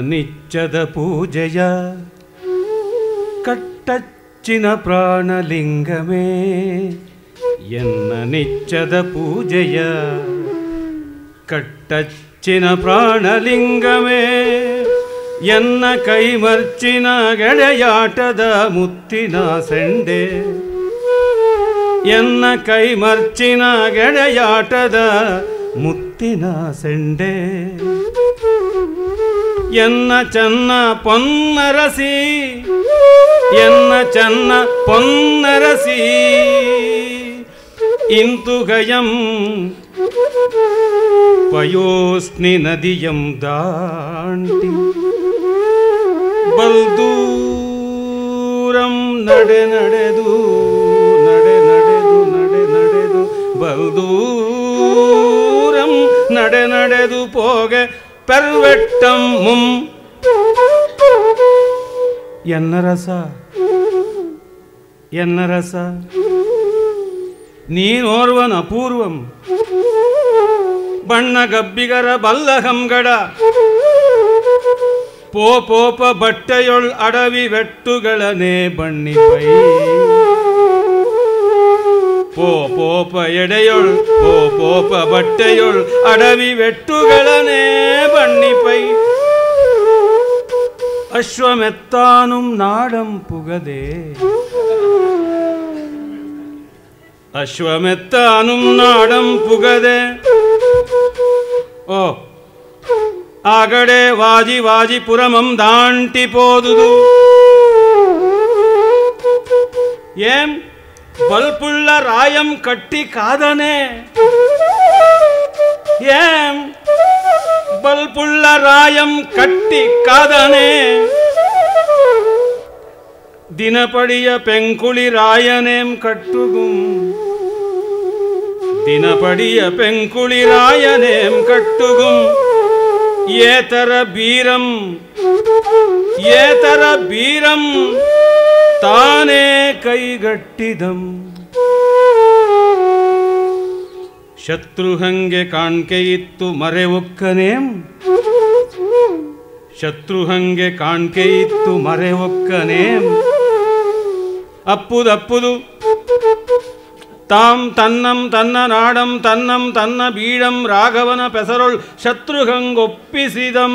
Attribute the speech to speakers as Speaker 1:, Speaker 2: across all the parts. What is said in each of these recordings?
Speaker 1: ನಿಚ್ಚದ ಪೂಜೆಯ ಕಟ್ಟಚ್ಚಿನ ಪ್ರಾಣಲಿಂಗಮೇ ಎನ್ನ ನಿಚ್ಚದ ಪೂಜೆಯ ಕಟ್ಟಚ್ಚಿನ ಪ್ರಾಣಲಿಂಗಮೇ ಎನ್ನ ಕೈಮರ್ಚಿನ ಗೆಳೆಯಾಟದ ಮುತ್ತಿನ ಸೆಂಡೆ ಎನ್ನ ಕೈಮರ್ಚಿನ ಗೆಳೆಯಾಟದ ಮುತ್ತಿನ ಸೆಂಡೆ ಎನ್ನ ಚನ್ನ ಪೊನ್ನರಸಿ ಎನ್ನ ಚನ್ನ ಪೊನ್ನರಸಿ ಇಂತು ಗಯಂ ಪಯೋಸ್ನಿ ನದಿಯಂ ದಾಂಟಿ ಬಲ್ದೂರಂ ನಡೆ ನಡೆದು ನಡೆ ನಡೆದು ನಡೆ ನಡೆದು ಬಲ್ದೂರಂ ನಡೆ ನಡೆದು ಪೋಗೆ ಪೆರ್ವೆಟ್ಟಂ ಮುಂ ಎನ್ನ ರಸ ಎನ್ನ ರಸ ನೀನೋರ್ವನ್ ಅಪೂರ್ವಂ ಬಣ್ಣ ಗಬ್ಬಿಗರ ಬಲ್ಲಹಂಗಡ ಪೋಪೋಪ ಬಟ್ಟೆಯೊಳ್ ಅಡವಿ ವೆಟ್ಟುಗಳನೆ ಬಣ್ಣಿಪೈ ಪೋಪೋಪ ಎಡೆಯೊಳ್ ಪೋಪೋಪ ಬಟ್ಟೆಯೊಳ್ ಅಡವಿ ವೆಟ್ಟುಗಳನೆ ಬಣ್ಣಿಪೈ ಅಶ್ವಮೆತ್ತಾನುಂ ನಾಡಂ ಪುಗದೆ ಅಶ್ವಮೆತ್ತಾನುಂ ನಾಡಂ ಪುಗದೆ ಓ ಆಗಡೆ ವಾಜಿ ವಾಜಿಪುರಮಂ ದಾಂಟಿ పోదుదు ఏం బల్పుళ్ళ రాయం కట్టి కాదనే ఏం బల్పుళ్ళ రాయం కట్టి కాదనే ದಿನಪಡಿಯ ಪೆಂಕುಳಿ ರಾಯನೇಂ ಕಟ್ಟುಗುಂ ದಿನಪಡಿಯ ಪೆಂಕುಳಿ ರಾಯನೇಂ ಕಟ್ಟುಗುಂ ಏತರ ಬೀರಂ ಏತರ ಬೀರಂ ತಾನೇ ಕೈಗಟ್ಟಿದಂ ಶತ್ರುಹಂಗೆ ಕಾಣ್ಕೆ ಇತ್ತು ಮರೆ ಒಕ್ಕನೇಂ ಶತ್ರುಹಂಗೆ ಕಾಣ್ಕೆ ಇತ್ತು ಮರೆ ಒಕ್ಕನೇಂ ಅಪ್ಪುದಪ್ಪುದು ತಾಂ ತನ್ನಂ ತನ್ನ ನಾಡಂ ತನ್ನಂ ತನ್ನ ಬೀಡಂ ರಾಘವನ ಪೆಸರೊಳ್ ಶತ್ರುಹಂಗೊಪ್ಪಿಸಿದಂ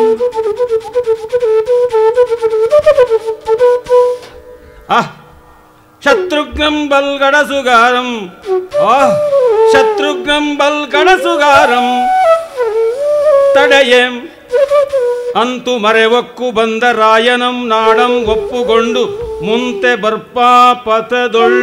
Speaker 1: ಆಹ್ ಶತ್ರುಘ್ನಂ ಬಲ್ ಗಡಸುಗಾರಂ ಆಹ್ ಶತ್ರುಘ್ನಂ ಬಲ್ ಗಡಸುಗಾರಂ ತಡೆಯೇಂ ಅಂತು ಮರೆವಕ್ಕು ಬಂದ ರಾಯನಂ ನಾಡಂ ಒಪ್ಪುಗೊಂಡು ಮುಂತೆ ಬರ್ಪಾ ಪಥದೊಳ್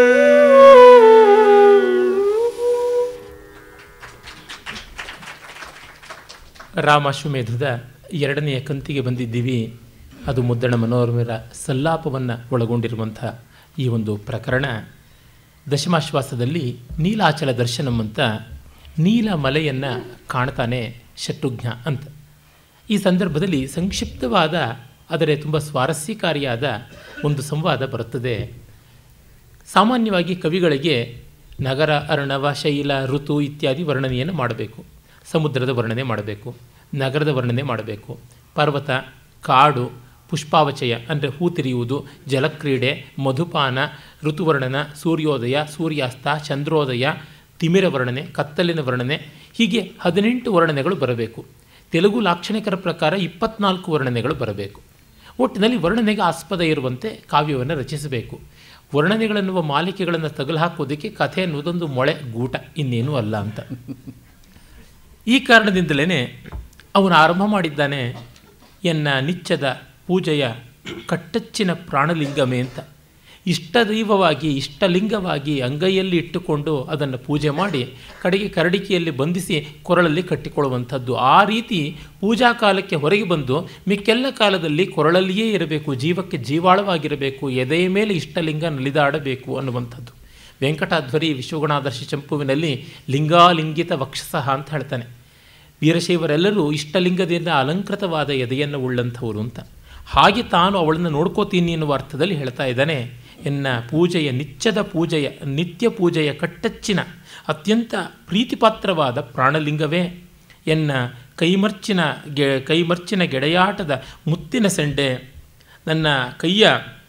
Speaker 2: ರಾಮಾಶ್ವಮೇಧದ ಎರಡನೆಯ ಕಂತಿಗೆ ಬಂದಿದ್ದೀವಿ ಅದು ಮುದ್ದಣ ಮನೋರಮರ ಸಲ್ಲಾಪವನ್ನು ಒಳಗೊಂಡಿರುವಂಥ ಈ ಒಂದು ಪ್ರಕರಣ ದಶಮಾಶ್ವಾಸದಲ್ಲಿ ನೀಲಾಚಲ ದರ್ಶನಂ ಅಂತ ನೀಲ ಮಲೆಯನ್ನು ಕಾಣ್ತಾನೆ ಶತ್ರುಘ್ನ ಅಂತ ಈ ಸಂದರ್ಭದಲ್ಲಿ ಸಂಕ್ಷಿಪ್ತವಾದ ಆದರೆ ತುಂಬ ಸ್ವಾರಸ್ಯಕಾರಿಯಾದ ಒಂದು ಸಂವಾದ ಬರುತ್ತದೆ ಸಾಮಾನ್ಯವಾಗಿ ಕವಿಗಳಿಗೆ ನಗರ ಅರ್ಣವ ಶೈಲ ಋತು ಇತ್ಯಾದಿ ವರ್ಣನೆಯನ್ನು ಮಾಡಬೇಕು ಸಮುದ್ರದ ವರ್ಣನೆ ಮಾಡಬೇಕು ನಗರದ ವರ್ಣನೆ ಮಾಡಬೇಕು ಪರ್ವತ ಕಾಡು ಪುಷ್ಪಾವಚಯ ಅಂದರೆ ಹೂ ತಿರಿಯುವುದು ಜಲಕ್ರೀಡೆ ಮಧುಪಾನ ಋತುವರ್ಣನ ಸೂರ್ಯೋದಯ ಸೂರ್ಯಾಸ್ತ ಚಂದ್ರೋದಯ ತಿಮಿರ ವರ್ಣನೆ ಕತ್ತಲಿನ ವರ್ಣನೆ ಹೀಗೆ ಹದಿನೆಂಟು ವರ್ಣನೆಗಳು ಬರಬೇಕು ತೆಲುಗು ಲಾಕ್ಷಣಿಕರ ಪ್ರಕಾರ ಇಪ್ಪತ್ನಾಲ್ಕು ವರ್ಣನೆಗಳು ಬರಬೇಕು ಒಟ್ಟಿನಲ್ಲಿ ವರ್ಣನೆಗೆ ಆಸ್ಪದ ಇರುವಂತೆ ಕಾವ್ಯವನ್ನು ರಚಿಸಬೇಕು ವರ್ಣನೆಗಳನ್ನುವ ಮಾಲಿಕೆಗಳನ್ನು ತಗಲು ಹಾಕೋದಕ್ಕೆ ಕಥೆ ಅನ್ನೋದೊಂದು ಮೊಳೆ ಗೂಟ ಇನ್ನೇನೂ ಅಲ್ಲ ಅಂತ ಈ ಕಾರಣದಿಂದಲೇ ಅವನು ಆರಂಭ ಮಾಡಿದ್ದಾನೆ ಎನ್ನ ನಿಚ್ಚದ ಪೂಜೆಯ ಕಟ್ಟಚ್ಚಿನ ಪ್ರಾಣಲಿಂಗಮೇ ಅಂತ ಇಷ್ಟದೈವವಾಗಿ ಇಷ್ಟಲಿಂಗವಾಗಿ ಅಂಗೈಯಲ್ಲಿ ಇಟ್ಟುಕೊಂಡು ಅದನ್ನು ಪೂಜೆ ಮಾಡಿ ಕಡೆಗೆ ಕರಡಿಕೆಯಲ್ಲಿ ಬಂಧಿಸಿ ಕೊರಳಲ್ಲಿ ಕಟ್ಟಿಕೊಳ್ಳುವಂಥದ್ದು ಆ ರೀತಿ ಪೂಜಾ ಕಾಲಕ್ಕೆ ಹೊರಗೆ ಬಂದು ಮಿಕ್ಕೆಲ್ಲ ಕಾಲದಲ್ಲಿ ಕೊರಳಲ್ಲಿಯೇ ಇರಬೇಕು ಜೀವಕ್ಕೆ ಜೀವಾಳವಾಗಿರಬೇಕು ಎದೆಯ ಮೇಲೆ ಇಷ್ಟಲಿಂಗ ನಲಿದಾಡಬೇಕು ಅನ್ನುವಂಥದ್ದು ವೆಂಕಟಾಧ್ವರಿ ವಿಶ್ವಗುಣಾದರ್ಶಿ ಚಂಪುವಿನಲ್ಲಿ ಲಿಂಗಾಲಿಂಗಿತ ವಕ್ಷಸಃ ಅಂತ ಹೇಳ್ತಾನೆ ವೀರಶೈವರೆಲ್ಲರೂ ಇಷ್ಟಲಿಂಗದಿಂದ ಅಲಂಕೃತವಾದ ಎದೆಯನ್ನು ಉಳ್ಳಂಥವರು ಅಂತ ಹಾಗೆ ತಾನು ಅವಳನ್ನು ನೋಡ್ಕೋತೀನಿ ಎನ್ನುವ ಅರ್ಥದಲ್ಲಿ ಹೇಳ್ತಾ ಇದ್ದಾನೆ ಎನ್ನ ಪೂಜೆಯ ನಿತ್ಯದ ಪೂಜೆಯ ನಿತ್ಯ ಪೂಜೆಯ ಕಟ್ಟಚ್ಚಿನ ಅತ್ಯಂತ ಪ್ರೀತಿಪಾತ್ರವಾದ ಪ್ರಾಣಲಿಂಗವೇ ಎನ್ನ ಕೈಮರ್ಚಿನ ಗೆ ಕೈಮರ್ಚಿನ ಗೆಡೆಯಾಟದ ಮುತ್ತಿನ ಸೆಂಡೆ ನನ್ನ ಕೈಯ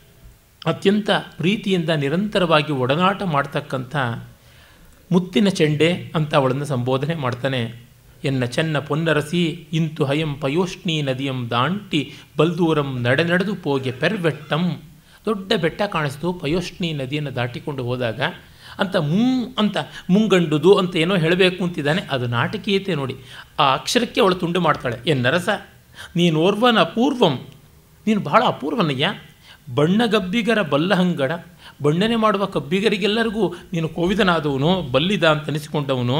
Speaker 2: ಅತ್ಯಂತ ಪ್ರೀತಿಯಿಂದ ನಿರಂತರವಾಗಿ ಒಡನಾಟ ಮಾಡ್ತಕ್ಕಂಥ ಮುತ್ತಿನ ಚೆಂಡೆ ಅಂತ ಅವಳನ್ನು ಸಂಬೋಧನೆ ಮಾಡ್ತಾನೆ ಎನ್ನ ಚೆನ್ನ ಪೊನ್ನರಸಿ ಇಂತು ಹಯಂ ಪಯೋಷ್ಣಿ ನದಿಯಂ ದಾಂಟಿ ಬಲ್ದೂರಂ ನಡೆ ನಡೆದು ಪೋಗೆ ಪೆರ್ವೆಟ್ಟಂ ದೊಡ್ಡ ಬೆಟ್ಟ ಕಾಣಿಸ್ತು ಪಯೋಷ್ಣಿ ನದಿಯನ್ನು ದಾಟಿಕೊಂಡು ಹೋದಾಗ ಅಂತ ಮೂ ಅಂತ ಮುಂಗಂಡುದು ಅಂತ ಏನೋ ಹೇಳಬೇಕು ಅಂತಿದ್ದಾನೆ ಅದು ನಾಟಕೀಯತೆ ನೋಡಿ ಆ ಅಕ್ಷರಕ್ಕೆ ಅವಳು ತುಂಡು ಮಾಡ್ತಾಳೆ ಎನ್ನರಸ ನೀನು ಓರ್ವನ ಅಪೂರ್ವಂ ನೀನು ಬಹಳ ಅಪೂರ್ವನಯ್ಯ ಬಣ್ಣಗಬ್ಬಿಗರ ಬಲ್ಲಹಂಗಡ ಬಣ್ಣನೆ ಮಾಡುವ ಕಬ್ಬಿಗರಿಗೆಲ್ಲರಿಗೂ ನೀನು ಕೋವಿದನಾದವನು ಬಲ್ಲಿದ ಅಂತ ಅನಿಸಿಕೊಂಡವನು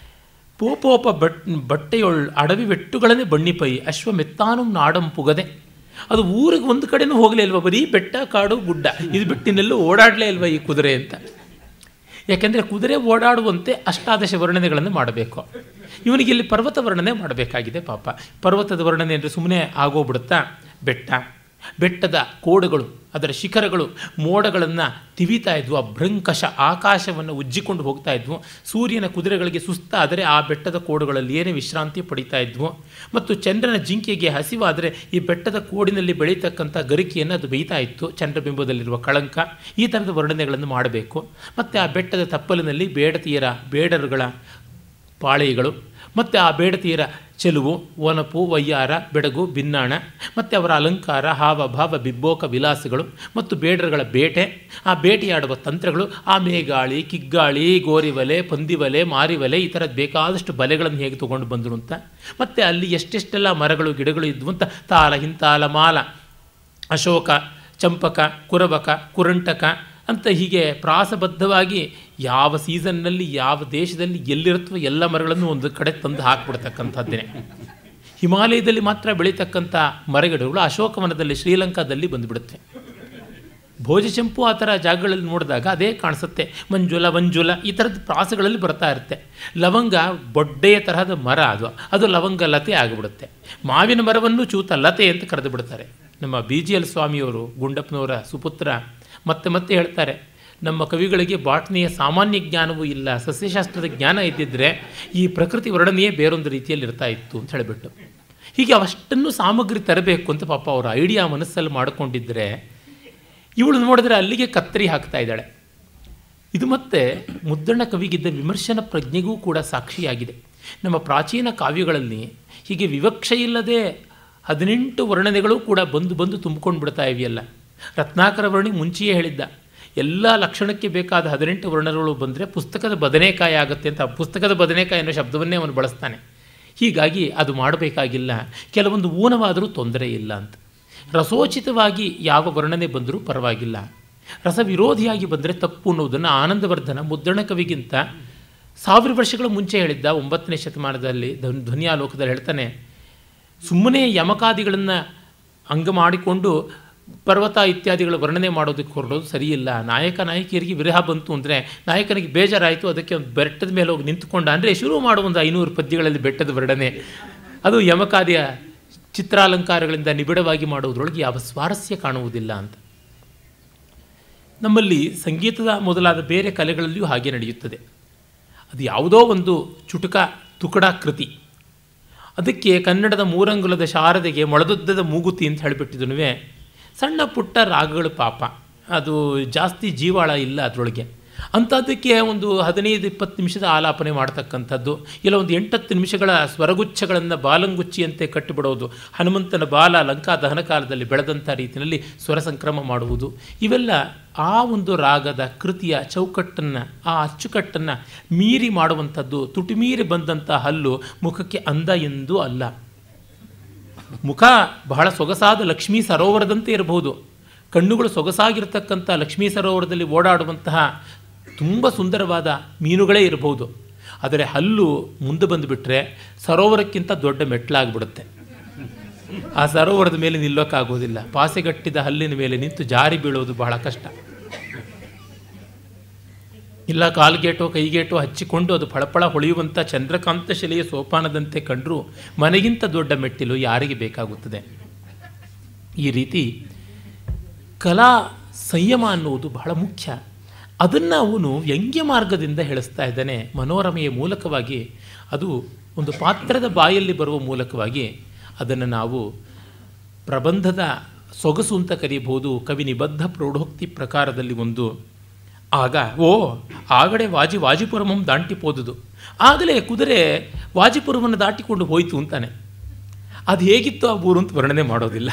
Speaker 2: ಪೋಪೋಪ ಬಟ್ ಬಟ್ಟೆಯೊಳ್ ಅಡವಿ ಬೆಟ್ಟುಗಳನ್ನೇ ಬಣ್ಣಿಪೈ ಅಶ್ವಮೆತ್ತಾನು ನಾಡಂ ಪುಗದೆ ಅದು ಊರಿಗೆ ಒಂದು ಕಡೆನೂ ಹೋಗಲೇ ಇಲ್ವಾ ಬರೀ ಬೆಟ್ಟ ಕಾಡು ಗುಡ್ಡ ಇದು ಬಿಟ್ಟಿನೆಲ್ಲೂ ಓಡಾಡಲೇ ಇಲ್ವಾ ಈ ಕುದುರೆ ಅಂತ ಯಾಕೆಂದರೆ ಕುದುರೆ ಓಡಾಡುವಂತೆ ಅಷ್ಟಾದಶ ವರ್ಣನೆಗಳನ್ನು ಮಾಡಬೇಕು ಇವನಿಗೆ ಇಲ್ಲಿ ಪರ್ವತ ವರ್ಣನೆ ಮಾಡಬೇಕಾಗಿದೆ ಪಾಪ ಪರ್ವತದ ವರ್ಣನೆ ಅಂದರೆ ಸುಮ್ಮನೆ ಆಗೋಗ್ಬಿಡುತ್ತಾ ಬೆಟ್ಟ ಬೆಟ್ಟದ ಕೋಡುಗಳು ಅದರ ಶಿಖರಗಳು ಮೋಡಗಳನ್ನು ತಿವಿತಾ ಇದ್ವು ಅಭ್ರಂಕಶ ಆಕಾಶವನ್ನು ಉಜ್ಜಿಕೊಂಡು ಹೋಗ್ತಾ ಇದ್ವು ಸೂರ್ಯನ ಕುದುರೆಗಳಿಗೆ ಸುಸ್ತಾದರೆ ಆ ಬೆಟ್ಟದ ಕೋಡುಗಳಲ್ಲಿ ಏನೇ ವಿಶ್ರಾಂತಿ ಪಡಿತಾ ಇದ್ವು ಮತ್ತು ಚಂದ್ರನ ಜಿಂಕೆಗೆ ಹಸಿವಾದರೆ ಈ ಬೆಟ್ಟದ ಕೋಡಿನಲ್ಲಿ ಬೆಳೀತಕ್ಕಂಥ ಗರಿಕೆಯನ್ನು ಅದು ಬೇಯ್ತಾ ಇತ್ತು ಚಂದ್ರಬಿಂಬದಲ್ಲಿರುವ ಕಳಂಕ ಈ ಥರದ ವರ್ಣನೆಗಳನ್ನು ಮಾಡಬೇಕು ಮತ್ತು ಆ ಬೆಟ್ಟದ ತಪ್ಪಲಿನಲ್ಲಿ ಬೇಡತಿಯರ ಬೇಡರುಗಳ ಪಾಳೆಯಗಳು ಮತ್ತು ಆ ಬೇಡತಿಯರ ಚೆಲುವು ಒನಪು ವಯ್ಯಾರ ಬೆಡಗು ಬಿನ್ನಾಣ ಮತ್ತು ಅವರ ಅಲಂಕಾರ ಹಾವ ಭಾವ ಬಿಬ್ಬೋಕ ವಿಲಾಸಗಳು ಮತ್ತು ಬೇಡರುಗಳ ಬೇಟೆ ಆ ಬೇಟೆಯಾಡುವ ತಂತ್ರಗಳು ಆ ಮೇಗಾಳಿ ಕಿಗ್ಗಾಳಿ ಗೋರಿವಲೆ ಪಂದಿವಲೆ ಮಾರಿವಲೆ ಈ ಥರದ್ದು ಬೇಕಾದಷ್ಟು ಬಲೆಗಳನ್ನು ಹೇಗೆ ತೊಗೊಂಡು ಬಂದರು ಅಂತ ಮತ್ತು ಅಲ್ಲಿ ಎಷ್ಟೆಷ್ಟೆಲ್ಲ ಮರಗಳು ಗಿಡಗಳು ಇದ್ವು ಅಂತ ತಾಲ ಹಿಂತಾಲ ಮಾಲ ಅಶೋಕ ಚಂಪಕ ಕುರಬಕ ಕುರಂಟಕ ಅಂತ ಹೀಗೆ ಪ್ರಾಸಬದ್ಧವಾಗಿ ಯಾವ ಸೀಸನ್ನಲ್ಲಿ ಯಾವ ದೇಶದಲ್ಲಿ ಎಲ್ಲಿರುತ್ತೋ ಎಲ್ಲ ಮರಗಳನ್ನು ಒಂದು ಕಡೆ ತಂದು ಹಾಕಿಬಿಡ್ತಕ್ಕಂಥದ್ದೇ ಹಿಮಾಲಯದಲ್ಲಿ ಮಾತ್ರ ಬೆಳೀತಕ್ಕಂಥ ಮರಗಿಡಗಳು ಅಶೋಕವನದಲ್ಲಿ ಶ್ರೀಲಂಕಾದಲ್ಲಿ ಬಂದುಬಿಡುತ್ತೆ ಭೋಜಚಂಪು ಆ ಥರ ಜಾಗಗಳಲ್ಲಿ ನೋಡಿದಾಗ ಅದೇ ಕಾಣಿಸುತ್ತೆ ಮಂಜುಲ ಮಂಜುಲ ಈ ಥರದ ಪ್ರಾಸಗಳಲ್ಲಿ ಬರ್ತಾ ಇರುತ್ತೆ ಲವಂಗ ಬೊಡ್ಡೆಯ ತರಹದ ಮರ ಅದು ಅದು ಲವಂಗ ಲತೆ ಆಗಿಬಿಡುತ್ತೆ ಮಾವಿನ ಮರವನ್ನು ಚೂತ ಲತೆ ಅಂತ ಕರೆದು ಬಿಡ್ತಾರೆ ನಮ್ಮ ಬಿ ಜಿ ಎಲ್ ಸ್ವಾಮಿಯವರು ಗುಂಡಪ್ಪನವರ ಸುಪುತ್ರ ಮತ್ತೆ ಮತ್ತೆ ಹೇಳ್ತಾರೆ ನಮ್ಮ ಕವಿಗಳಿಗೆ ಬಾಟ್ನಿಯ ಸಾಮಾನ್ಯ ಜ್ಞಾನವೂ ಇಲ್ಲ ಸಸ್ಯಶಾಸ್ತ್ರದ ಜ್ಞಾನ ಇದ್ದಿದ್ದರೆ ಈ ಪ್ರಕೃತಿ ವರ್ಣನೆಯೇ ಬೇರೊಂದು ರೀತಿಯಲ್ಲಿ ಇರ್ತಾ ಇತ್ತು ಅಂತ ಹೇಳಿಬಿಟ್ಟು ಹೀಗೆ ಅವಷ್ಟನ್ನು ಸಾಮಗ್ರಿ ತರಬೇಕು ಅಂತ ಪಾಪ ಅವರ ಐಡಿಯಾ ಮನಸ್ಸಲ್ಲಿ ಮಾಡಿಕೊಂಡಿದ್ದರೆ ಇವಳು ನೋಡಿದ್ರೆ ಅಲ್ಲಿಗೆ ಕತ್ತರಿ ಹಾಕ್ತಾ ಇದ್ದಾಳೆ ಇದು ಮತ್ತೆ ಮುದ್ದಣ್ಣ ಕವಿಗಿದ್ದ ವಿಮರ್ಶನ ಪ್ರಜ್ಞೆಗೂ ಕೂಡ ಸಾಕ್ಷಿಯಾಗಿದೆ ನಮ್ಮ ಪ್ರಾಚೀನ ಕಾವ್ಯಗಳಲ್ಲಿ ಹೀಗೆ ವಿವಕ್ಷೆ ಇಲ್ಲದೆ ಹದಿನೆಂಟು ವರ್ಣನೆಗಳು ಕೂಡ ಬಂದು ಬಂದು ತುಂಬಿಕೊಂಡು ಬಿಡ್ತಾ ಇವೆಯಲ್ಲ ರತ್ನಾಕರ ವರ್ಣಿ ಮುಂಚೆಯೇ ಹೇಳಿದ್ದ ಎಲ್ಲ ಲಕ್ಷಣಕ್ಕೆ ಬೇಕಾದ ಹದಿನೆಂಟು ವರ್ಣಗಳು ಬಂದರೆ ಪುಸ್ತಕದ ಬದನೆಕಾಯಿ ಆಗುತ್ತೆ ಅಂತ ಪುಸ್ತಕದ ಬದನೆಕಾಯಿ ಅನ್ನೋ ಶಬ್ದವನ್ನೇ ಅವನು ಬಳಸ್ತಾನೆ ಹೀಗಾಗಿ ಅದು ಮಾಡಬೇಕಾಗಿಲ್ಲ ಕೆಲವೊಂದು ಊನವಾದರೂ ತೊಂದರೆ ಇಲ್ಲ ಅಂತ ರಸೋಚಿತವಾಗಿ ಯಾವ ವರ್ಣನೆ ಬಂದರೂ ಪರವಾಗಿಲ್ಲ ರಸವಿರೋಧಿಯಾಗಿ ಬಂದರೆ ತಪ್ಪು ಅನ್ನೋದನ್ನು ಆನಂದವರ್ಧನ ಮುದ್ರಣ ಕವಿಗಿಂತ ಸಾವಿರ ವರ್ಷಗಳ ಮುಂಚೆ ಹೇಳಿದ್ದ ಒಂಬತ್ತನೇ ಶತಮಾನದಲ್ಲಿ ಧ್ವನ್ ಧ್ವನಿಯಾಲೋಕದಲ್ಲಿ ಹೇಳ್ತಾನೆ ಸುಮ್ಮನೆ ಯಮಕಾದಿಗಳನ್ನು ಅಂಗ ಮಾಡಿಕೊಂಡು ಪರ್ವತ ಇತ್ಯಾದಿಗಳ ವರ್ಣನೆ ಮಾಡೋದಕ್ಕೆ ಹೊರಡೋದು ಸರಿಯಿಲ್ಲ ನಾಯಕ ನಾಯಕಿಯರಿಗೆ ವಿರಹ ಬಂತು ಅಂದರೆ ನಾಯಕನಿಗೆ ಬೇಜಾರಾಯಿತು ಅದಕ್ಕೆ ಒಂದು ಬೆಟ್ಟದ ಮೇಲೆ ಹೋಗಿ ನಿಂತುಕೊಂಡ ಅಂದರೆ ಶುರು ಮಾಡುವ ಒಂದು ಐನೂರು ಪದ್ಯಗಳಲ್ಲಿ ಬೆಟ್ಟದ ವರ್ಣನೆ ಅದು ಯಮಕಾದಿಯ ಚಿತ್ರಾಲಂಕಾರಗಳಿಂದ ನಿಬಿಡವಾಗಿ ಮಾಡುವುದರೊಳಗೆ ಯಾವ ಸ್ವಾರಸ್ಯ ಕಾಣುವುದಿಲ್ಲ ಅಂತ ನಮ್ಮಲ್ಲಿ ಸಂಗೀತದ ಮೊದಲಾದ ಬೇರೆ ಕಲೆಗಳಲ್ಲಿಯೂ ಹಾಗೆ ನಡೆಯುತ್ತದೆ ಅದು ಯಾವುದೋ ಒಂದು ಚುಟುಕ ತುಕಡ ಕೃತಿ ಅದಕ್ಕೆ ಕನ್ನಡದ ಮೂರಂಗುಲದ ಶಾರದೆಗೆ ಮೊಳದುದ್ದದ ಮೂಗುತಿ ಅಂತ ಹೇಳಿಬಿಟ್ಟಿದ್ನುವೆ ಸಣ್ಣ ಪುಟ್ಟ ರಾಗಗಳು ಪಾಪ ಅದು ಜಾಸ್ತಿ ಜೀವಾಳ ಇಲ್ಲ ಅದರೊಳಗೆ ಅಂಥದ್ದಕ್ಕೆ ಒಂದು ಹದಿನೈದು ಇಪ್ಪತ್ತು ನಿಮಿಷದ ಆಲಾಪನೆ ಮಾಡ್ತಕ್ಕಂಥದ್ದು ಇಲ್ಲ ಒಂದು ಎಂಟತ್ತು ನಿಮಿಷಗಳ ಸ್ವರಗುಚ್ಛಗಳನ್ನು ಬಾಲಂಗುಚ್ಚಿಯಂತೆ ಕಟ್ಟಿಬಿಡೋದು ಹನುಮಂತನ ಬಾಲ ಲಂಕಾ ದಹನ ಕಾಲದಲ್ಲಿ ಬೆಳೆದಂಥ ರೀತಿಯಲ್ಲಿ ಸ್ವರ ಸಂಕ್ರಮ ಮಾಡುವುದು ಇವೆಲ್ಲ ಆ ಒಂದು ರಾಗದ ಕೃತಿಯ ಚೌಕಟ್ಟನ್ನು ಆ ಅಚ್ಚುಕಟ್ಟನ್ನು ಮೀರಿ ಮಾಡುವಂಥದ್ದು ತುಟಿಮೀರಿ ಬಂದಂಥ ಹಲ್ಲು ಮುಖಕ್ಕೆ ಅಂದ ಎಂದೂ ಅಲ್ಲ ಮುಖ ಬಹಳ ಸೊಗಸಾದ ಲಕ್ಷ್ಮೀ ಸರೋವರದಂತೆ ಇರಬಹುದು ಕಣ್ಣುಗಳು ಸೊಗಸಾಗಿರ್ತಕ್ಕಂಥ ಲಕ್ಷ್ಮೀ ಸರೋವರದಲ್ಲಿ ಓಡಾಡುವಂತಹ ತುಂಬ ಸುಂದರವಾದ ಮೀನುಗಳೇ ಇರಬಹುದು ಆದರೆ ಹಲ್ಲು ಮುಂದೆ ಬಂದುಬಿಟ್ರೆ ಸರೋವರಕ್ಕಿಂತ ದೊಡ್ಡ ಮೆಟ್ಲಾಗ್ಬಿಡುತ್ತೆ ಆ ಸರೋವರದ ಮೇಲೆ ನಿಲ್ಲೋಕ್ಕಾಗೋದಿಲ್ಲ ಪಾಸೆಗಟ್ಟಿದ ಹಲ್ಲಿನ ಮೇಲೆ ನಿಂತು ಜಾರಿ ಬೀಳೋದು ಬಹಳ ಕಷ್ಟ ಇಲ್ಲ ಕಾಲ್ಗೇಟೋ ಕೈಗೇಟೋ ಹಚ್ಚಿಕೊಂಡು ಅದು ಫಳಫಳ ಹೊಳೆಯುವಂಥ ಚಂದ್ರಕಾಂತ ಶಿಲೆಯ ಸೋಪಾನದಂತೆ ಕಂಡರೂ ಮನೆಗಿಂತ ದೊಡ್ಡ ಮೆಟ್ಟಿಲು ಯಾರಿಗೆ ಬೇಕಾಗುತ್ತದೆ ಈ ರೀತಿ ಕಲಾ ಸಂಯಮ ಅನ್ನುವುದು ಬಹಳ ಮುಖ್ಯ ಅದನ್ನು ಅವನು ವ್ಯಂಗ್ಯ ಮಾರ್ಗದಿಂದ ಹೇಳಿಸ್ತಾ ಇದ್ದಾನೆ ಮನೋರಮೆಯ ಮೂಲಕವಾಗಿ ಅದು ಒಂದು ಪಾತ್ರದ ಬಾಯಲ್ಲಿ ಬರುವ ಮೂಲಕವಾಗಿ ಅದನ್ನು ನಾವು ಪ್ರಬಂಧದ ಸೊಗಸು ಅಂತ ಕರೀಬಹುದು ಕವಿ ನಿಬದ್ಧ ಪ್ರೌಢೋಕ್ತಿ ಪ್ರಕಾರದಲ್ಲಿ ಒಂದು ಆಗ ಓ ಆಗಡೆ ವಾಜಿ ವಾಜಿಪುರಮಂ ದಾಂಟಿ ಪೋದುದು ಆಗಲೇ ಕುದುರೆ ವಾಜಿಪುರವನ್ನು ದಾಟಿಕೊಂಡು ಹೋಯಿತು ಅಂತಾನೆ ಅದು ಹೇಗಿತ್ತು ಆ ಊರು ಅಂತ ವರ್ಣನೆ ಮಾಡೋದಿಲ್ಲ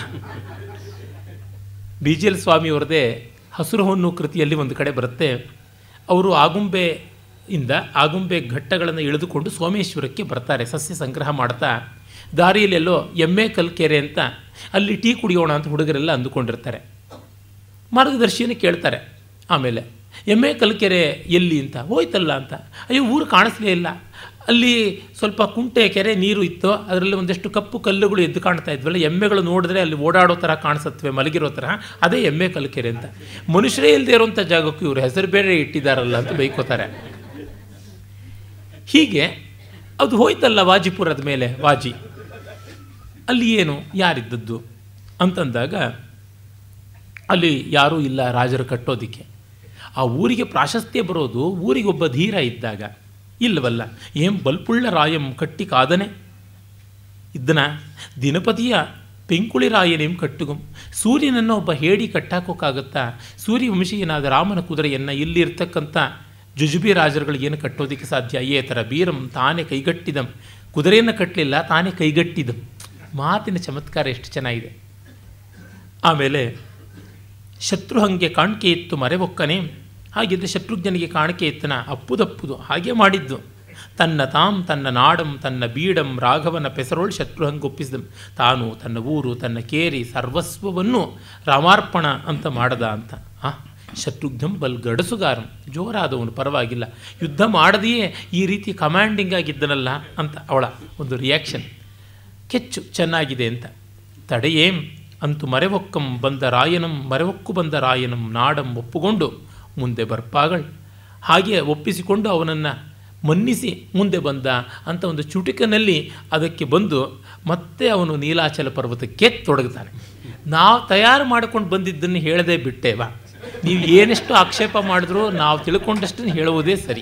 Speaker 2: ಬಿ ಜಿ ಎಲ್ ಸ್ವಾಮಿಯವರದೇ ಹಸಿರು ಹೊನ್ನು ಕೃತಿಯಲ್ಲಿ ಒಂದು ಕಡೆ ಬರುತ್ತೆ ಅವರು ಆಗುಂಬೆಯಿಂದ ಆಗುಂಬೆ ಘಟ್ಟಗಳನ್ನು ಇಳಿದುಕೊಂಡು ಸೋಮೇಶ್ವರಕ್ಕೆ ಬರ್ತಾರೆ ಸಸ್ಯ ಸಂಗ್ರಹ ಮಾಡ್ತಾ ದಾರಿಯಲ್ಲೆಲ್ಲೋ ಎಮ್ಮೆ ಕಲ್ಕೆರೆ ಅಂತ ಅಲ್ಲಿ ಟೀ ಕುಡಿಯೋಣ ಅಂತ ಹುಡುಗರೆಲ್ಲ ಅಂದುಕೊಂಡಿರ್ತಾರೆ ಮಾರ್ಗದರ್ಶಿಯನ್ನು ಕೇಳ್ತಾರೆ ಆಮೇಲೆ ಎಮ್ಮೆ ಕಲ್ಕೆರೆ ಎಲ್ಲಿ ಅಂತ ಹೋಯ್ತಲ್ಲ ಅಂತ ಅಯ್ಯೋ ಊರು ಕಾಣಿಸ್ಲೇ ಇಲ್ಲ ಅಲ್ಲಿ ಸ್ವಲ್ಪ ಕುಂಟೆ ಕೆರೆ ನೀರು ಇತ್ತು ಅದರಲ್ಲಿ ಒಂದಷ್ಟು ಕಪ್ಪು ಕಲ್ಲುಗಳು ಎದ್ದು ಕಾಣ್ತಾ ಇದ್ವಲ್ಲ ಎಮ್ಮೆಗಳು ನೋಡಿದ್ರೆ ಅಲ್ಲಿ ಓಡಾಡೋ ಥರ ಕಾಣಿಸುತ್ತವೆ ಮಲಗಿರೋ ಥರ ಅದೇ ಎಮ್ಮೆ ಕಲ್ಕೆರೆ ಅಂತ ಮನುಷ್ಯರೇ ಇಲ್ಲದೆ ಇರೋಂಥ ಜಾಗಕ್ಕೂ ಇವರು ಹೆಸರು ಬೇರೆ ಇಟ್ಟಿದ್ದಾರಲ್ಲ ಅಂತ ಬೈಕೋತಾರೆ ಹೀಗೆ ಅದು ಹೋಯ್ತಲ್ಲ ವಾಜಿಪುರದ ಮೇಲೆ ವಾಜಿ ಅಲ್ಲಿ ಏನು ಯಾರಿದ್ದದ್ದು ಅಂತಂದಾಗ ಅಲ್ಲಿ ಯಾರೂ ಇಲ್ಲ ರಾಜರು ಕಟ್ಟೋದಕ್ಕೆ ಆ ಊರಿಗೆ ಪ್ರಾಶಸ್ತ್ಯ ಬರೋದು ಊರಿಗೊಬ್ಬ ಧೀರ ಇದ್ದಾಗ ಇಲ್ಲವಲ್ಲ ಏಂ ಬಲ್ಪುಳ್ಳ ರಾಯಂ ಕಟ್ಟಿ ಕಾದನೆ ಇದ್ದನ ದಿನಪತಿಯ ಪೆಂಕುಳಿ ರಾಯನೇಂ ಕಟ್ಟುಗಂ ಸೂರ್ಯನನ್ನು ಒಬ್ಬ ಹೇಡಿ ಕಟ್ಟಾಕೋಕ್ಕಾಗತ್ತಾ ಸೂರ್ಯವಂಶೀಯನಾದ ರಾಮನ ಕುದುರೆಯನ್ನು ಇಲ್ಲಿರ್ತಕ್ಕಂಥ ಜುಜುಬಿ ರಾಜರುಗಳು ಏನು ಕಟ್ಟೋದಕ್ಕೆ ಸಾಧ್ಯ ಏ ಥರ ಬೀರಂ ತಾನೇ ಕೈಗಟ್ಟಿದಂ ಕುದುರೆಯನ್ನು ಕಟ್ಟಲಿಲ್ಲ ತಾನೇ ಕೈಗಟ್ಟಿದಂ ಮಾತಿನ ಚಮತ್ಕಾರ ಎಷ್ಟು ಚೆನ್ನಾಗಿದೆ ಆಮೇಲೆ ಶತ್ರುಹಂಗೆ ಕಾಣಿಕೆ ಇತ್ತು ಮರೆವೊಕ್ಕನೆ ಹಾಗಿದ್ದರೆ ಶತ್ರುಘ್ನಿಗೆ ಕಾಣಿಕೆ ಇತ್ತನ ಅಪ್ಪುದಪ್ಪುದು ಹಾಗೆ ಮಾಡಿದ್ದು ತನ್ನ ತಾಂ ತನ್ನ ನಾಡಂ ತನ್ನ ಬೀಡಂ ರಾಘವನ ಪೆಸರೋಳ್ ಶತ್ರುಹಂಗೊಪ್ಪಿಸಿದಂ ತಾನು ತನ್ನ ಊರು ತನ್ನ ಕೇರಿ ಸರ್ವಸ್ವವನ್ನು ರಾಮಾರ್ಪಣ ಅಂತ ಮಾಡದ ಅಂತ ಆ ಶತ್ರುಘ್ನಂ ಬಲ್ ಗಡಸುಗಾರಂ ಜೋರಾದವನು ಪರವಾಗಿಲ್ಲ ಯುದ್ಧ ಮಾಡದೆಯೇ ಈ ರೀತಿ ಕಮಾಂಡಿಂಗ್ ಆಗಿದ್ದನಲ್ಲ ಅಂತ ಅವಳ ಒಂದು ರಿಯಾಕ್ಷನ್ ಕೆಚ್ಚು ಚೆನ್ನಾಗಿದೆ ಅಂತ ತಡೆಯೇಂ ಅಂತು ಮರೆವೊಕ್ಕಂ ಬಂದ ರಾಯನಂ ಮರೆವೊಕ್ಕು ಬಂದ ರಾಯನಂ ನಾಡಂ ಒಪ್ಪುಕೊಂಡು ಮುಂದೆ ಬರ್ಪಾಗಳ್ ಹಾಗೆ ಒಪ್ಪಿಸಿಕೊಂಡು ಅವನನ್ನು ಮನ್ನಿಸಿ ಮುಂದೆ ಬಂದ ಅಂತ ಒಂದು ಚುಟುಕಿನಲ್ಲಿ ಅದಕ್ಕೆ ಬಂದು ಮತ್ತೆ ಅವನು ನೀಲಾಚಲ ಪರ್ವತಕ್ಕೆ ತೊಡಗುತ್ತಾನೆ ನಾವು ತಯಾರು ಮಾಡಿಕೊಂಡು ಬಂದಿದ್ದನ್ನು ಹೇಳದೆ ಬಿಟ್ಟೇವಾ ನೀವು ಏನೆಷ್ಟು ಆಕ್ಷೇಪ ಮಾಡಿದ್ರೂ ನಾವು ತಿಳ್ಕೊಂಡಷ್ಟನ್ನು ಹೇಳುವುದೇ ಸರಿ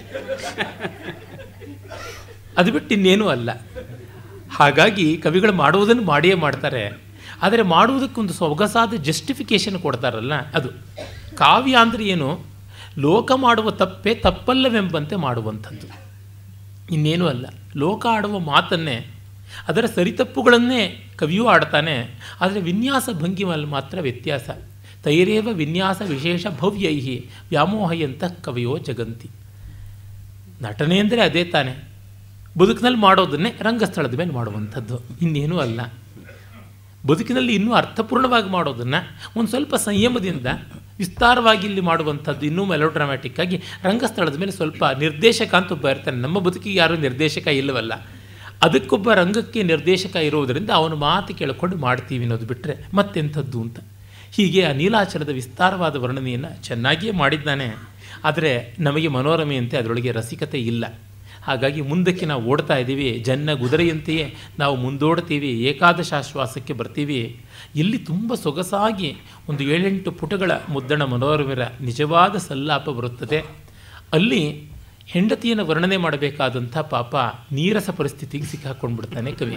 Speaker 2: ಅದು ಬಿಟ್ಟು ಇನ್ನೇನೂ ಅಲ್ಲ ಹಾಗಾಗಿ ಕವಿಗಳು ಮಾಡುವುದನ್ನು ಮಾಡಿಯೇ ಮಾಡ್ತಾರೆ ಆದರೆ ಮಾಡುವುದಕ್ಕೊಂದು ಸೊಗಸಾದ ಜಸ್ಟಿಫಿಕೇಶನ್ ಕೊಡ್ತಾರಲ್ಲ ಅದು ಕಾವ್ಯ ಅಂದರೆ ಏನು ಲೋಕ ಮಾಡುವ ತಪ್ಪೇ ತಪ್ಪಲ್ಲವೆಂಬಂತೆ ಮಾಡುವಂಥದ್ದು ಇನ್ನೇನೂ ಅಲ್ಲ ಲೋಕ ಆಡುವ ಮಾತನ್ನೇ ಅದರ ಸರಿತಪ್ಪುಗಳನ್ನೇ ಕವಿಯೂ ಆಡ್ತಾನೆ ಆದರೆ ವಿನ್ಯಾಸ ಭಂಗಿಮಲ್ಲಿ ಮಾತ್ರ ವ್ಯತ್ಯಾಸ ತೈರೇವ ವಿನ್ಯಾಸ ವಿಶೇಷ ಭವ್ಯೈಹಿ ವ್ಯಾಮೋಹಯಂತ ಕವಿಯೋ ಜಗಂತಿ ನಟನೆ ಅಂದರೆ ಅದೇ ತಾನೆ ಬದುಕಿನಲ್ಲಿ ಮಾಡೋದನ್ನೇ ರಂಗಸ್ಥಳದ ಮೇಲೆ ಮಾಡುವಂಥದ್ದು ಇನ್ನೇನೂ ಅಲ್ಲ ಬದುಕಿನಲ್ಲಿ ಇನ್ನೂ ಅರ್ಥಪೂರ್ಣವಾಗಿ ಮಾಡೋದನ್ನು ಒಂದು ಸ್ವಲ್ಪ ಸಂಯಮದಿಂದ ವಿಸ್ತಾರವಾಗಿ ಇಲ್ಲಿ ಮಾಡುವಂಥದ್ದು ಇನ್ನೂ ಮೆಲೋಡ್ರಾಮ್ಯಾಟಿಕ್ ಆಗಿ ರಂಗಸ್ಥಳದ ಮೇಲೆ ಸ್ವಲ್ಪ ನಿರ್ದೇಶಕ ಅಂತ ಒಬ್ಬ ಇರ್ತಾನೆ ನಮ್ಮ ಬದುಕಿಗೆ ಯಾರೂ ನಿರ್ದೇಶಕ ಇಲ್ಲವಲ್ಲ ಅದಕ್ಕೊಬ್ಬ ರಂಗಕ್ಕೆ ನಿರ್ದೇಶಕ ಇರೋದರಿಂದ ಅವನ ಮಾತು ಕೇಳಿಕೊಂಡು ಮಾಡ್ತೀವಿ ಅನ್ನೋದು ಬಿಟ್ಟರೆ ಮತ್ತೆಂಥದ್ದು ಅಂತ ಹೀಗೆ ಆ ನೀಲಾಚಲದ ವಿಸ್ತಾರವಾದ ವರ್ಣನೆಯನ್ನು ಚೆನ್ನಾಗಿಯೇ ಮಾಡಿದ್ದಾನೆ ಆದರೆ ನಮಗೆ ಮನೋರಮೆಯಂತೆ ಅದರೊಳಗೆ ರಸಿಕತೆ ಇಲ್ಲ ಹಾಗಾಗಿ ಮುಂದಕ್ಕೆ ನಾವು ಓಡ್ತಾ ಇದ್ದೀವಿ ಜನ್ನ ಗುದರೆಯಂತೆಯೇ ನಾವು ಮುಂದೋಡ್ತೀವಿ ಏಕಾದಶಾಶ್ವಾಸಕ್ಕೆ ಬರ್ತೀವಿ ಇಲ್ಲಿ ತುಂಬ ಸೊಗಸಾಗಿ ಒಂದು ಏಳೆಂಟು ಪುಟಗಳ ಮುದ್ದಣ ಮನೋರಮರ ನಿಜವಾದ ಸಲ್ಲಾಪ ಬರುತ್ತದೆ ಅಲ್ಲಿ ಹೆಂಡತಿಯನ್ನು ವರ್ಣನೆ ಮಾಡಬೇಕಾದಂಥ ಪಾಪ ನೀರಸ ಪರಿಸ್ಥಿತಿಗೆ ಸಿಕ್ಕಾಕೊಂಡ್ಬಿಡ್ತಾನೆ ಕವಿ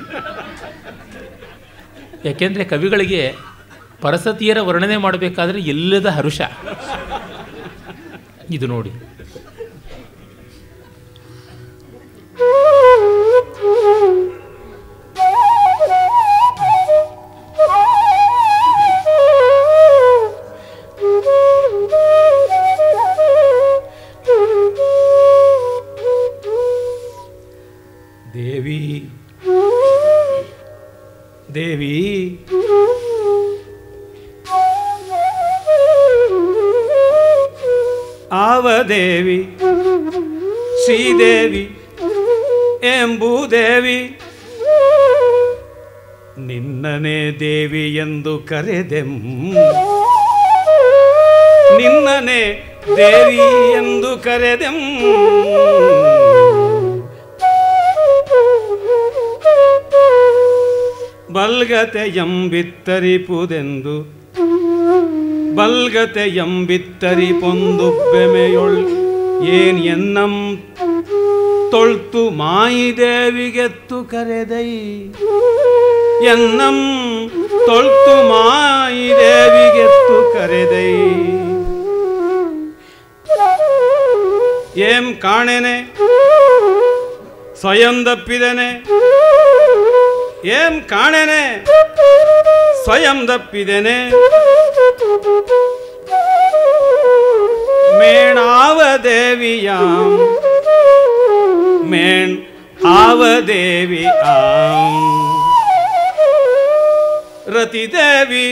Speaker 2: ಯಾಕೆಂದರೆ ಕವಿಗಳಿಗೆ ಪರಸತಿಯರ ವರ್ಣನೆ ಮಾಡಬೇಕಾದ್ರೆ ಎಲ್ಲದ ಹರುಷ ಇದು ನೋಡಿ
Speaker 1: ದೇವಿ ದೇವಿ ಆವ ದೇವಿ ಶ್ರೀದೇವಿ ಎಂಬುದೇವಿ ನಿನ್ನನೇ ದೇವಿ ಎಂದು ಕರೆದೆಂ ನಿನ್ನನೇ ದೇವಿ ಎಂದು ಕರೆದೆಂ ಬಲ್ಗತೆ ಎಂಬಿತ್ತರಿಪುದೆಂದು ಬಲ್ಗತೆ ಎಂಬಿತ್ತರಿ ಪೊಂದು ಬೆಮೆಯೊಳ್ ಏನ್ ಎನ್ನಂ ತೊಳ್ತು ಮಾಯಿದೇವಿಗೆತ್ತು ಕರೆದೈ ಎನ್ನಂ ತೊಳ್ತು ಮಾಯಿದೇವಿಗೆತ್ತು ಕರೆದೈ ಏಂ ಕಾಣೆನೆ ಸ್ವಯಂ ದಪ್ಪಿದನೆ ಏಂ ಕಾಣೆನೆ ಸ್ವಯಂ ದಪ್ಪಿದೆನೆ ಮೇಣಾವ ದೇವಿಯಾಂ ಮೇಣ್ ಆವ ದೇವಿ ಆಂ ರತಿದೇವಿ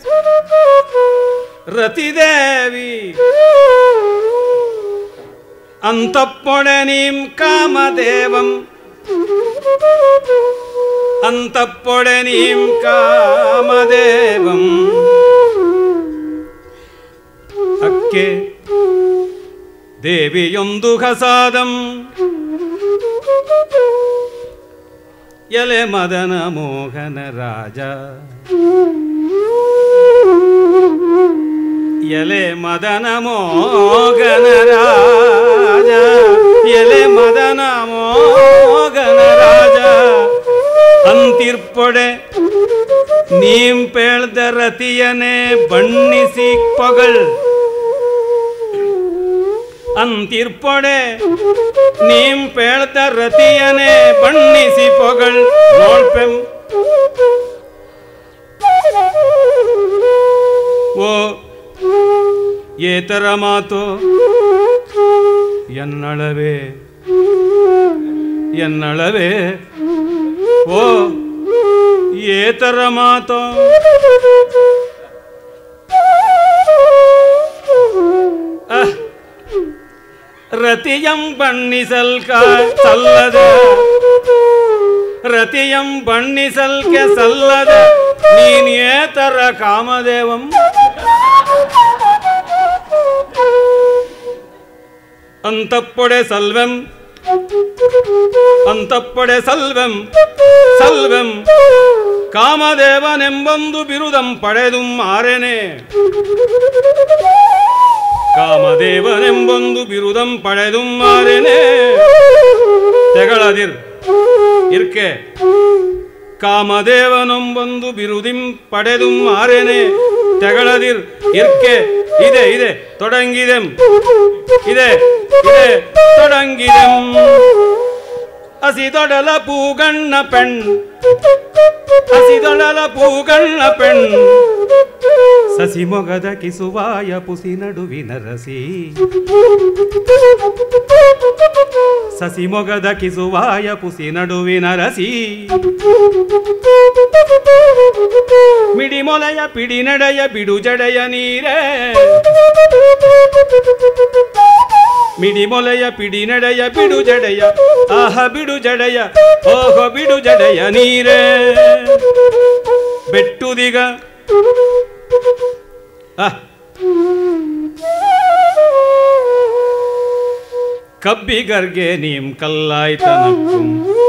Speaker 1: ರತಿದೇವಿ ಅಂತಪ್ಪೊಡೆ ನೀಂ ಕಾಮದೇವಂ ಅಂತಪ್ಪೊಡೆ ನೀಂ ಕಾಮದೇವಂ ಅಕ್ಕೆ ದೇವಿಯೊಂದು ಹಸಾದಂ ಎಲೆ ಮದನ ಮೋಹನ ರಾಜ ಎಲೆ ಮದನ ಮೋಗನ ರಾಜ ಎಲೆ ಮದನ ಮೋಗನ ರಾಜ ಅಂತಿರ್ಪೊಡೆ ನೀಂ ಪೇಳ್ದ ರತಿಯನೇ ಬಣ್ಣಿಸಿ ಪೊಗಳ್ ಅಂತಿರ್ಪೊಡೆ ನೀಂ ಪೇಳ್ದ ರತಿಯನೇ ಬಣ್ಣಿಸಿ ಪೊಗಳ್ ನೋಳ್ಪೆಂ ಓ ಏತರ ಮಾತು ಎನ್ನಳವೇ ಎನ್ನಳವೇ ಓ ಏತರ ಮಾತು ಅಹ್, ರತಿಯಂ ಬಣ್ಣಿಸಲ್ಕ ಸಲ್ಲದ ರತಿಯಂ ಬಣ್ಣಿಸಲ್ಕೆ ಸಲ್ಲದ ನೀನ್ ಏತರ ಕಾಮದೇವಂ ಅಂತಪ್ಪೊಡೆ ಸಲ್ವೆಂ ಅಂತಪ್ಪೊಡೆ ಸಲ್ವೆಂ ಸಲ್ವೆಂ ಕಾಮದೇವನೆಂಬೊಂದು ಬಿರುದಂ ಪಡೆದು ಮಾರೆನೆ ಕಾಮದೇವನೆಂಬೊಂದು ಬಿರುದಂ ಪಡೆದು ಮಾರೆನೆ ತೆಗಳದಿರ್ ಇರ್ಕೆ ಕಾಮದೇವನೊಂಬೊಂದು ಬಿರುದಿಂ ಪಡೆದು ಮಾರೆನೆ ತೆಗಳದಿರ್ ಇರ್ಕೆ ಇದೆ ಇದೆ ತೊಡಂಗಿದೆಂ ಇದೆ ಇದೆ ತೊಡಂಗಿದೆಂ ಹಸಿದೊಡಲ ಪೂಗಣ್ಣ ಪೆಣ್ ಹಸಿದೊಡಲ ಪೂಗಣ್ಣ ಪೆಣ್ ಸಸಿ ಮೊಗದ ಕಿಸುವಾಯ ಪುಸಿ ನಡುವಿನ ರಸಿ ಸಸಿ ಮೊಗದ ಕಿಸುವಾಯ ಪುಸಿ ನಡುವಿನ ರಸಿ ಮಿಡಿಮೊಲೆಯ ಪಿಡಿ ನಡೆಯ ಬಿಡು ಜಡೆಯ ನೀರೇ ಮಿಡಿಮೊಲೆಯ ಪಿಡಿ ನಡೆಯ ಬಿಡು ಜಡೆಯ ಆಹ ಬಿಡು ಜಡೆಯ ಓಹೋ ಬಿಡು ಜಡೆಯ ನೀರೇ ಬೆಟ್ಟುದಿಗ ಆಹ್. ಕಬ್ಬಿಗರ್ಗೆ ನೀಂ ಕಲ್ಲಾಯ್ತನಕ್ಕುಂ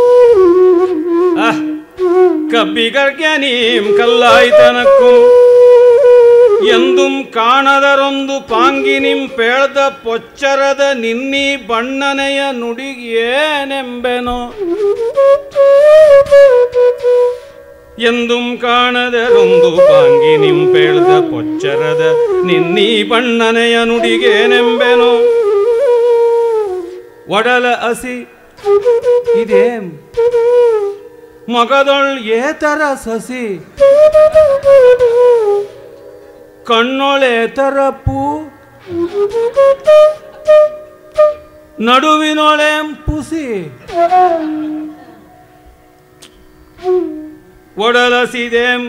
Speaker 1: ಆಹ್. ಕಬ್ಬಿಗರ್ಗೆ ನೀಂ ಕಲ್ಲಾಯ್ತನಕ್ಕುಂ ಎಂದುಂ ಕಾಣದರೊಂದು ಪಾಂಗಿನಿಂ ಪೇಳ್ದ ಪೊಚ್ಚರದ ನಿನ್ನೀ ಬಣ್ಣನೆಯ ನುಡಿಗೇನೆಂಬೆನೋ ಎಂದುಂ ಕಾಣದರೊಂದು ಪಾಂಗಿನಿಂ ಪೇಳ್ದ ಪೊಚ್ಚರದ ನಿನ್ನೀ ಬಣ್ಣನೆಯ ನುಡಿಗೇನೆಂಬೆನೋ ಒಡಲ ಹಸಿ ಇದೇಂ ಮಗದೊಳ್ ಏತರ ಸಸಿ ಕಣ್ಣೊಳೆತರ ಪೂ ನಡುವಿನೊಳೆಂ ಪುಸಿ ಒಡಲಸಿದೆಂ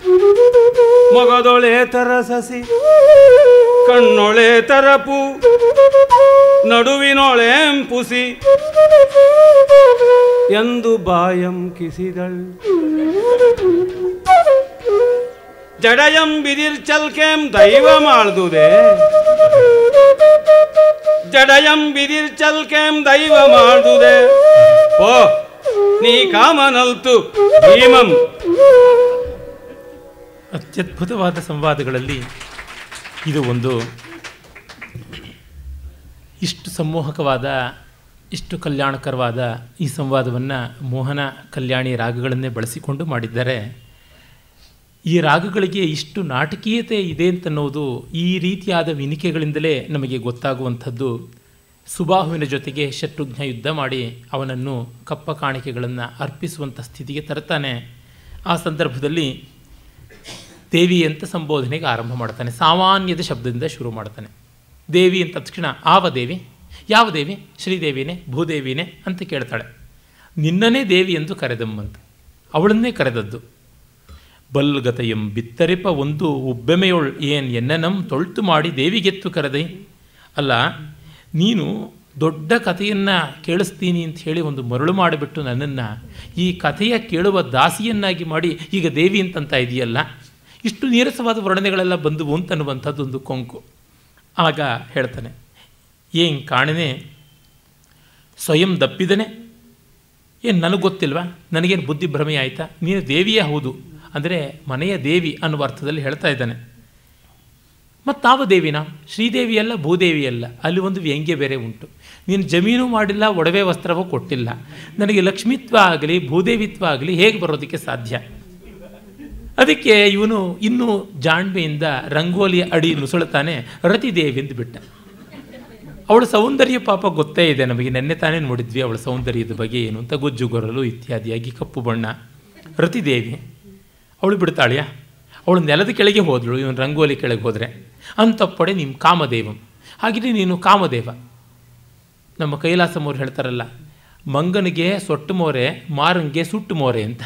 Speaker 1: ಮೊಗದೊಳೆತರ ಸಸಿ ಕಣ್ಣೊಳೆತರ ಪೂ ನಡುವಿನೊಳೆಂ ಪುಸಿ ಎಂದು ಬಾಯಂ ಕಿಸಿದಳ್ ಜಡಯಂ ಬಿದಿರ್ಚಲ್ಕೆಂ ದೈವ ಮಾಡ್ದುದೆ ಜಡಯಂ ಬಿದಿರ್ಚಲ್ಕೆಂ ದೈವ ಮಾಡ್ದುದೆ ಓ ನೀ ಕಾಮನಲ್ತು ಭೀಮಂ
Speaker 2: ಅತ್ಯದ್ಭುತವಾದ ಸಂವಾದಗಳಲ್ಲಿ ಇದು ಒಂದು ಇಷ್ಟು ಸಮ್ಮೋಹಕವಾದ ಇಷ್ಟು ಕಲ್ಯಾಣಕರವಾದ ಈ ಸಂವಾದವನ್ನು ಮೋಹನ ಕಲ್ಯಾಣಿ ರಾಗಗಳನ್ನೇ ಬಳಸಿಕೊಂಡು ಮಾಡಿದ್ದಾರೆ ಈ ರಾಗಗಳಿಗೆ ಇಷ್ಟು ನಾಟಕೀಯತೆ ಇದೆ ಅಂತನ್ನೋದು ಈ ರೀತಿಯಾದ ವಿನಿಕೆಗಳಿಂದಲೇ ನಮಗೆ ಗೊತ್ತಾಗುವಂಥದ್ದು ಸುಬಾಹುವಿನ ಜೊತೆಗೆ ಶತ್ರುಘ್ನ ಯುದ್ಧ ಮಾಡಿ ಅವನನ್ನು ಕಪ್ಪ ಕಾಣಿಕೆಗಳನ್ನು ಅರ್ಪಿಸುವಂಥ ಸ್ಥಿತಿಗೆ ತರ್ತಾನೆ ಆ ಸಂದರ್ಭದಲ್ಲಿ ದೇವಿ ಅಂತ ಸಂಬೋಧನೆಗೆ ಆರಂಭ ಮಾಡ್ತಾನೆ ಸಾಮಾನ್ಯದ ಶಬ್ದದಿಂದ ಶುರು ಮಾಡ್ತಾನೆ ದೇವಿ ಅಂತ ತಕ್ಷಣ ಆವ ದೇವಿ ಯಾವ ದೇವಿ ಶ್ರೀದೇವಿನೇ ಭೂದೇವಿನೇ ಅಂತ ಕೇಳ್ತಾಳೆ ನಿನ್ನನೇ ದೇವಿ ಎಂದು ಕರೆದಮ್ಮಂತ ಅವಳನ್ನೇ ಕರೆದದ್ದು ಬಲ್ಗತಯಂ ಬಿತ್ತರಿಪ ಒಂದು ಉಬ್ಬೆಮೆಯೊಳ್ ಏನ್ ಎನ್ನನಂ ತೊಳ್ತು ಮಾಡಿ ದೇವಿಗೆತ್ತು ಕರೆದೈ ಅಲ್ಲ ನೀನು ದೊಡ್ಡ ಕಥೆಯನ್ನು ಕೇಳಿಸ್ತೀನಿ ಅಂತ ಹೇಳಿ ಒಂದು ಮರಳು ಮಾಡಿಬಿಟ್ಟು ನನ್ನನ್ನು ಈ ಕಥೆಯ ಕೇಳುವ ದಾಸಿಯನ್ನಾಗಿ ಮಾಡಿ ಈಗ ದೇವಿ ಅಂತಂತ ಇದೆಯಲ್ಲ ಇಷ್ಟು ನೀರಸವಾದ ವರ್ಣನೆಗಳೆಲ್ಲ ಬಂದವು ಅಂತನ್ನುವಂಥದ್ದು ಒಂದು ಕೊಂಕು ಆಗ ಹೇಳ್ತಾನೆ ಏನ್ ಕಾಣನೆ ಸ್ವಯಂ ದಪ್ಪಿದನೆ ಏನು ನನಗೆ ಗೊತ್ತಿಲ್ವಾ ನನಗೇನು ಬುದ್ಧಿ ಭ್ರಮೆ ಆಯಿತಾ ನೀನು ದೇವಿಯೇ ಹೌದು ಅಂದರೆ ಮನೆಯ ದೇವಿ ಅನ್ನುವ ಅರ್ಥದಲ್ಲಿ ಹೇಳ್ತಾ ಇದ್ದಾನೆ ಮತ್ತಾವ ದೇವಿನ ಶ್ರೀದೇವಿಯಲ್ಲ ಭೂದೇವಿಯಲ್ಲ ಅಲ್ಲಿ ಒಂದು ವ್ಯಂಗ್ಯ ಬೇರೆ ಉಂಟು ನೀನು ಜಮೀನು ಮಾಡಿಲ್ಲ ಒಡವೆ ವಸ್ತ್ರವೂ ಕೊಟ್ಟಿಲ್ಲ ನನಗೆ ಲಕ್ಷ್ಮಿತ್ವ ಆಗಲಿ ಭೂದೇವಿತ್ವ ಆಗಲಿ ಹೇಗೆ ಬರೋದಕ್ಕೆ ಸಾಧ್ಯ ಅದಕ್ಕೆ ಇವನು ಇನ್ನೂ ಜಾಣ್ಮೆಯಿಂದ ರಂಗೋಲಿ ಅಡಿ ನುಸುಳುತ್ತಾನೆ ರತಿದೇವಿ ಎಂದು ಬಿಟ್ಟ ಅವಳ ಸೌಂದರ್ಯ ಪಾಪ ಗೊತ್ತೇ ಇದೆ ನಮಗೆ ನೆನ್ನೆ ತಾನೇ ನೋಡಿದ್ವಿ ಅವಳ ಸೌಂದರ್ಯದ ಬಗ್ಗೆ ಏನು ಅಂತ ಗುಜ್ಜು ಗೊರಲು ಇತ್ಯಾದಿಯಾಗಿ ಕಪ್ಪು ಬಣ್ಣ ರತಿದೇವಿ ಅವಳು ಬಿಡ್ತಾಳೆಯಾ ಅವಳು ನೆಲದ ಕೆಳಗೆ ಹೋದಳು ಇವನು ರಂಗೋಲಿ ಕೆಳಗೆ ಹೋದರೆ ಅಂತಪ್ಪಡೆ ನಿಮ್ಮ ಕಾಮದೇವಂ ಹಾಗಿದ್ರೆ ನೀನು ಕಾಮದೇವ ನಮ್ಮ ಕೈಲಾಸಮವ್ರು ಹೇಳ್ತಾರಲ್ಲ ಮಂಗನಿಗೆ ಸೊಟ್ಟು ಮೋರೆ ಮಾರಂಗೆ ಸುಟ್ಟು ಮೋರೆ ಅಂತ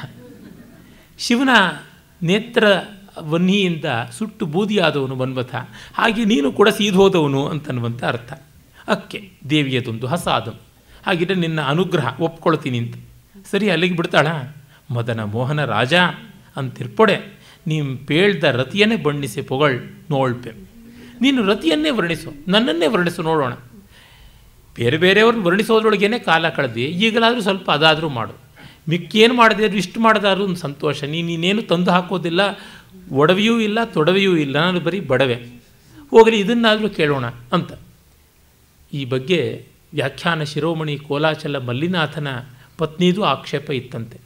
Speaker 2: ಶಿವನ ನೇತ್ರ ವನ್ನಿಯಿಂದ ಸುಟ್ಟು ಬೂದಿಯಾದವನು ಮನ್ಮಥ ಹಾಗೆ ನೀನು ಕೂಡ ಸೀದೋದವನು ಅಂತನ್ನುವಂಥ ಅರ್ಥ ಅಕ್ಕೆ ದೇವಿಯದೊಂದು ಹಸಾದಂ ಹಾಗಿದ್ರೆ ನಿನ್ನ ಅನುಗ್ರಹ ಒಪ್ಕೊಳ್ತೀನಿ ಅಂತ ಸರಿ ಅಲ್ಲಿಗೆ ಬಿಡ್ತಾಳ ಮದನ ಮೋಹನ ರಾಜ ಅಂತಿರ್ಪೊಡೆ ನೀನು ಪೇಳ್ದ ರತಿಯನ್ನೇ ಬಣ್ಣಿಸಿ ಪೊಗಳ್ ನೋಳ್ಪೆ ನೀನು ರತಿಯನ್ನೇ ವರ್ಣಿಸು ನನ್ನನ್ನೇ ವರ್ಣಿಸು ನೋಡೋಣ ಬೇರೆ ಬೇರೆಯವ್ರನ್ನ ವರ್ಣಿಸೋದ್ರೊಳಗೇನೆ ಕಾಲ ಕಳೆದಿ ಈಗಲಾದರೂ ಸ್ವಲ್ಪ ಅದಾದರೂ ಮಾಡು ಮಿಕ್ಕೇನು ಮಾಡದೇ ಇಷ್ಟು ಮಾಡಿದಾದ್ರೂ ಒಂದು ಸಂತೋಷ ನೀನು ನೀನೇನು ತಂದು ಹಾಕೋದಿಲ್ಲ ಒಡವೆಯೂ ಇಲ್ಲ ತೊಡವೆಯೂ ಇಲ್ಲ ನಾನು ಬರೀ ಬಡವೆ ಹೋಗಲಿ ಇದನ್ನಾದರೂ ಕೇಳೋಣ ಅಂತ ಈ ಬಗ್ಗೆ ವ್ಯಾಖ್ಯಾನ ಶಿರೋಮಣಿ ಕೋಲಾಚಲ ಮಲ್ಲಿನಾಥನ ಪತ್ನಿದು ಆಕ್ಷೇಪ ಇತ್ತಂತೆ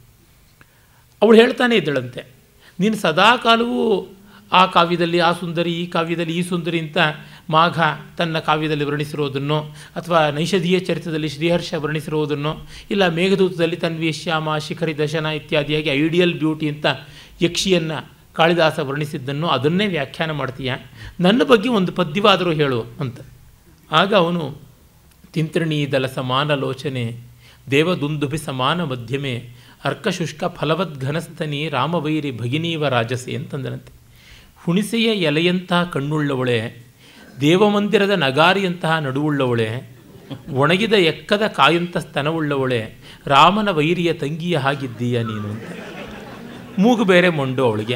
Speaker 2: ಅವಳು ಹೇಳ್ತಾನೆ ಇದ್ದಳಂತೆ ನೀನು ಸದಾ ಕಾಲವೂ ಆ ಕಾವ್ಯದಲ್ಲಿ ಆ ಸುಂದರಿ ಈ ಕಾವ್ಯದಲ್ಲಿ ಈ ಸುಂದರಿ ಅಂತ ಮಾಘ ತನ್ನ ಕಾವ್ಯದಲ್ಲಿ ವರ್ಣಿಸಿರೋದನ್ನು ಅಥವಾ ನೈಷಧೀಯ ಚರಿತ್ರದಲ್ಲಿ ಶ್ರೀಹರ್ಷ ವರ್ಣಿಸಿರುವುದನ್ನು ಇಲ್ಲ ಮೇಘದೂತದಲ್ಲಿ ತನ್ವಿ ಶ್ಯಾಮ ಶಿಖರಿ ದಶನ ಇತ್ಯಾದಿಯಾಗಿ ಐಡಿಯಲ್ ಬ್ಯೂಟಿ ಅಂತ ಯಕ್ಷಿಯನ್ನು ಕಾಳಿದಾಸ ವರ್ಣಿಸಿದ್ದನ್ನು ಅದನ್ನೇ ವ್ಯಾಖ್ಯಾನ ಮಾಡ್ತೀಯ ನನ್ನ ಬಗ್ಗೆ ಒಂದು ಪದ್ಯವಾದರೂ ಹೇಳು ಅಂತ ಆಗ ಅವನು ತಿಂತ್ರಿಣೀದಲ ಸಮಾನ ಲೋಚನೆ ದೇವದುಂದುಭಿ ಸಮಾನ ಮಧ್ಯಮೆ ಅರ್ಕಶುಷ್ಕ ಫಲವದ್ಘನಸ್ತನಿ ರಾಮವೈರಿ ಭಗಿನೀವ ರಾಜಸೆ ಅಂತಂದನಂತೆ ಹುಣಿಸೆಯ ಎಲೆಯಂತಹ ಕಣ್ಣುಳ್ಳವಳೆ ದೇವಮಂದಿರದ ನಗಾರಿಯಂತಹ ನಡುವುಳ್ಳವಳೆ ಒಣಗಿದ ಎಕ್ಕದ ಕಾಯಂತ ಸ್ತನವುಳ್ಳವಳೆ ರಾಮನ ವೈರಿಯ ತಂಗಿಯ ಹಾಗಿದ್ದೀಯ ನೀನು ಅಂತ ಮೂಗು ಬೇರೆ ಮೊಂಡು ಅವಳಿಗೆ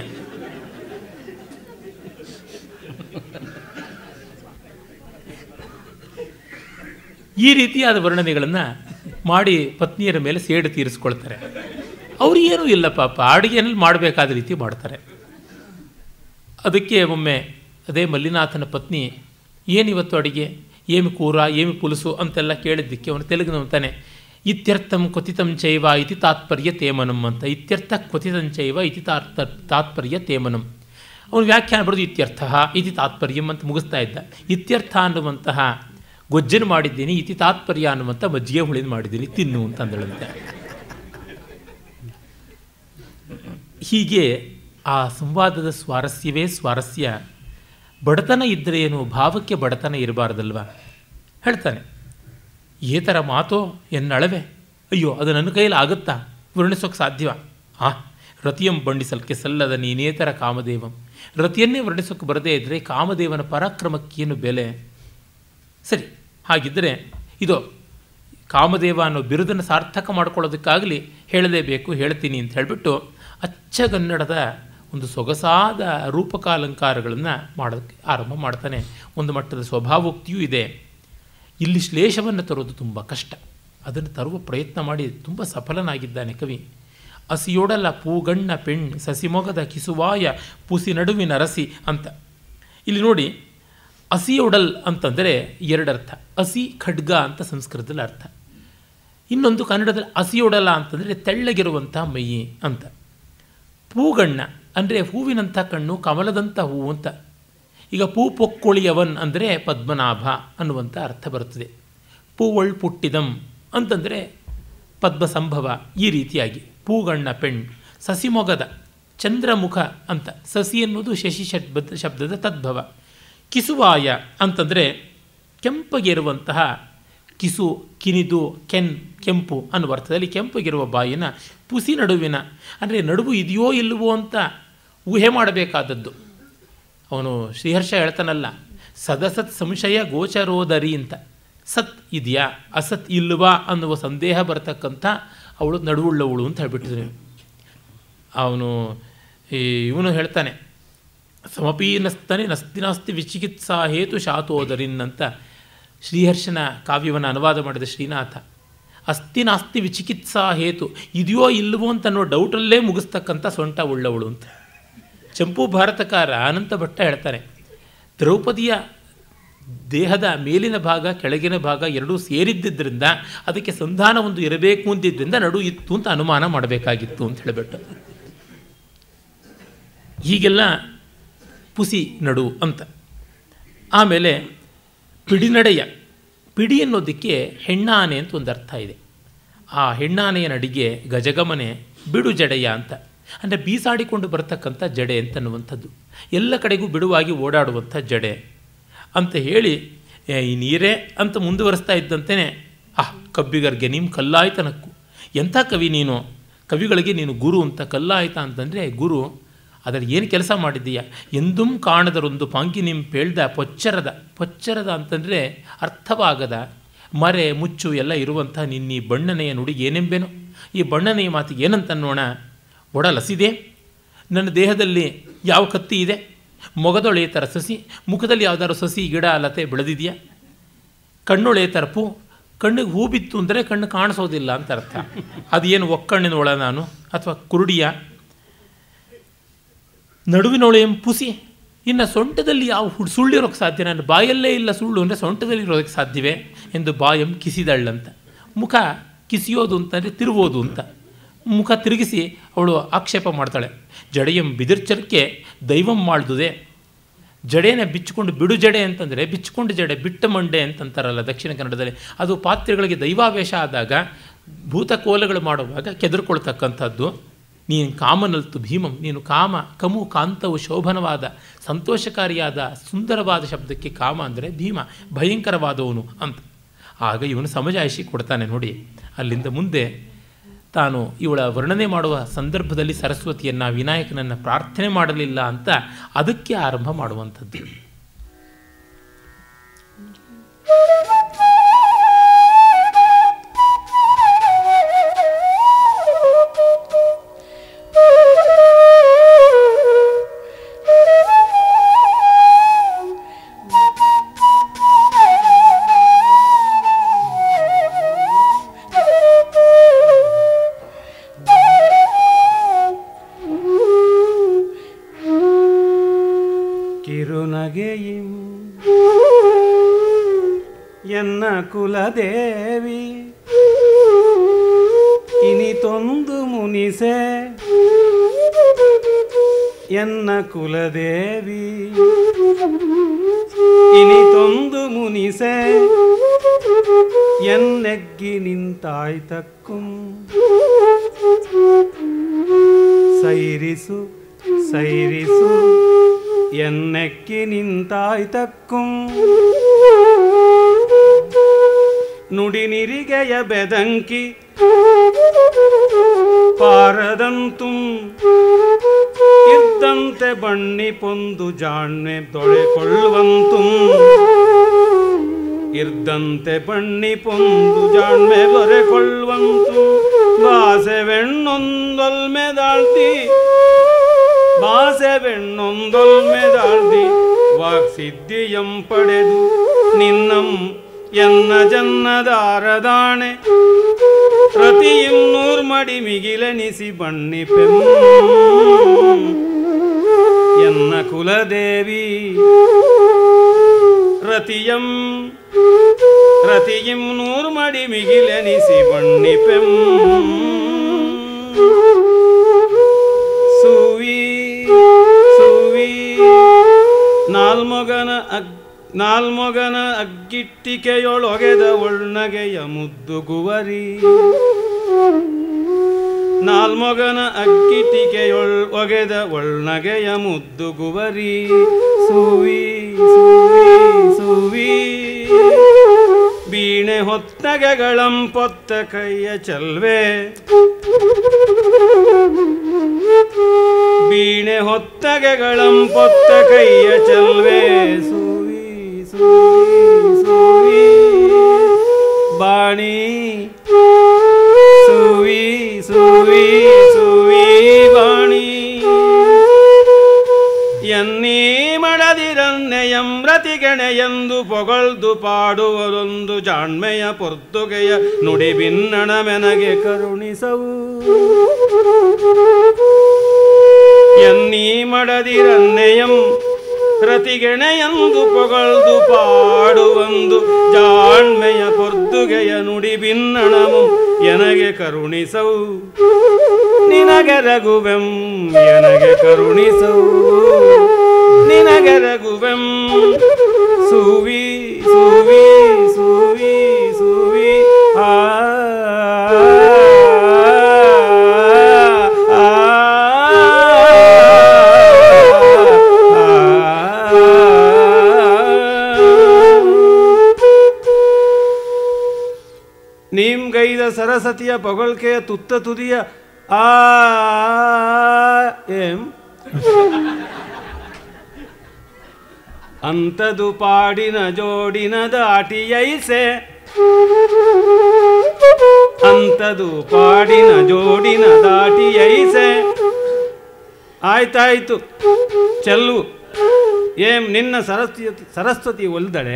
Speaker 2: ಈ ರೀತಿಯಾದ ವರ್ಣನೆಗಳನ್ನು ಮಾಡಿ ಪತ್ನಿಯರ ಮೇಲೆ ಸೇಡು ತೀರಿಸ್ಕೊಳ್ತಾರೆ ಅವ್ರಿಗೇನೂ ಇಲ್ಲ ಪಾಪ ಅಡುಗೆನಲ್ಲಿ ಮಾಡಬೇಕಾದ ರೀತಿ ಮಾಡ್ತಾರೆ ಅದಕ್ಕೆ ಒಮ್ಮೆ ಅದೇ ಮಲ್ಲಿನಾಥನ ಪತ್ನಿ ಏನಿವತ್ತು ಅಡಿಗೆ ಏಮಿ ಕೂರ ಏಮಿ ಪುಲುಸು ಅಂತೆಲ್ಲ ಕೇಳಿದ್ದಕ್ಕೆ ಅವನು ತೆಲುಗಿನಂತಾನೆ ಇತ್ಯರ್ಥಂ ಕ್ವಥಿತಂ ಚೈವ ಇತಿ ತಾತ್ಪರ್ಯ ತೇಮನಂ ಅಂತ ಇತ್ಯರ್ಥ ಕ್ವಥಿತಂ ಚೈವ ಇತಿ ತಾರ್ಥ ತಾತ್ಪರ್ಯ ತೇಮನಂ ಅವನು ವ್ಯಾಖ್ಯಾನ ಬರೆದು ಇತ್ಯರ್ಥ ಇತಿ ತಾತ್ಪರ್ಯಂ ಅಂತ ಮುಗಿಸ್ತಾ ಇದ್ದ ಇತ್ಯರ್ಥ ಅನ್ನುವಂತಹ ಗೊಜ್ಜನ್ನು ಮಾಡಿದ್ದೀನಿ ಇತಿ ತಾತ್ಪರ್ಯ ಅನ್ನುವಂಥ ಮಜ್ಜಿಗೆ ಹುಳಿನ ಮಾಡಿದ್ದೀನಿ ತಿನ್ನು ಅಂತ ಅಂದಳಂತೆ ಹೀಗೆ ಆ ಸಂವಾದದ ಸ್ವಾರಸ್ಯವೇ ಸ್ವಾರಸ್ಯ ಬಡತನ ಇದ್ದರೆ ಏನು ಭಾವಕ್ಕೆ ಬಡತನ ಇರಬಾರ್ದಲ್ವ ಹೇಳ್ತಾನೆ ಏತರ ಮಾತೋ ಎನ್ನಳವೆ ಅಯ್ಯೋ ಅದು ನನ್ನ ಕೈಯಲ್ಲಿ ಆಗುತ್ತಾ ವರ್ಣಿಸೋಕೆ ಸಾಧ್ಯವ ಆ ರತಿಯಂ ಬಂಡಿಸಲ್ಕೆ ಸಲ್ಲದ ನೀನೇತರ ಕಾಮದೇವಂ ರತಿಯನ್ನೇ ವರ್ಣಿಸೋಕೆ ಬರದೇ ಇದ್ದರೆ ಕಾಮದೇವನ ಪರಾಕ್ರಮಕ್ಕೇನು ಬೆಲೆ ಸರಿ ಹಾಗಿದ್ದರೆ ಇದು ಕಾಮದೇವ ಅನ್ನೋ ಬಿರುದನ್ನು ಸಾರ್ಥಕ ಮಾಡ್ಕೊಳ್ಳೋದಕ್ಕಾಗಲಿ ಹೇಳಲೇಬೇಕು ಹೇಳ್ತೀನಿ ಅಂತ ಹೇಳಿಬಿಟ್ಟು ಅಚ್ಚಗನ್ನಡದ ಒಂದು ಸೊಗಸಾದ ರೂಪಕಾಲಂಕಾರಗಳನ್ನು ಮಾಡೋದಕ್ಕೆ ಆರಂಭ ಮಾಡ್ತಾನೆ ಒಂದು ಮಟ್ಟದ ಸ್ವಭಾವೋಕ್ತಿಯೂ ಇದೆ ಇಲ್ಲಿ ಶ್ಲೇಷವನ್ನು ತರೋದು ತುಂಬ ಕಷ್ಟ ಅದನ್ನು ತರುವ ಪ್ರಯತ್ನ ಮಾಡಿ ತುಂಬ ಸಫಲನಾಗಿದ್ದಾನೆ ಕವಿ ಅಸಿಯೊಡಲ ಪೂಗಣ್ಣ ಪೆಣ್ ಸಸಿಮೊಗದ ಕಿಸುವಾಯ ಪುಸಿ ನಡುವಿನ ರಸಿ ಅಂತ ಇಲ್ಲಿ ನೋಡಿ ಹಸಿಯೊಡಲ್ ಅಂತಂದರೆ ಎರಡರ್ಥ ಹಸಿ ಖಡ್ಗ ಅಂತ ಸಂಸ್ಕೃತದಲ್ಲಿ ಅರ್ಥ ಇನ್ನೊಂದು ಕನ್ನಡದಲ್ಲಿ ಹಸಿಯೊಡಲ ಅಂತಂದರೆ ತೆಳ್ಳಗಿರುವಂಥ ಮೈಯಿ ಅಂತ ಪೂಗಣ್ಣ ಅಂದರೆ ಹೂವಿನಂಥ ಕಣ್ಣು ಕಮಲದಂಥ ಹೂವು ಅಂತ ಈಗ ಪೂ ಪೊಕ್ಕೊಳಿಯವನ್ ಅಂದರೆ ಪದ್ಮನಾಭ ಅನ್ನುವಂಥ ಅರ್ಥ ಬರುತ್ತದೆ ಪೂವಳ್ ಪುಟ್ಟಿದಂ ಅಂತಂದರೆ ಪದ್ಮಸಂಭವ ಈ ರೀತಿಯಾಗಿ ಪೂಗಣ್ಣ ಪೆಣ್ ಸಸಿಮೊಗದ ಚಂದ್ರಮುಖ ಅಂತ ಸಸಿ ಎನ್ನುವುದು ಶಶಿ ಶಬ್ದ ಶಬ್ದದ ತದ್ಭವ ಕಿಸುವಾಯ ಅಂತಂದರೆ ಕೆಂಪಗಿರುವಂತಹ ಕಿಸು ಕಿನಿದು ಕೆನ್ ಕೆಂಪು ಅನ್ನುವ ಅರ್ಥದಲ್ಲಿ ಕೆಂಪಗಿರುವ ಬಾಯಿನ ಪುಸಿ ನಡುವಿನ ಅಂದರೆ ನಡುವು ಇದೆಯೋ ಇಲ್ಲವೋ ಅಂತ ಊಹೆ ಮಾಡಬೇಕಾದದ್ದು ಅವನು ಶ್ರೀಹರ್ಷ ಹೇಳ್ತಾನಲ್ಲ ಸದಸತ್ ಸಂಶಯ ಗೋಚರೋದರಿ ಅಂತ ಸತ್ ಇದೆಯಾ ಅಸತ್ ಇಲ್ವಾ ಅನ್ನುವ ಸಂದೇಹ ಬರತಕ್ಕಂಥ ಅವಳು ನಡುವುಳ್ಳವಳು ಅಂತ ಹೇಳ್ಬಿಟ್ಟಿದ್ರು ಅವನು ಈ ಇವನು ಹೇಳ್ತಾನೆ ಸಮಪೀನಸ್ತನೆ ನಸ್ತಿ ನಾಸ್ತಿ ವಿಚಿಕಿತ್ಸಾ ಹೇತು ಶಾತೋದರಿನ್ ಅಂತ ಶ್ರೀಹರ್ಷನ ಕಾವ್ಯವನ್ನು ಅನುವಾದ ಮಾಡಿದ ಶ್ರೀನಾಥ ಅಸ್ತಿ ನಾಸ್ತಿ ವಿಚಿಕಿತ್ಸಾ ಹೇತು ಇದೆಯೋ ಇಲ್ಲವೋ ಅಂತ ಅನ್ನೋ ಡೌಟಲ್ಲೇ ಮುಗಿಸ್ತಕ್ಕಂಥ ಸೊಂಟ ಉಳ್ಳವಳು ಅಂತ ಚಂಪು ಭಾರತಕಾರ ಅನಂತ ಭಟ್ಟ ಹೇಳ್ತಾರೆ ದ್ರೌಪದಿಯ ದೇಹದ ಮೇಲಿನ ಭಾಗ ಕೆಳಗಿನ ಭಾಗ ಎರಡೂ ಸೇರಿದ್ದರಿಂದ ಅದಕ್ಕೆ ಸಂಧಾನ ಒಂದು ಇರಬೇಕು ಅಂತಿದ್ದರಿಂದ ನಡು ಇತ್ತು ಅಂತ ಅನುಮಾನ ಮಾಡಬೇಕಾಗಿತ್ತು ಅಂತ ಹೇಳಿಬಿಟ್ಟು ಹೀಗೆಲ್ಲ ಪುಸಿ ನಡು ಅಂತ ಆಮೇಲೆ ಪಿಡಿನಡೆಯ ಪಿಡಿ ಅನ್ನೋದಕ್ಕೆ ಹೆಣ್ಣಾನೆ ಅಂತ ಒಂದು ಅರ್ಥ ಇದೆ ಆ ಹೆಣ್ಣಾನೆಯ ನಡಿಗೆ ಗಜಗಮನೆ ಬಿಡು ಜಡೆಯ ಅಂತ ಅಂದರೆ ಬೀಸಾಡಿಕೊಂಡು ಬರತಕ್ಕಂಥ ಜಡೆ ಅಂತನ್ನುವಂಥದ್ದು ಎಲ್ಲ ಕಡೆಗೂ ಬಿಡುವಾಗಿ ಓಡಾಡುವಂಥ ಜಡೆ ಅಂತ ಹೇಳಿ ಏ, ಈ ನೀರೇ ಅಂತ ಮುಂದುವರಿಸ್ತಾ ಇದ್ದಂತೆಯೇ ಆಹ್ ಕಬ್ಬಿಗರ್ಗೆ ನಿಮ್ಮ ಕಲ್ಲಾಯ್ತನಕ್ಕು ಎಂಥ ಕವಿ ನೀನು ಕವಿಗಳಿಗೆ ನೀನು ಗುರು ಅಂತ ಕಲ್ಲಾಯ್ತ ಅಂತಂದರೆ ಗುರು ಅದರಲ್ಲಿ ಏನು ಕೆಲಸ ಮಾಡಿದ್ದೀಯ ಎಂದೂ ಕಾಣದರೊಂದು ಪಾಂಕಿ ನಿಮ್ಮ ಪೇಳ್ದ ಪೊಚ್ಚರದ ಪೊಚ್ಚರದ ಅಂತಂದರೆ ಅರ್ಥವಾಗದ ಮರೆ ಮುಚ್ಚು ಎಲ್ಲ ಇರುವಂಥ ನಿನ್ನ ಈ ಬಣ್ಣನೆಯ ನುಡಿ ಏನೆಂಬೇನೋ ಈ ಬಣ್ಣನೆಯ ಮಾತಿಗೆ ಏನಂತ ಅನ್ನೋಣ ಒಡಲಸಿದೆ ನನ್ನ ದೇಹದಲ್ಲಿ ಯಾವ ಕತ್ತಿ ಇದೆ ಮೊಗದೊಳೆಯ ಥರ ಸಸಿ ಮುಖದಲ್ಲಿ ಯಾವ್ದಾದ್ರು ಸಸಿ ಗಿಡ ಲತೆ ಬೆಳೆದಿದೆಯಾ ಕಣ್ಣೊಳೆಯ ಥರ ಪೂ ಕಣ್ಣಿಗೆ ಹೂ ಬಿತ್ತು ಅಂದರೆ ಕಣ್ಣು ಕಾಣಿಸೋದಿಲ್ಲ ಅಂತ ಅರ್ಥ ಅದೇನು ಒಕ್ಕಣ್ಣಿನ ಒಳ ನಾನು ಅಥವಾ ಕುರುಡಿಯ ನಡುವಿನೊಳೆಯ ಪುಸಿ ಇನ್ನು ಸೊಂಟದಲ್ಲಿ ಯಾವ ಹುಡ್ ಸುಳ್ಳಿರೋಕ್ಕೆ ಸಾಧ್ಯ ನನ್ನ ಬಾಯಲ್ಲೇ ಇಲ್ಲ ಸುಳ್ಳು ಅಂದರೆ ಸೊಂಟದಲ್ಲಿ ಇರೋದಕ್ಕೆ ಸಾಧ್ಯವೇ ಎಂದು ಬಾಯಂ ಕಿಸಿದಳ್ಳಂತ ಮುಖ ಕಿಸಿಯೋದು ಅಂತಂದರೆ ತಿರುಗೋದು ಅಂತ ಮುಖ ತಿರುಗಿಸಿ ಅವಳು ಆಕ್ಷೇಪ ಮಾಡ್ತಾಳೆ ಜಡೆಯಂ ಬಿದಿರ್ಚರಕ್ಕೆ ದೈವಂ ಮಾಡ್ದುದೆ ಜಡೆನ ಬಿಚ್ಚಿಕೊಂಡು ಬಿಡು ಜಡೆ ಅಂತಂದರೆ ಬಿಚ್ಚಿಕೊಂಡು ಜಡೆ ಬಿಟ್ಟ ಮಂಡೆ ಅಂತಂತಾರಲ್ಲ ದಕ್ಷಿಣ ಕನ್ನಡದಲ್ಲಿ ಅದು ಪಾತ್ರೆಗಳಿಗೆ ದೈವಾವೇಶ ಆದಾಗ ಭೂತಕೋಲಗಳು ಮಾಡುವಾಗ ಕೆದರ್ಕೊಳ್ತಕ್ಕಂಥದ್ದು ನೀನು ಕಾಮನಲ್ತು ಭೀಮಂ ನೀನು ಕಾಮ ಕಮು ಕಾಂತವು ಶೋಭನವಾದ ಸಂತೋಷಕಾರಿಯಾದ ಸುಂದರವಾದ ಶಬ್ದಕ್ಕೆ ಕಾಮ ಅಂದರೆ ಭೀಮ ಭಯಂಕರವಾದವನು ಅಂತ ಆಗ ಇವನು ಸಮಜಾಯಿಷಿ ಕೊಡ್ತಾನೆ ನೋಡಿ ಅಲ್ಲಿಂದ ಮುಂದೆ ತಾನು ಇವಳ ವರ್ಣನೆ ಮಾಡುವ ಸಂದರ್ಭದಲ್ಲಿ ಸರಸ್ವತಿಯನ್ನು ವಿನಾಯಕನನ್ನು ಪ್ರಾರ್ಥನೆ ಮಾಡಲಿಲ್ಲ ಅಂತ ಅದಕ್ಕೆ ಆರಂಭ ಮಾಡುವಂಥದ್ದು
Speaker 1: ಕಿರುನಗೆಯಿಂ ಎನ್ನ ಕುಲದೇವಿ ಇನಿತೊಂದು ಮುನಿಸೆ ಎನ್ನ ಕುಲದೇವಿ ಇನಿತೊಂದು ಮುನಿಸೆ ಎನ್ನೆಗ್ಗಿ ನಿಂತಾಯ್ತಕ್ಕುಂ ಸೈರಿಸು ಸೈರಿಸು ಎನ್ನೆಕ್ಕಿ ನಿಂತಾಯ್ತಕ್ಕುಂ ನುಡಿ ನಿರಿಗೆಯ ಬೆದಂಕಿ ಪಾರದಂತುಂ ಇದ್ದಂತೆ ಬಣ್ಣಿ ಪೊಂದು ಜಾಣ್ಮೆ ದೊಳೆಕೊಳ್ಳುವಂತುಂ ಇರ್ದಂತೆ ಬಣ್ಣಿ ಪೊಂದು ಜಾಣ್ಮೆ ದೊರೆಕೊಳ್ಳುವಂತು ಬಾಸೆವೆಣ್ಣೊಂದೊಲ್ಮೆ ದಾಳ್ತಿ ಬಾಸೆವೆಣ್ಣೊಂದೊಲ್ಮೆ ದಾಳ್ತಿ ವಾಕ್ಸಿದ್ಧಿಯಂ ಪಡೆದು ನಿನ್ನಂ ಎನ್ನ ಜನ್ನದಾರದಾಣೆ ಪ್ರತಿಯಂ ನೂರ್ಮಡಿ ಮಿಗಿಲೆನಿಸಿ ಬಣ್ಣಿ ಪೆಂ ಎನ್ನ ಕುಲದೇವಿ ರತಿಯಂ ರತಿಯಿಂ ನೂರ್ಮಡಿ ಮಿಗಿಲೆನಿಸಿ ಬಣ್ಣಿಪೆಂ ಸುವಿ ಸುವಿ ನಾಲ್ಮೊಗನ ಅಗ್ ನಾಲ್ಮೊಗನ ಅಗ್ಗಿಟ್ಟಿಕೆಯೊಳೊಗೆದ ಒಳ್ನಗೆಯ ಮುದ್ದುಗುವರಿ ನಾಲ್ಮೊಗನ ಅಗ್ಗಿಟ್ಟಿಕೆಯೊಳ್ ಒಗೆದ ಒಳ್ನಗೆಯ ಮುದ್ದುಗುವರಿ ಸುವಿ ಸುವಿ ಸುವಿ ಬೀಣೆ ಹೊತ್ತಗೆಗಳಂ ಪೊತ್ತ ಕೈಯ ಚಲ್ವೆ ಬೀಣೆ ಹೊತ್ತಗೆಗಳಂ ಪೊತ್ತ ಕೈಯ ಚಲ್ವೆ ಸುವಿ ಸುವಿ ಸುವಿ ಬಾಣಿ ಸುವಿ ಸುವಿ ಸುವಿ ಬಾಣಿ ಎನ್ನೀ ಮಡದಿರನ್ನೆಯಂ ರತಿಗೆಣೆಯೆಂದು ಪೊಗಳ್ದು ಪಾಡುವದೊಂದು ಜಾಣ್ಮೆಯ ಪೊರ್ತುಗೆಯ ನುಡಿ ಭಿನ್ನಣ ಮೆನಗೆ ಕರುಣಿಸವು ಎನ್ನೀ ಮಡದಿರನ್ನೆಯಂ ರತಿಗೆಣೆಯಂದು ಪೊಗಳ್ದು ಪಾಡುವಂದು ಜಾಣ್ಮೆಯ ಪೊರ್ದುಗೆಯ ನುಡಿ ಭಿನ್ನಣಮು ಎನಗೆ ಕರುಣಿಸವು ನಿನಗೆ ರಘುವೆಂ ಎನಗೆ ಕರುಣಿಸವು ನಿನಗೆ ರಘುವೆಂ ಸುವಿ ಸುವಿ ಸುವಿ ಸುವಿ ಆ ಆ, ನೀಂಗೈದ ಸರಸ್ವತಿಯ ಪೊಗಳ್ಕೆಯ ತುತ್ತ ತುದಿಯ ಆ ಏಂ ಅಂತದು ಪಾಡಿನ ಜೋಡಿನ ದಾಟಿಯೈಸೆ ಅಂತದು ಪಾಡಿನ ಜೋಡಿನ ದಾಟಿಯೈಸೆ ಆಯ್ತಾಯ್ತು ಚೆಲ್ಲು ಏಂ ನಿನ್ನ ಸರಸ್ವತಿ ಸರಸ್ವತಿ ಒಲ್ದಳೆ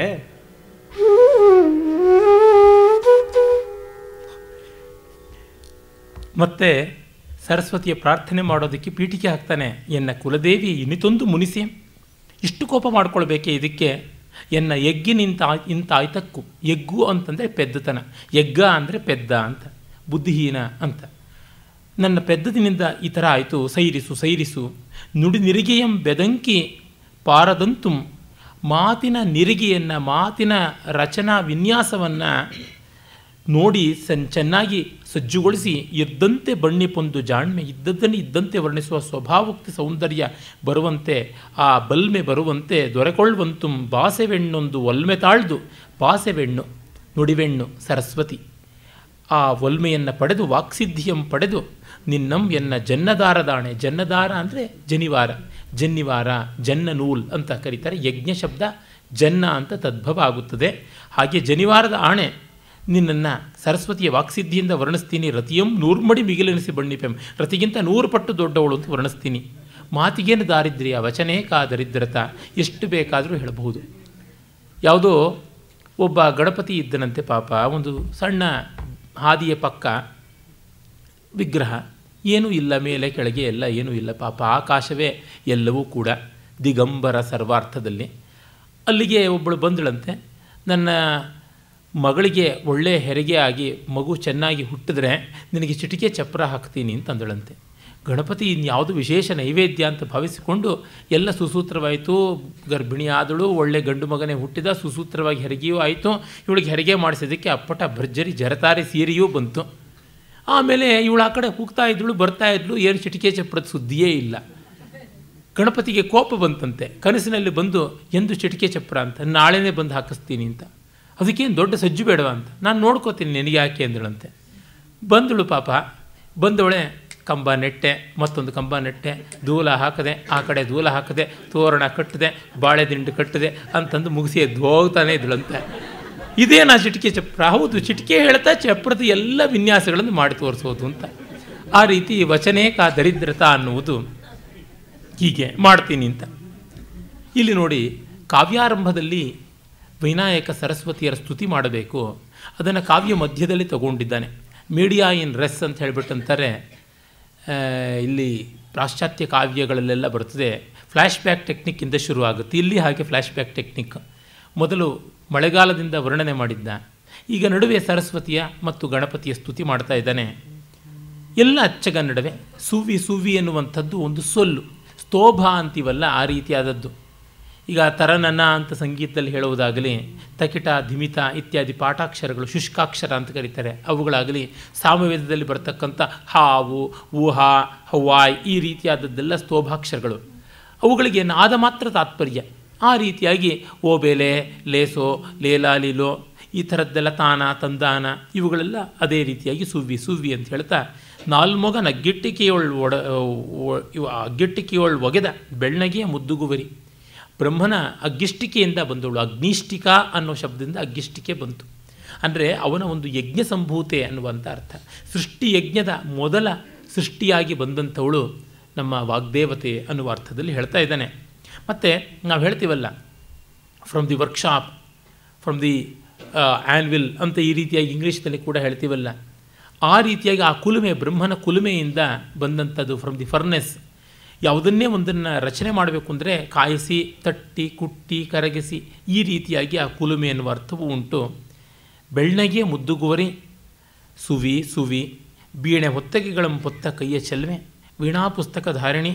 Speaker 2: ಮತ್ತೆ ಸರಸ್ವತಿಯ ಪ್ರಾರ್ಥನೆ ಮಾಡೋದಕ್ಕೆ ಪೀಠಿಕೆ ಹಾಕ್ತಾನೆ ಎನ್ನ ಕುಲದೇವಿ ಇನ್ನಿತೊಂದು ಮುನಿಸಿ ಇಷ್ಟು ಕೋಪ ಮಾಡ್ಕೊಳ್ಬೇಕೆ ಇದಕ್ಕೆ ಎನ್ನ ಎಗ್ಗಿನಿಂತ ಇಂತ ಆಯ್ತಕ್ಕು ಎಗ್ಗು ಅಂತಂದರೆ ಪೆದ್ದತನ ಎಗ್ಗ ಅಂದರೆ ಪೆದ್ದ ಅಂತ ಬುದ್ಧಿಹೀನ ಅಂತ ನನ್ನ ಪೆದ್ದದಿನಿಂದ ಈ ಥರ ಆಯಿತು ಸೈರಿಸು ಸೈರಿಸು ನುಡಿ ನಿರಿಗೆಯಂ ಬೆದಂಕಿ ಪಾರದಂತುಂ ಮಾತಿನ ನಿರಿಗೆಯನ್ನು ಮಾತಿನ ರಚನಾ ವಿನ್ಯಾಸವನ್ನು ನೋಡಿ ಸನ್ ಚೆನ್ನಾಗಿ ಸಜ್ಜುಗೊಳಿಸಿ ಇದ್ದಂತೆ ಬಣ್ಣಿಪೊಂದು ಜಾಣ್ಮೆ ಇದ್ದದ್ದನ್ನು ಇದ್ದಂತೆ ವರ್ಣಿಸುವ ಸ್ವಭಾವೋಕ್ತಿ ಸೌಂದರ್ಯ ಬರುವಂತೆ ಆ ಬಲ್ಮೆ ಬರುವಂತೆ ದೊರೆಕೊಳ್ಳುವಂತು ಬಾಸೆವೆಣ್ಣೊಂದು ಒಲ್ಮೆ ತಾಳ್ದು ಬಾಸೆವೆಣ್ಣು ನುಡಿವೆಣ್ಣು ಸರಸ್ವತಿ ಆ ಒಲ್ಮೆಯನ್ನು ಪಡೆದು ವಾಕ್ಸಿದ್ಧಿಯಂ ಪಡೆದು ನಿನ್ನಂ ಎನ್ನ ಜನ್ನದಾರದಾಣೆ ಜನ್ನದಾರ ಅಂದರೆ ಜನಿವಾರ ಜನ್ನಿವಾರ ಜನ್ನ ನೂಲ್ ಅಂತ ಕರೀತಾರೆ ಯಜ್ಞ ಶಬ್ದ ಜನ್ನ ಅಂತ ತದ್ಭವ ಆಗುತ್ತದೆ ಹಾಗೆ ಜನಿವಾರದ ಆಣೆ ನಿನ್ನನ್ನು ಸರಸ್ವತಿಯ ವಾಕ್ಸಿದ್ಧಿಯಿಂದ ವರ್ಣಿಸ್ತೀನಿ ರತಿಯಂ ನೂರ್ಮಡಿ ಮಿಗಿಲೆನಿಸಿ ಬಣ್ಣಿಪೆಂ ರತಿಗಿಂತ ನೂರು ಪಟ್ಟು ದೊಡ್ಡವಳು ಅಂತ ವರ್ಣಿಸ್ತೀನಿ ಮಾತಿಗೇನು ದಾರಿದ್ರ್ಯ ವಚನೇ ಕಾ ದರಿದ್ರತ ಎಷ್ಟು ಬೇಕಾದರೂ ಹೇಳಬಹುದು ಯಾವುದೋ ಒಬ್ಬ ಗಣಪತಿ ಇದ್ದನಂತೆ ಪಾಪ ಒಂದು ಸಣ್ಣ ಹಾದಿಯ ಪಕ್ಕ ವಿಗ್ರಹ ಏನೂ ಇಲ್ಲ ಮೇಲೆ ಕೆಳಗೆ ಎಲ್ಲ ಏನೂ ಇಲ್ಲ ಪಾಪ ಆಕಾಶವೇ ಎಲ್ಲವೂ ಕೂಡ ದಿಗಂಬರ ಸರ್ವಾರ್ಥದಲ್ಲಿ ಅಲ್ಲಿಗೆ ಒಬ್ಬಳು ಬಂದಳಂತೆ ನನ್ನ ಮಗಳಿಗೆ ಒಳ್ಳೆ ಹೆರಿಗೆ ಆಗಿ ಮಗು ಚೆನ್ನಾಗಿ ಹುಟ್ಟಿದ್ರೆ ನಿನಗೆ ಚಿಟಿಕೆ ಚಪ್ರ ಹಾಕ್ತೀನಿ ಅಂತ ಅಂದಳಂತೆ ಗಣಪತಿ ಇನ್ಯಾವುದು ವಿಶೇಷ ನೈವೇದ್ಯ ಅಂತ ಭಾವಿಸಿಕೊಂಡು ಎಲ್ಲ ಸುಸೂತ್ರವಾಯಿತು ಗರ್ಭಿಣಿ ಆದಳು ಒಳ್ಳೆ ಗಂಡು ಮಗನೇ ಹುಟ್ಟಿದ ಸುಸೂತ್ರವಾಗಿ ಹೆರಿಗೆಯೂ ಆಯಿತು ಇವಳಿಗೆ ಹೆರಿಗೆ ಮಾಡಿಸೋದಕ್ಕೆ ಅಪ್ಪಟ ಭರ್ಜರಿ ಜರತಾರಿ ಸೀರೆಯೂ ಬಂತು ಆಮೇಲೆ ಇವಳು ಆ ಕಡೆ ಹೋಗ್ತಾ ಇದ್ಳು ಬರ್ತಾ ಇದ್ಳು ಏನು ಚಿಟಿಕೆ ಚಪ್ರದ ಸುದ್ದಿಯೇ ಇಲ್ಲ ಗಣಪತಿಗೆ ಕೋಪ ಬಂತಂತೆ ಕನಸಿನಲ್ಲಿ ಬಂದು ಎಂದು ಚಿಟಿಕೆ ಚಪ್ರ ಅಂತ ನಾಳೆನೇ ಬಂದು ಹಾಕಿಸ್ತೀನಿ ಅಂತ ಅದಕ್ಕೇನು ದೊಡ್ಡ ಸಜ್ಜು ಬೇಡವಾ ಅಂತ ನಾನು ನೋಡ್ಕೋತೀನಿ ನಿನಗೆ ಯಾಕೆ ಅಂದಳಂತೆ ಬಂದಳು ಪಾಪ ಬಂದವಳೆ ಕಂಬ ನೆಟ್ಟೆ ಮತ್ತೊಂದು ಕಂಬ ನೆಟ್ಟೆ ದೂಲ ಹಾಕದೆ ಆ ಕಡೆ ದೂಲ ಹಾಕದೆ ತೋರಣ ಕಟ್ಟಿದೆ ಬಾಳೆ ದಿಂಡು ಕಟ್ಟಿದೆ ಅಂತಂದು ಮುಗಿಸಿ ಎದ್ದು ಹೋಗ್ತಾನೆ ಇದ್ಳಂತೆ ಇದೇನಾ ಚಿಟಿಕೆ ಚಪ್ರ ಹೌದು ಚಿಟಿಕೆ ಹೇಳ್ತಾ ಚಪ್ರದ ಎಲ್ಲ ವಿನ್ಯಾಸಗಳನ್ನು ಮಾಡಿ ತೋರಿಸೋದು ಅಂತ ಆ ರೀತಿ ವಚನೇಕ ದರಿದ್ರತ ಅನ್ನುವುದು ಹೀಗೆ ಮಾಡ್ತೀನಿ ಅಂತ ಇಲ್ಲಿ ನೋಡಿ ಕಾವ್ಯಾರಂಭದಲ್ಲಿ ವಿನಾಯಕ ಸರಸ್ವತಿಯರ ಸ್ತುತಿ ಮಾಡಬೇಕು ಅದನ್ನು ಕಾವ್ಯ ಮಧ್ಯದಲ್ಲಿ ತಗೊಂಡಿದ್ದಾನೆ ಮೀಡಿಯಾ ಇನ್ ರೆಸ್ ಅಂತ ಹೇಳ್ಬಿಟ್ಟಂತಾರೆ ಇಲ್ಲಿ ಪಾಶ್ಚಾತ್ಯ ಕಾವ್ಯಗಳಲ್ಲೆಲ್ಲ ಬರ್ತದೆ ಫ್ಲ್ಯಾಶ್ ಬ್ಯಾಕ್ ಟೆಕ್ನಿಕ್ಕಿಂದ ಶುರುವಾಗುತ್ತೆ ಇಲ್ಲಿ ಹಾಗೆ ಫ್ಲ್ಯಾಶ್ ಬ್ಯಾಕ್ ಟೆಕ್ನಿಕ್ ಮೊದಲು ಮಳೆಗಾಲದಿಂದ ವರ್ಣನೆ ಮಾಡಿದ್ದ ಈಗ ನಡುವೆ ಸರಸ್ವತಿಯ ಮತ್ತು ಗಣಪತಿಯ ಸ್ತುತಿ ಮಾಡ್ತಾ ಇದ್ದಾನೆ ಎಲ್ಲ ಅಚ್ಚಗ ನಡುವೆ ಸುವಿ ಸುವಿ ಎನ್ನುವಂಥದ್ದು ಒಂದು ಸೊಲ್ಲು ಸ್ತೋಭ ಅಂತೀವಲ್ಲ ಆ ರೀತಿಯಾದದ್ದು ಈಗ ತರನನ ಅಂತ ಸಂಗೀತದಲ್ಲಿ ಹೇಳುವುದಾಗಲಿ ತಕಿಟ ಧಿಮಿತ ಇತ್ಯಾದಿ ಪಾಠಾಕ್ಷರಗಳು ಶುಷ್ಕಾಕ್ಷರ ಅಂತ ಕರೀತಾರೆ ಅವುಗಳಾಗಲಿ ಸಾಮವೇದದಲ್ಲಿ ಬರ್ತಕ್ಕಂಥ ಹಾವು ಊಹ ಹವಾಯ್ ಈ ರೀತಿಯಾದದ್ದೆಲ್ಲ ಸ್ತೋಭಾಕ್ಷರಗಳು ಅವುಗಳಿಗೆ ನಾದ ಮಾತ್ರ ತಾತ್ಪರ್ಯ ಆ ರೀತಿಯಾಗಿ ಓಬೇಲೆ ಲೇಸೋ ಲೇಲಾಲಿಲೋ ಈ ಥರದ್ದೆಲ್ಲ ತಾನ ತಂದಾನ ಇವುಗಳೆಲ್ಲ ಅದೇ ರೀತಿಯಾಗಿ ಸುವ್ವಿ ಸುವ್ವಿ ಅಂತ ಹೇಳ್ತಾ ನಾಲ್ಮೊಗನ ಗಿಟ್ಟಿಕೆಯೊಳ್ ಒಡ ಒ- ಇವ- ಅಗ್ಗಿಟ್ಟಿಕೆಯೊಳ್ ಒಗೆದ ಬೆಳ್ಳಗೆಯ ಮುದ್ದುಗುವರಿ ಬ್ರಹ್ಮನ ಅಗ್ಗಿಷ್ಟಿಕೆಯಿಂದ ಬಂದವಳು ಅಗ್ನಿಷ್ಟಿಕಾ ಅನ್ನೋ ಶಬ್ದದಿಂದ ಅಗ್ಗಿಷ್ಟಿಕೆ ಬಂತು ಅಂದರೆ ಅವನ ಒಂದು ಯಜ್ಞ ಸಂಭೂತೆ ಅನ್ನುವಂಥ ಅರ್ಥ ಸೃಷ್ಟಿ ಯಜ್ಞದ ಮೊದಲ ಸೃಷ್ಟಿಯಾಗಿ ಬಂದಂಥವಳು ನಮ್ಮ ವಾಗ್ದೇವತೆ ಅನ್ನುವ ಅರ್ಥದಲ್ಲಿ ಹೇಳ್ತಾ ಇದ್ದಾನೆ ಮತ್ತು ನಾವು ಹೇಳ್ತೀವಲ್ಲ from the workshop from the anvil ಅಂತ ಈ ರೀತಿಯಾಗಿ ಇಂಗ್ಲೀಷ್ನಲ್ಲಿ ಕೂಡ ಹೇಳ್ತೀವಲ್ಲ ಆ ರೀತಿಯಾಗಿ ಆ ಕುಲುಮೆ ಬ್ರಹ್ಮನ ಕುಲುಮೆಯಿಂದ ಬಂದಂಥದ್ದು ಫ್ರಮ್ ದಿ ಫರ್ನೆಸ್ ಯಾವುದನ್ನೇ ಒಂದನ್ನು ರಚನೆ ಮಾಡಬೇಕು ಅಂದರೆ ಕಾಯಿಸಿ ತಟ್ಟಿ ಕುಟ್ಟಿ ಕರಗಿಸಿ ಈ ರೀತಿಯಾಗಿ ಆ ಕುಲುಮೆ ಎನ್ನುವ ಅರ್ಥವೂ ಉಂಟು ಬೆಳ್ಳಗೆ ಮುದ್ದುಗುವರಿ ಸುವಿ ಸುವಿ ಬೀಣೆ ಹೊತ್ತಗೆಗಳ ಹೊತ್ತ ಕೈಯ ಚೆಲ್ವೆ ವೀಣಾ ಪುಸ್ತಕ ಧಾರಿಣಿ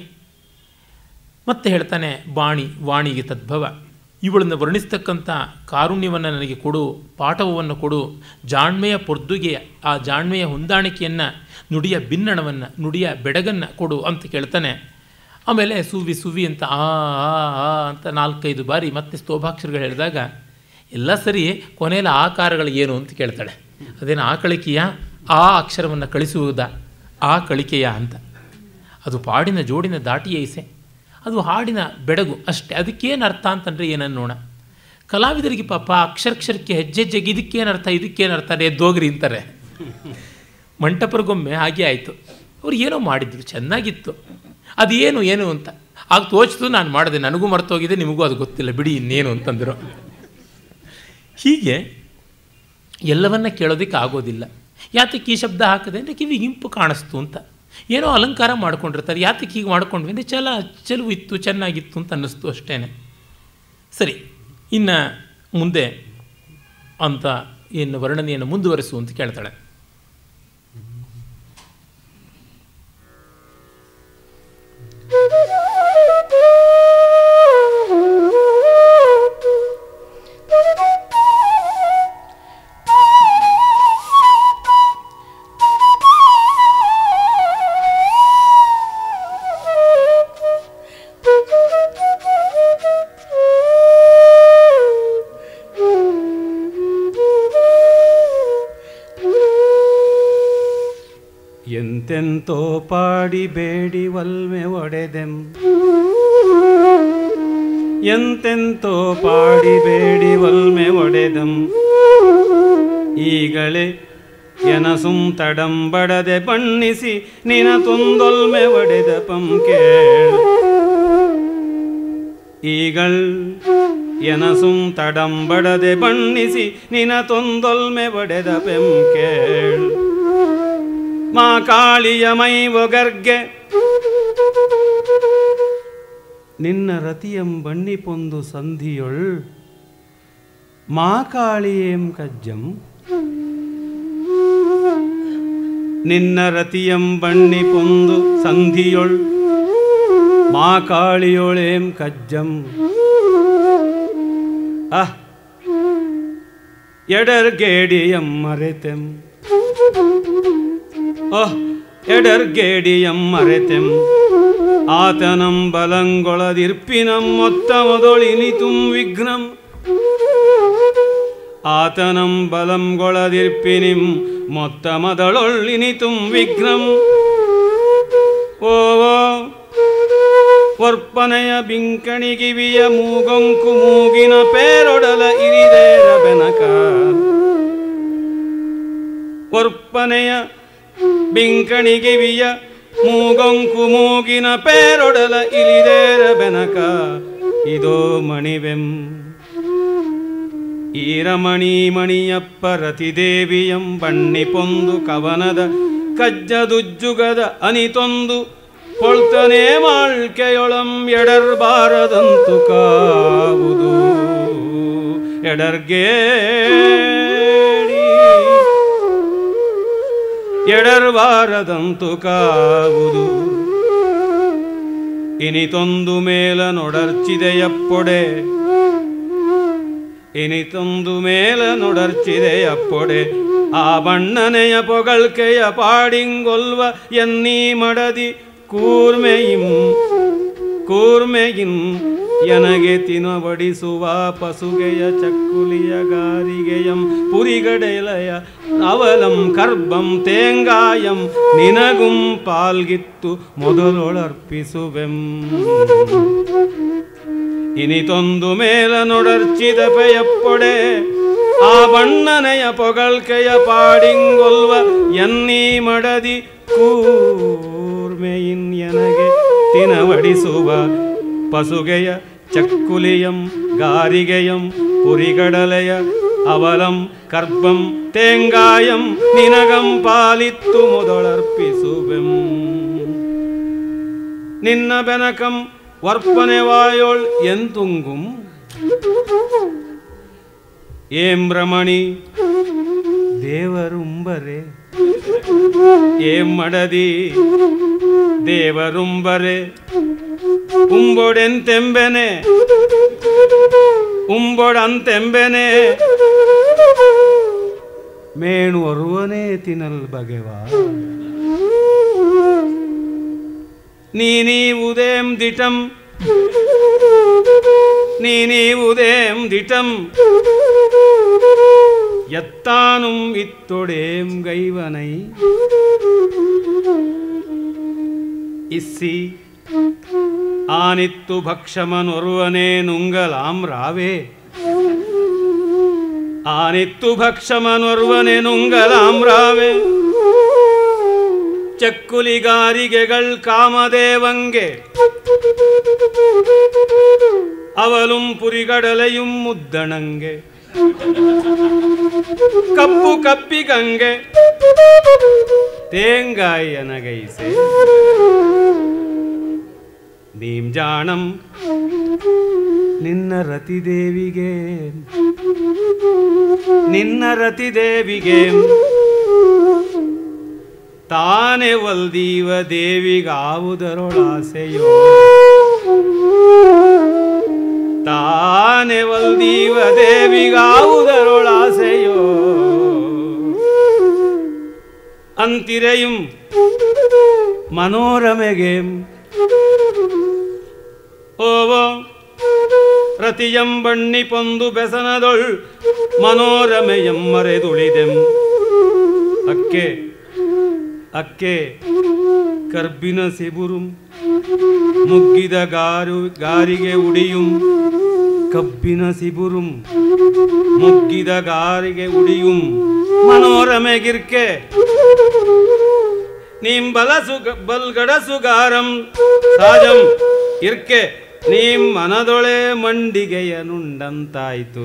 Speaker 2: ಮತ್ತೆ ಹೇಳ್ತಾನೆ ಬಾಣಿ ವಾಣಿಗೆ ತದ್ಭವ ಇವಳನ್ನು ವರ್ಣಿಸ್ತಕ್ಕಂಥ ಕಾರುಣ್ಯವನ್ನು ನನಗೆ ಕೊಡು ಪಾಠವನ್ನು ಕೊಡು ಜಾಣ್ಮೆಯ ಪೊರ್ದುಗೆ ಆ ಜಾಣ್ಮೆಯ ಹೊಂದಾಣಿಕೆಯನ್ನು ನುಡಿಯ ಭಿನ್ನಣವನ್ನು ನುಡಿಯ ಬೆಡಗನ್ನು ಕೊಡು ಅಂತ ಕೇಳ್ತಾನೆ ಆಮೇಲೆ ಸುವಿ ಸುವಿ ಅಂತ ಆ ಆ ಆ ಅಂತ ನಾಲ್ಕೈದು ಬಾರಿ ಮತ್ತೆ ಸ್ತೋಭಾಕ್ಷರಗಳು ಹೇಳಿದಾಗ ಎಲ್ಲ ಸರಿ ಕೊನೆಯಲ್ಲಿ ಆಕಾರಗಳು ಏನು ಅಂತ ಕೇಳ್ತಾಳೆ ಅದೇನು ಆ ಕಳಿಕೆಯ ಆ ಅಕ್ಷರವನ್ನು ಕಳಿಸುವುದಾ ಆ ಕಳಿಕೆಯ ಅಂತ ಅದು ಪಾಡಿನ ಜೋಡಿನ ದಾಟಿಯ ಇಸೆ ಅದು ಹಾಡಿನ ಬೆಡಗು ಅಷ್ಟೇ ಅದಕ್ಕೇನು ಅರ್ಥ ಅಂತಂದರೆ ಏನನ್ನೋಣ ಕಲಾವಿದರಿಗೆ ಪಾಪ ಅಕ್ಷರಕ್ಷರಕ್ಕೆ ಹೆಜ್ಜೆ ಹೆಜ್ಜೆಗೆ ಇದಕ್ಕೇನು ಅರ್ಥ ಇದಕ್ಕೇನು ಅರ್ಥ ಎದ್ದೋಗ್ರಿ ಅಂತಾರೆ ಮಂಟಪರಿಗೊಮ್ಮೆ ಹಾಗೆ ಆಯಿತು ಅವ್ರು ಏನೋ ಮಾಡಿದ್ರು ಚೆನ್ನಾಗಿತ್ತು ಅದೇನು ಏನು ಅಂತ ಆಗ ತೋಚಿತು ನಾನು ಮಾಡಿದೆ ನನಗೂ ಮರ್ತೋಗಿದೆ ನಿಮಗೂ ಅದು ಗೊತ್ತಿಲ್ಲ ಬಿಡಿ ಇನ್ನೇನು ಅಂತಂದರು ಹೀಗೆ ಎಲ್ಲವನ್ನ ಕೇಳೋದಕ್ಕೆ ಆಗೋದಿಲ್ಲ ಯಾತಕ್ಕೆ ಈ ಶಬ್ದ ಹಾಕಿದೆ ಅಂದರೆ ಕಿವಿಗೆ ಇಂಪು ಕಾಣಿಸ್ತು ಅಂತ ಏನೋ ಅಲಂಕಾರ ಮಾಡ್ಕೊಂಡಿರ್ತಾರೆ ಯಾತಕ್ಕೆ ಹೀಗೆ ಮಾಡ್ಕೊಂಡ್ವಿ ಅಂದರೆ ಚಲ ಚೆಲುವು ಇತ್ತು ಚೆನ್ನಾಗಿತ್ತು ಅಂತ ಅನ್ನಿಸ್ತು ಅಷ್ಟೇ ಸರಿ ಇನ್ನು ಮುಂದೆ ಅಂತ ಏನು ವರ್ಣನೆಯನ್ನು ಮುಂದುವರಿಸು ಅಂತ ಕೇಳ್ತಾಳೆ
Speaker 1: ಎಂತೆಂತೋ ಪಾಡಿ ಬೇಡಿ ವಲ್ಮೆ ಒಡೆದೆಂ ಎಂತೆಂತೋ ಪಾಡಿ ಬೇಡಿ ವಲ್ಮೆ ಒಡೆದಂ ಈಗಲೇ ಎನಸುಂ ತಡಂಬಡದೆ ಬಣ್ಣಿಸಿ ನಿನ ತುಂದೊಲ್ಮೆ ಒಡೆದ ಪಂಕೇಳ್ ಈಗಳ್ ಎನಸುಂ ತಡಂಬಡದೆ ಬಣ್ಣಿಸಿ ನಿನ ತೊಂದೊಲ್ಮೆ ಒಡೆದ ಪೆಂಕೇಳ್ ಮಾ ಕಾಳಿಯ ಮೈ ಒಗರ್ಗೆ ನಿನ್ನ ರತಿಯಂ ಬಣ್ಣಿ ಪೊಂದು ಸಂಧಿಯೊಳ್ ಮಾ ಕಾಳಿಯೇಂ ಕಜ್ಜಂ ನಿನ್ನ ರತಿಯಂ ಬಣ್ಣಿ ಪೊಂದು ಸಂಧಿಯೊಳ್ ಮಾ ಕಾಳಿಯೊಳೇಂ ಕಜ್ಜಂ ಅಹ್ ಎಡರ್ಗೇಡಿಯಂ ಮರೆತೆಂ ಓಹ್ ಎಡರ್ಗೇಡಿಯಂ ಮರೆತೆಂ ಆತನಂ ಬಲಂಗೊಳದಿರ್ಪಿನಂ ಮೊತ್ತ ಮೊದೊಳಿನಿತುಂ ವಿಘ್ನಂ ಆತನಂ ಬಲಂಗೊಳದಿರ್ಪಿನಿಂ ಮೊತ್ತ ಮೊದಳೊಳ್ಳಿನಿತುಂ ವಿಘ್ನಂ ಓ ಓ ಒರ್ಪನೆಯ ಬಿಂಕಣಿಗಿವಿಯ ಮೂಗೊಂಕು ಮೂಗಿನ ಪೇರೊಡಲ ಇರಿದೇರ ಬೆನಕ ಒರ್ಪನೆಯ ಬಿಂಕಣಿಗಿವಿಯ ಮೂಗೊಂಕು ಮೂಗಿನ ಪೇರೊಡಲ ಇಲಿದೇರ ಬೆನಕ ಇದೋ ಮಣಿವೆಂ ಈರಮಣಿ ಮಣಿಯಪ್ಪ ರತಿದೇವಿಯಂ ಬಣ್ಣಿ ಪೊಂದು ಕವನದ ಕಜ್ಜದುಜ್ಜುಗದ ಅನಿತೊಂದು ಕೊಳ್ತನೆ ಮಾಳ್ಕೆಯೊಳಂ ಎಡರ್ಬಾರದಂತು ಕಾವುದು ಎಡರ್ಗೇಡಿ ಎಡರ್ಬಾರದಂತು ಕಾವುದು ಇನಿತೊಂದು ಮೇಲ ನೊಡರ್ಚಿದೆಯಪ್ಪೊಡೆ ಇನಿತೊಂದು ಮೇಲ ನೊಡರ್ಚಿದೆಯಪ್ಪೊಡೆ ಆ ಬಣ್ಣನೆಯ ಪೊಗಳ್ಕೆಯ ಪಾಡಿಂಗೊಲ್ವ ಎನ್ನೀ ಮಡದಿ ಕೂರ್ಮೆಯಿಂ ಕೂರ್ಮೆಯಿಂ ಎನಗೆ ತಿನಬಡಿಸುವ ಪಸುಗೆಯ ಚಕ್ಕುಲಿಯ ಗಾರಿಗೆಯಂ ಪುರಿಗಡೆಲಯ ಅವಲಂ ಕರ್ಬಂ ತೇಂಗಾಯಂ ನಿನಗುಂ ಪಾಲ್ಗಿತ್ತು ಮೊದಲೊಳರ್ಪಿಸುವೆಂ ಇನಿತೊಂದು ಮೇಲ ನೊಡರ್ಚಿದ ಪೆಯಪ್ಪೊಡೆ ಆ ಬಣ್ಣನೆಯ ಪೊಗಳ್ಕೆಯ ಪಾಡಿಂಗೊಲ್ವ ಎನ್ನೀ ಮಡದಿ ಕೂರ್ಮೆಯಿನ್ ಎನಗೆ ತಿನವಡಿಸುವ ಪಸುಗೆಯ ಚಕ್ಕುಲಿಯಂ ಗಾರಿಗೆಯಂ ಪುರಿಗಡಲೆಯ ಅವಲಂ ಕರ್ಬಂ ತೇಂಗಾಯಂ ನಿನಗಂ ಪಾಲಿತ್ತು ಮೊದಲರ್ಪಿಸುವೆಂ ನಿನ್ನ ಬೆನಕಂ ವರ್ಪನೆ ವಾಯೋಳ್ ಎಂತುಂಗುಂ ಏಂ ರಮಣಿ ದೇವರುಂಬರೆ ಏಂ ಮಡದಿ ದೇವರುಂಬರೆ ಉಂಬೊಡೆಂತೆಂಬೆನೆ ಉಂಬೊಡಂತೆಂಬೆನೆ ಮೇಣು ಒರುವನೇ ತಿನ್ನಲ್ ಬಗೆವಾ ನೀನೀವುದೇಂ ದಿಟಂ ನೀನೀವುದೇಂ ದಿಟಂ ಎತ್ತಾನುಂ ಇತ್ತೊಡೇಂ ಗೈವನೈ ಇಸ್ಸಿ ಆನಿತ್ತು ಭಕ್ಷಮನೊರುವನೇ ನುಂಗಲಾಂ ರಾವೇ ಆನಿತ್ತು ಭಕ್ಷಮನೊರ್ವನೆ ನುಂಗಲಾಂ ರಾವೆ ಚಕ್ಕುಲಿಗಾರಿಗೆಗಳ್ ಕಾಮದೇವಂಗೆ ಅವಲುಂ ಪುರಿಗಡಲೆಯುಂ ಮುದ್ದಣಂಗೆ ಕಪ್ಪು ಕಪ್ಪಿಗಂಗೆ ತೇಂಗಾಯನಗೈಸೆ ನೀಂ ಜಾಣಂ ನಿನ್ನ ರತಿದೇವಿಗೆ ನಿನ್ನ ರತಿದೇವಿಗೆ ತಾನೇ ಒಲ್ದೀವ ದೇವಿಗಾವುದರೊಳಾಸೆಯೋ ತಾನೇ ಒಲ್ದೀವ ದೇವಿಗಾವುದರೊಳಾಸೆಯೋ ಅಂತಿರೆയും മനോരമകെ ಓವೋ ರತಿಯಂ ಬಣ್ಣಿ ಪೊಂದು ಬೆಸನದೊಳ್ ಮನೋರಮೆಯಂ ಮರೆದುಳಿದೆಂ ಅಕ್ಕೆ ಅಕ್ಕೆ ಕರ್ಬಿನ ಸಿಬುರುಂ ಮುಗ್ಗಿದ ಗಾರು ಗಾರಿಗೆ ಉಡಿಯುಂ ಕಬ್ಬಿನ ಸಿಬುರುಂ ಮುಗ್ಗಿದ ಗಾರಿಗೆ ಉಡಿಯುಂ ಮನೋರಮೆಗಿರ್ಕೆ ನೀಂ ಬಲಸು ಬಲ್ಗಡಸುಗಾರಂ ಸಾಜಂ ಇರ್ಕೆ ನೀಂ ಮನದೊಳೆ ಮಂಡಿಗೆಯ ನುಂಡಂತಾಯ್ತು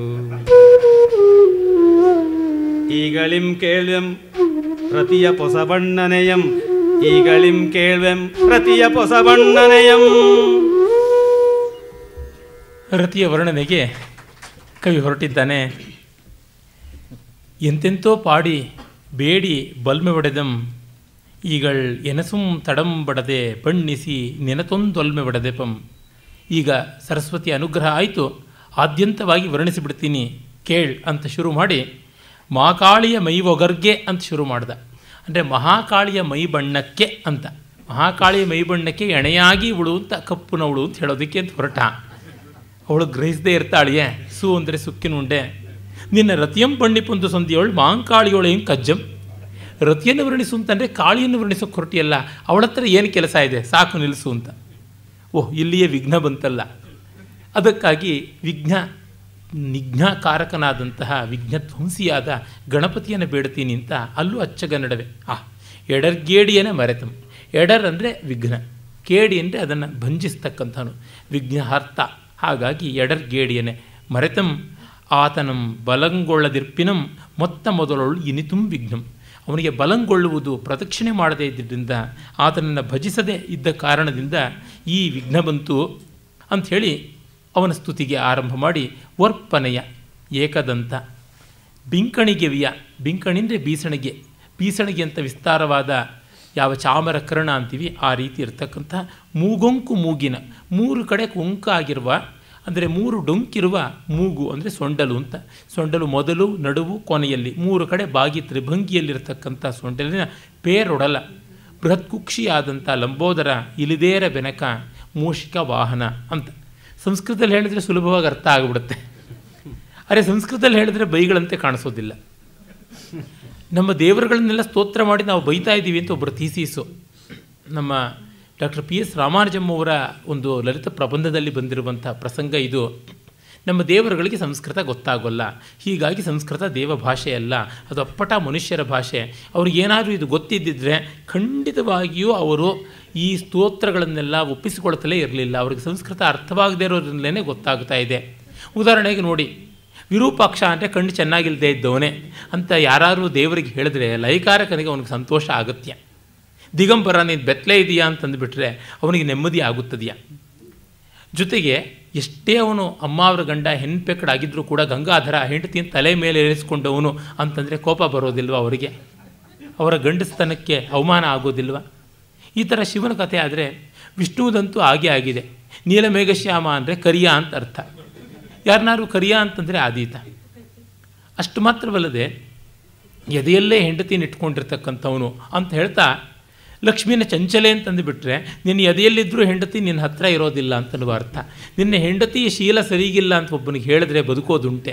Speaker 1: ಈಗಳಿಂ ಕೇಳ್ವೆಂ ರತಿಯ ಪೊಸಬಣ್ಣನೆಯಂ ಈಗಳಿಂ ಕೇಳ್ವೆಂ ರತಿಯ ಪೊಸಬಣ್ಣನೆಯಂ
Speaker 2: ರತಿಯ ವರ್ಣನೆಗೆ ಕವಿ ಹೊರಟಿದ್ದಾನೆ ಎಂತೆಂತೋ ಪಾಡಿ ಬೇಡಿ ಬಲ್ಮೆ ಒಡೆದಂ ಈಗಳ್ ಎನಸುಂ ತಡಂ ಬಡದೆ ಬಣ್ಣಿಸಿ ನೆನತೊಂದೊಲ್ಮೆ ಬಡದೆ ಪಂ ಈಗ ಸರಸ್ವತಿ ಅನುಗ್ರಹ ಆಯಿತು ಆದ್ಯಂತವಾಗಿ ವರ್ಣಿಸಿಬಿಡ್ತೀನಿ ಕೇಳ್ ಅಂತ ಶುರು ಮಾಡಿ ಮಹಾಕಾಳಿಯ ಮೈ ಒಗರ್ಗೆ ಅಂತ ಶುರು ಮಾಡ್ದ ಅಂದರೆ ಮಹಾಕಾಳಿಯ ಮೈ ಬಣ್ಣಕ್ಕೆ ಅಂತ ಮಹಾಕಾಳಿಯ ಮೈ ಬಣ್ಣಕ್ಕೆ ಎಣೆಯಾಗಿ ಉಳುವಂತ ಕಪ್ಪು ನವಳು ಅಂತ ಹೇಳೋದಕ್ಕೆ ಅಂತ ಹೊರಟ ಅವಳು ಗ್ರಹಿಸದೇ ಇರ್ತಾಳೆಯೇ ಸು ಅಂದರೆ ಸುಕ್ಕಿನ ಉಂಡೆ ನಿನ್ನ ರತಿಯಂ ಪಂಡಿಪುಂದು ಸಂಧಿಯವಳು ಮಾಂಕಾಳಿಯೋಳು ಹೆಂಗೆ ಕಜ್ಜಂ ರತಿಯನ್ನು ವರ್ಣಿಸು ಅಂತಂದರೆ ಕಾಳಿಯನ್ನು ವರ್ಣಿಸೋಕೆ ಹೊರಟಿಯಲ್ಲ ಅವಳ ಹತ್ರ ಏನು ಕೆಲಸ ಇದೆ ಸಾಕು ನಿಲ್ಲಿಸು ಅಂತ ಓಹ್ ಇಲ್ಲಿಯೇ ವಿಘ್ನ ಬಂತಲ್ಲ ಅದಕ್ಕಾಗಿ ವಿಘ್ನ ನಿಘ್ನಕಾರಕನಾದಂತಹ ವಿಘ್ನಧ್ವಂಸಿಯಾದ ಗಣಪತಿಯನ್ನು ಬೇಡ್ತೀನಿ ಅಂತ ಅಲ್ಲೂ ಅಚ್ಚಗನ್ನಡವೇ ಆ ಎಡರ್ಗೇಡಿಯನೇ ಮರೆತಂ ಎಡರ್ ಅಂದರೆ ವಿಘ್ನ ಕೇಡಿ ಅಂದರೆ ಅದನ್ನು ಭಂಜಿಸ್ತಕ್ಕಂಥವನು ವಿಘ್ನಹಾರ್ಥ ಹಾಗಾಗಿ ಎಡರ್ಗೇಡಿಯನೇ ಮರೆತಂ ಆತನಂ ಬಲಂಗೊಳ್ಳದಿರ್ಪಿನಂ ಮೊತ್ತ ಮೊದಲೊಳು ಇನಿತುಂ ವಿಘ್ನಂ ಅವನಿಗೆ ಬಲಂಗೊಳ್ಳುವುದು ಪ್ರದಕ್ಷಿಣೆ ಮಾಡದೇ ಇದ್ದರಿಂದ ಆತನನ್ನು ಭಜಿಸದೇ ಇದ್ದ ಕಾರಣದಿಂದ ಈ ವಿಘ್ನ ಬಂತು ಅಂಥೇಳಿ ಅವನ ಸ್ತುತಿಗೆ ಆರಂಭ ಮಾಡಿ ವರ್ಪನೆಯ ಏಕದಂತ ಬಿಂಕಣಿಗೆವಿಯ ಬಿಂಕಣಿ ಅಂದರೆ ಬೀಸಣಿಗೆ ಬೀಸಣಿಗೆ ಅಂತ ವಿಸ್ತಾರವಾದ ಯಾವ ಚಾಮರ ಕರ್ಣ ಅಂತೀವಿ ಆ ರೀತಿ ಇರತಕ್ಕಂಥ ಮೂಗೊಂಕು ಮೂಗಿನ ಮೂರು ಕಡೆ ಕೊಂಕಾಗಿರುವ ಅಂದರೆ ಮೂರು ಡೊಂಕಿರುವ ಮೂಗು ಅಂದರೆ ಸೊಂಡಲು ಅಂತ ಸೊಂಡಲು ಮೊದಲು ನಡುವು ಕೊನೆಯಲ್ಲಿ ಮೂರು ಕಡೆ ಬಾಗಿ ತ್ರಿಭಂಗಿಯಲ್ಲಿರತಕ್ಕಂಥ ಸೊಂಡಲಿನ ಪೇರೊಡಲ ಬೃಹತ್ ಕುಕ್ಷಿಯಾದಂಥ ಲಂಬೋದರ ಇಲಿದೇರ ಬೆನಕ ಮೂಷಿಕ ವಾಹನ ಅಂತ ಸಂಸ್ಕೃತದಲ್ಲಿ ಹೇಳಿದ್ರೆ ಸುಲಭವಾಗಿ ಅರ್ಥ ಆಗಿಬಿಡುತ್ತೆ ಅರೆ ಸಂಸ್ಕೃತದಲ್ಲಿ ಹೇಳಿದ್ರೆ ಬೈಗಳಂತೆ ಕಾಣಿಸೋದಿಲ್ಲ ನಮ್ಮ ದೇವರುಗಳನ್ನೆಲ್ಲ ಸ್ತೋತ್ರ ಮಾಡಿ ನಾವು ಬೈತಾ ಇದ್ದೀವಿ ಅಂತ ಒಬ್ಬರು ಥೀಸೀಸು ನಮ್ಮ ಡಾಕ್ಟರ್ ಪಿ ಎಸ್ ರಾಮಾನುಜಮ್ ಅವರ ಒಂದು ಲಲಿತ ಪ್ರಬಂಧದಲ್ಲಿ ಬಂದಿರುವಂಥ ಪ್ರಸಂಗ ಇದು ನಮ್ಮ ದೇವರುಗಳಿಗೆ ಸಂಸ್ಕೃತ ಗೊತ್ತಾಗೋಲ್ಲ ಹೀಗಾಗಿ ಸಂಸ್ಕೃತ ದೇವ ಭಾಷೆ ಅಲ್ಲ ಅದು ಅಪ್ಪಟ ಮನುಷ್ಯರ ಭಾಷೆ ಅವ್ರಿಗೇನಾದರೂ ಇದು ಗೊತ್ತಿದ್ದಿದ್ರೆ ಖಂಡಿತವಾಗಿಯೂ ಅವರು ಈ ಸ್ತೋತ್ರಗಳನ್ನೆಲ್ಲ ಒಪ್ಪಿಸಿಕೊಳ್ತಲೇ ಇರಲಿಲ್ಲ ಅವ್ರಿಗೆ ಸಂಸ್ಕೃತ ಅರ್ಥವಾಗದೇ ಇರೋದ್ರಿಂದಲೇ ಗೊತ್ತಾಗ್ತಾ ಇದೆ ಉದಾಹರಣೆಗೆ ನೋಡಿ ವಿರೂಪಾಕ್ಷ ಅಂದರೆ ಕಣ್ಣು ಚೆನ್ನಾಗಿಲ್ಲದೆ ಇದ್ದವನೇ ಅಂತ ಯಾರು ದೇವರಿಗೆ ಹೇಳಿದ್ರೆ ಲೈಕಾರಕನಿಗೆ ಅವನಿಗೆ ಸಂತೋಷ ಅಗತ್ಯ ದಿಗಂಬರ ನೀನು ಬೆತ್ತಲೆ ಇದೆಯಾ ಅಂತಂದುಬಿಟ್ರೆ ಅವನಿಗೆ ನೆಮ್ಮದಿ ಆಗುತ್ತದೆಯಾ ಜೊತೆಗೆ ಎಷ್ಟೇ ಅವನು ಅಮ್ಮ ಅವರ ಗಂಡ ಹೆಣ್ಪೆಕ್ಕಡಾಗಿದ್ದರೂ ಕೂಡ ಗಂಗಾಧರ ಹೆಂಡತಿನ ತಲೆ ಮೇಲೆ ಏರಿಸ್ಕೊಂಡವನು ಅಂತಂದರೆ ಕೋಪ ಬರೋದಿಲ್ವ ಅವರಿಗೆ ಅವರ ಗಂಡಸ್ತನಕ್ಕೆ ಅವಮಾನ ಆಗೋದಿಲ್ವ ಈ ಥರ ಶಿವನ ಕಥೆ ಆದರೆ ವಿಷ್ಣುವುದಂತೂ ಹಾಗೆ ಆಗಿದೆ ನೀಲಮೇಘಶ್ಯಾಮ ಅಂದರೆ ಕರಿಯ ಅಂತ ಅರ್ಥ ಯಾರನ್ನಾರು ಕರಿಯ ಅಂತಂದರೆ ಆದೀತ ಅಷ್ಟು ಮಾತ್ರವಲ್ಲದೆ ಎದೆಯಲ್ಲೇ ಹೆಂಡತಿನ ಇಟ್ಕೊಂಡಿರ್ತಕ್ಕಂಥವನು ಅಂತ ಹೇಳ್ತಾ ಲಕ್ಷ್ಮಿನ ಚಂಚಲೆ ಅಂತಂದು ಬಿಟ್ಟರೆ ನಿನ್ನ ಎದೆಯಲ್ಲಿದ್ದರೂ ಹೆಂಡತಿ ನಿನ್ನ ಹತ್ರ ಇರೋದಿಲ್ಲ ಅಂತನ್ನುವ ಅರ್ಥ ನಿನ್ನ ಹೆಂಡತಿಯ ಶೀಲ ಸರಿಗಿಲ್ಲ ಅಂತ ಒಬ್ಬನಿಗೆ ಹೇಳಿದ್ರೆ ಬದುಕೋದುಂಟೆ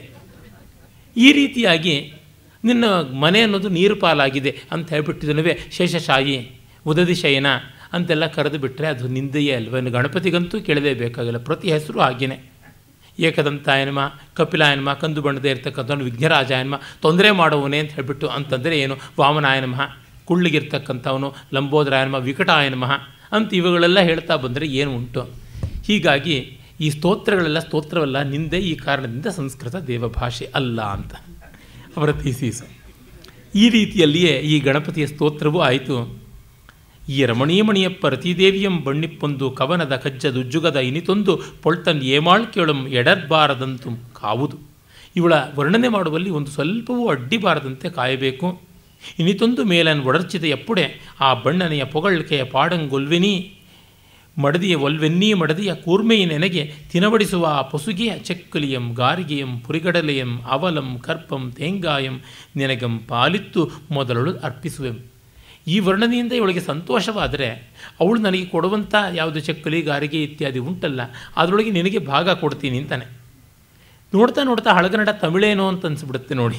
Speaker 2: ಈ ರೀತಿಯಾಗಿ ನಿನ್ನ ಮನೆ ಅನ್ನೋದು ನೀರು ಪಾಲಾಗಿದೆ ಅಂತ ಹೇಳ್ಬಿಟ್ಟಿದನುವೆ ಶೇಷಶಾಯಿ ಉದದಿ ಶಯನ ಅಂತೆಲ್ಲ ಕರೆದು ಬಿಟ್ಟರೆ ಅದು ನಿಂದೆಯೇ ಅಲ್ವ ಇನ್ನು ಗಣಪತಿಗಂತೂ ಕೇಳಲೇಬೇಕಾಗಿಲ್ಲ ಪ್ರತಿ ಹೆಸರು ಹಾಗೇನೆ ಏಕದಂತಾಯನಮ ಕಪಿಲಾಯನಮ ಕಂದು ಬಣ್ಣದೇ ಇರ್ತಕ್ಕಂಥವನು ವಿಘ್ನರಾಜಾಯನಮ ತೊಂದರೆ ಮಾಡುವವನೇ ಅಂತ ಹೇಳ್ಬಿಟ್ಟು ಅಂತಂದರೆ ಏನು ವಾಮನಾಯನಮಃ ಕುಳ್ಳಿಗಿರ್ತಕ್ಕಂಥವನು ಲಂಬೋದರಾಯನಮ ವಿಕಟಾಯನಮಃ ಅಂತ ಇವುಗಳೆಲ್ಲ ಹೇಳ್ತಾ ಬಂದರೆ ಏನು ಉಂಟು ಹೀಗಾಗಿ ಈ ಸ್ತೋತ್ರಗಳೆಲ್ಲ ಸ್ತೋತ್ರವಲ್ಲ ನಿಂದೆ ಈ ಕಾರಣದಿಂದ ಸಂಸ್ಕೃತ ದೇವಭಾಷೆ ಅಲ್ಲ ಅಂತ ಅವರ ಥೀಸೀಸು ಈ ರೀತಿಯಲ್ಲಿಯೇ ಈ ಗಣಪತಿಯ ಸ್ತೋತ್ರವೂ ಆಯಿತು ಈ ರಮಣೀಯಮಣಿಯಪ್ಪ ರತಿದೇವಿಯಂ ಬಣ್ಣಿಪ್ಪೊಂದು ಕವನದ ಕಜ್ಜದುಜ್ಜುಗದ ಇನಿತೊಂದು ಪೊಳ್ತನ್ ಏಮಾಳ್ ಕೇಳಂ ಎಡರ್ಬಾರದಂತು ಕಾವುದು ಇವಳ ವರ್ಣನೆ ಮಾಡುವಲ್ಲಿ ಒಂದು ಸ್ವಲ್ಪವೂ ಅಡ್ಡಿಬಾರದಂತೆ ಕಾಯಬೇಕು ಇನಿತೊಂದು ಮೇಲನ್ ಒಡರ್ಚಿದ ಎಪ್ಪುಡೆ ಆ ಬಣ್ಣನೆಯ ಪೊಗಳಿಕೆಯ ಪಾಡಂಗೊಲ್ವೆನಿ ಮಡದಿಯ ಒಲ್ವೆನ್ನೀ ಮಡದಿಯ ಕೂರ್ಮೆಯ ನೆನೆಗೆ ತಿನವಡಿಸುವ ಆ ಪೊಸುಗೆಯ ಚೆಕ್ಕಲಿಯಂ ಗಾರಿಗೆಯಂ ಪುರಿಗಡಲೆಯಂ ಅವಲಂ ಕರ್ಪಂ ತೇಂಗಾಯಂ ನೆನಗಂ ಪಾಲಿತ್ತು ಮೊದಲಳು ಅರ್ಪಿಸುವೆಂ ಈ ವರ್ಣನೆಯಿಂದ ಇವಳಿಗೆ ಸಂತೋಷವಾದರೆ ಅವಳು ನನಗೆ ಕೊಡುವಂಥ ಯಾವುದು ಚಕ್ಕಲಿ ಗಾರಿಗೆ ಇತ್ಯಾದಿ ಉಂಟಲ್ಲ ಅದರೊಳಗೆ ನಿನಗೆ ಭಾಗ ಕೊಡ್ತೀನಿ ಅಂತಾನೆ ನೋಡ್ತಾ ನೋಡ್ತಾ ಹಳಗನ್ನಡ ತಮಿಳೇನೋ ಅಂತ ಅನಿಸ್ಬಿಡುತ್ತೆ ನೋಡಿ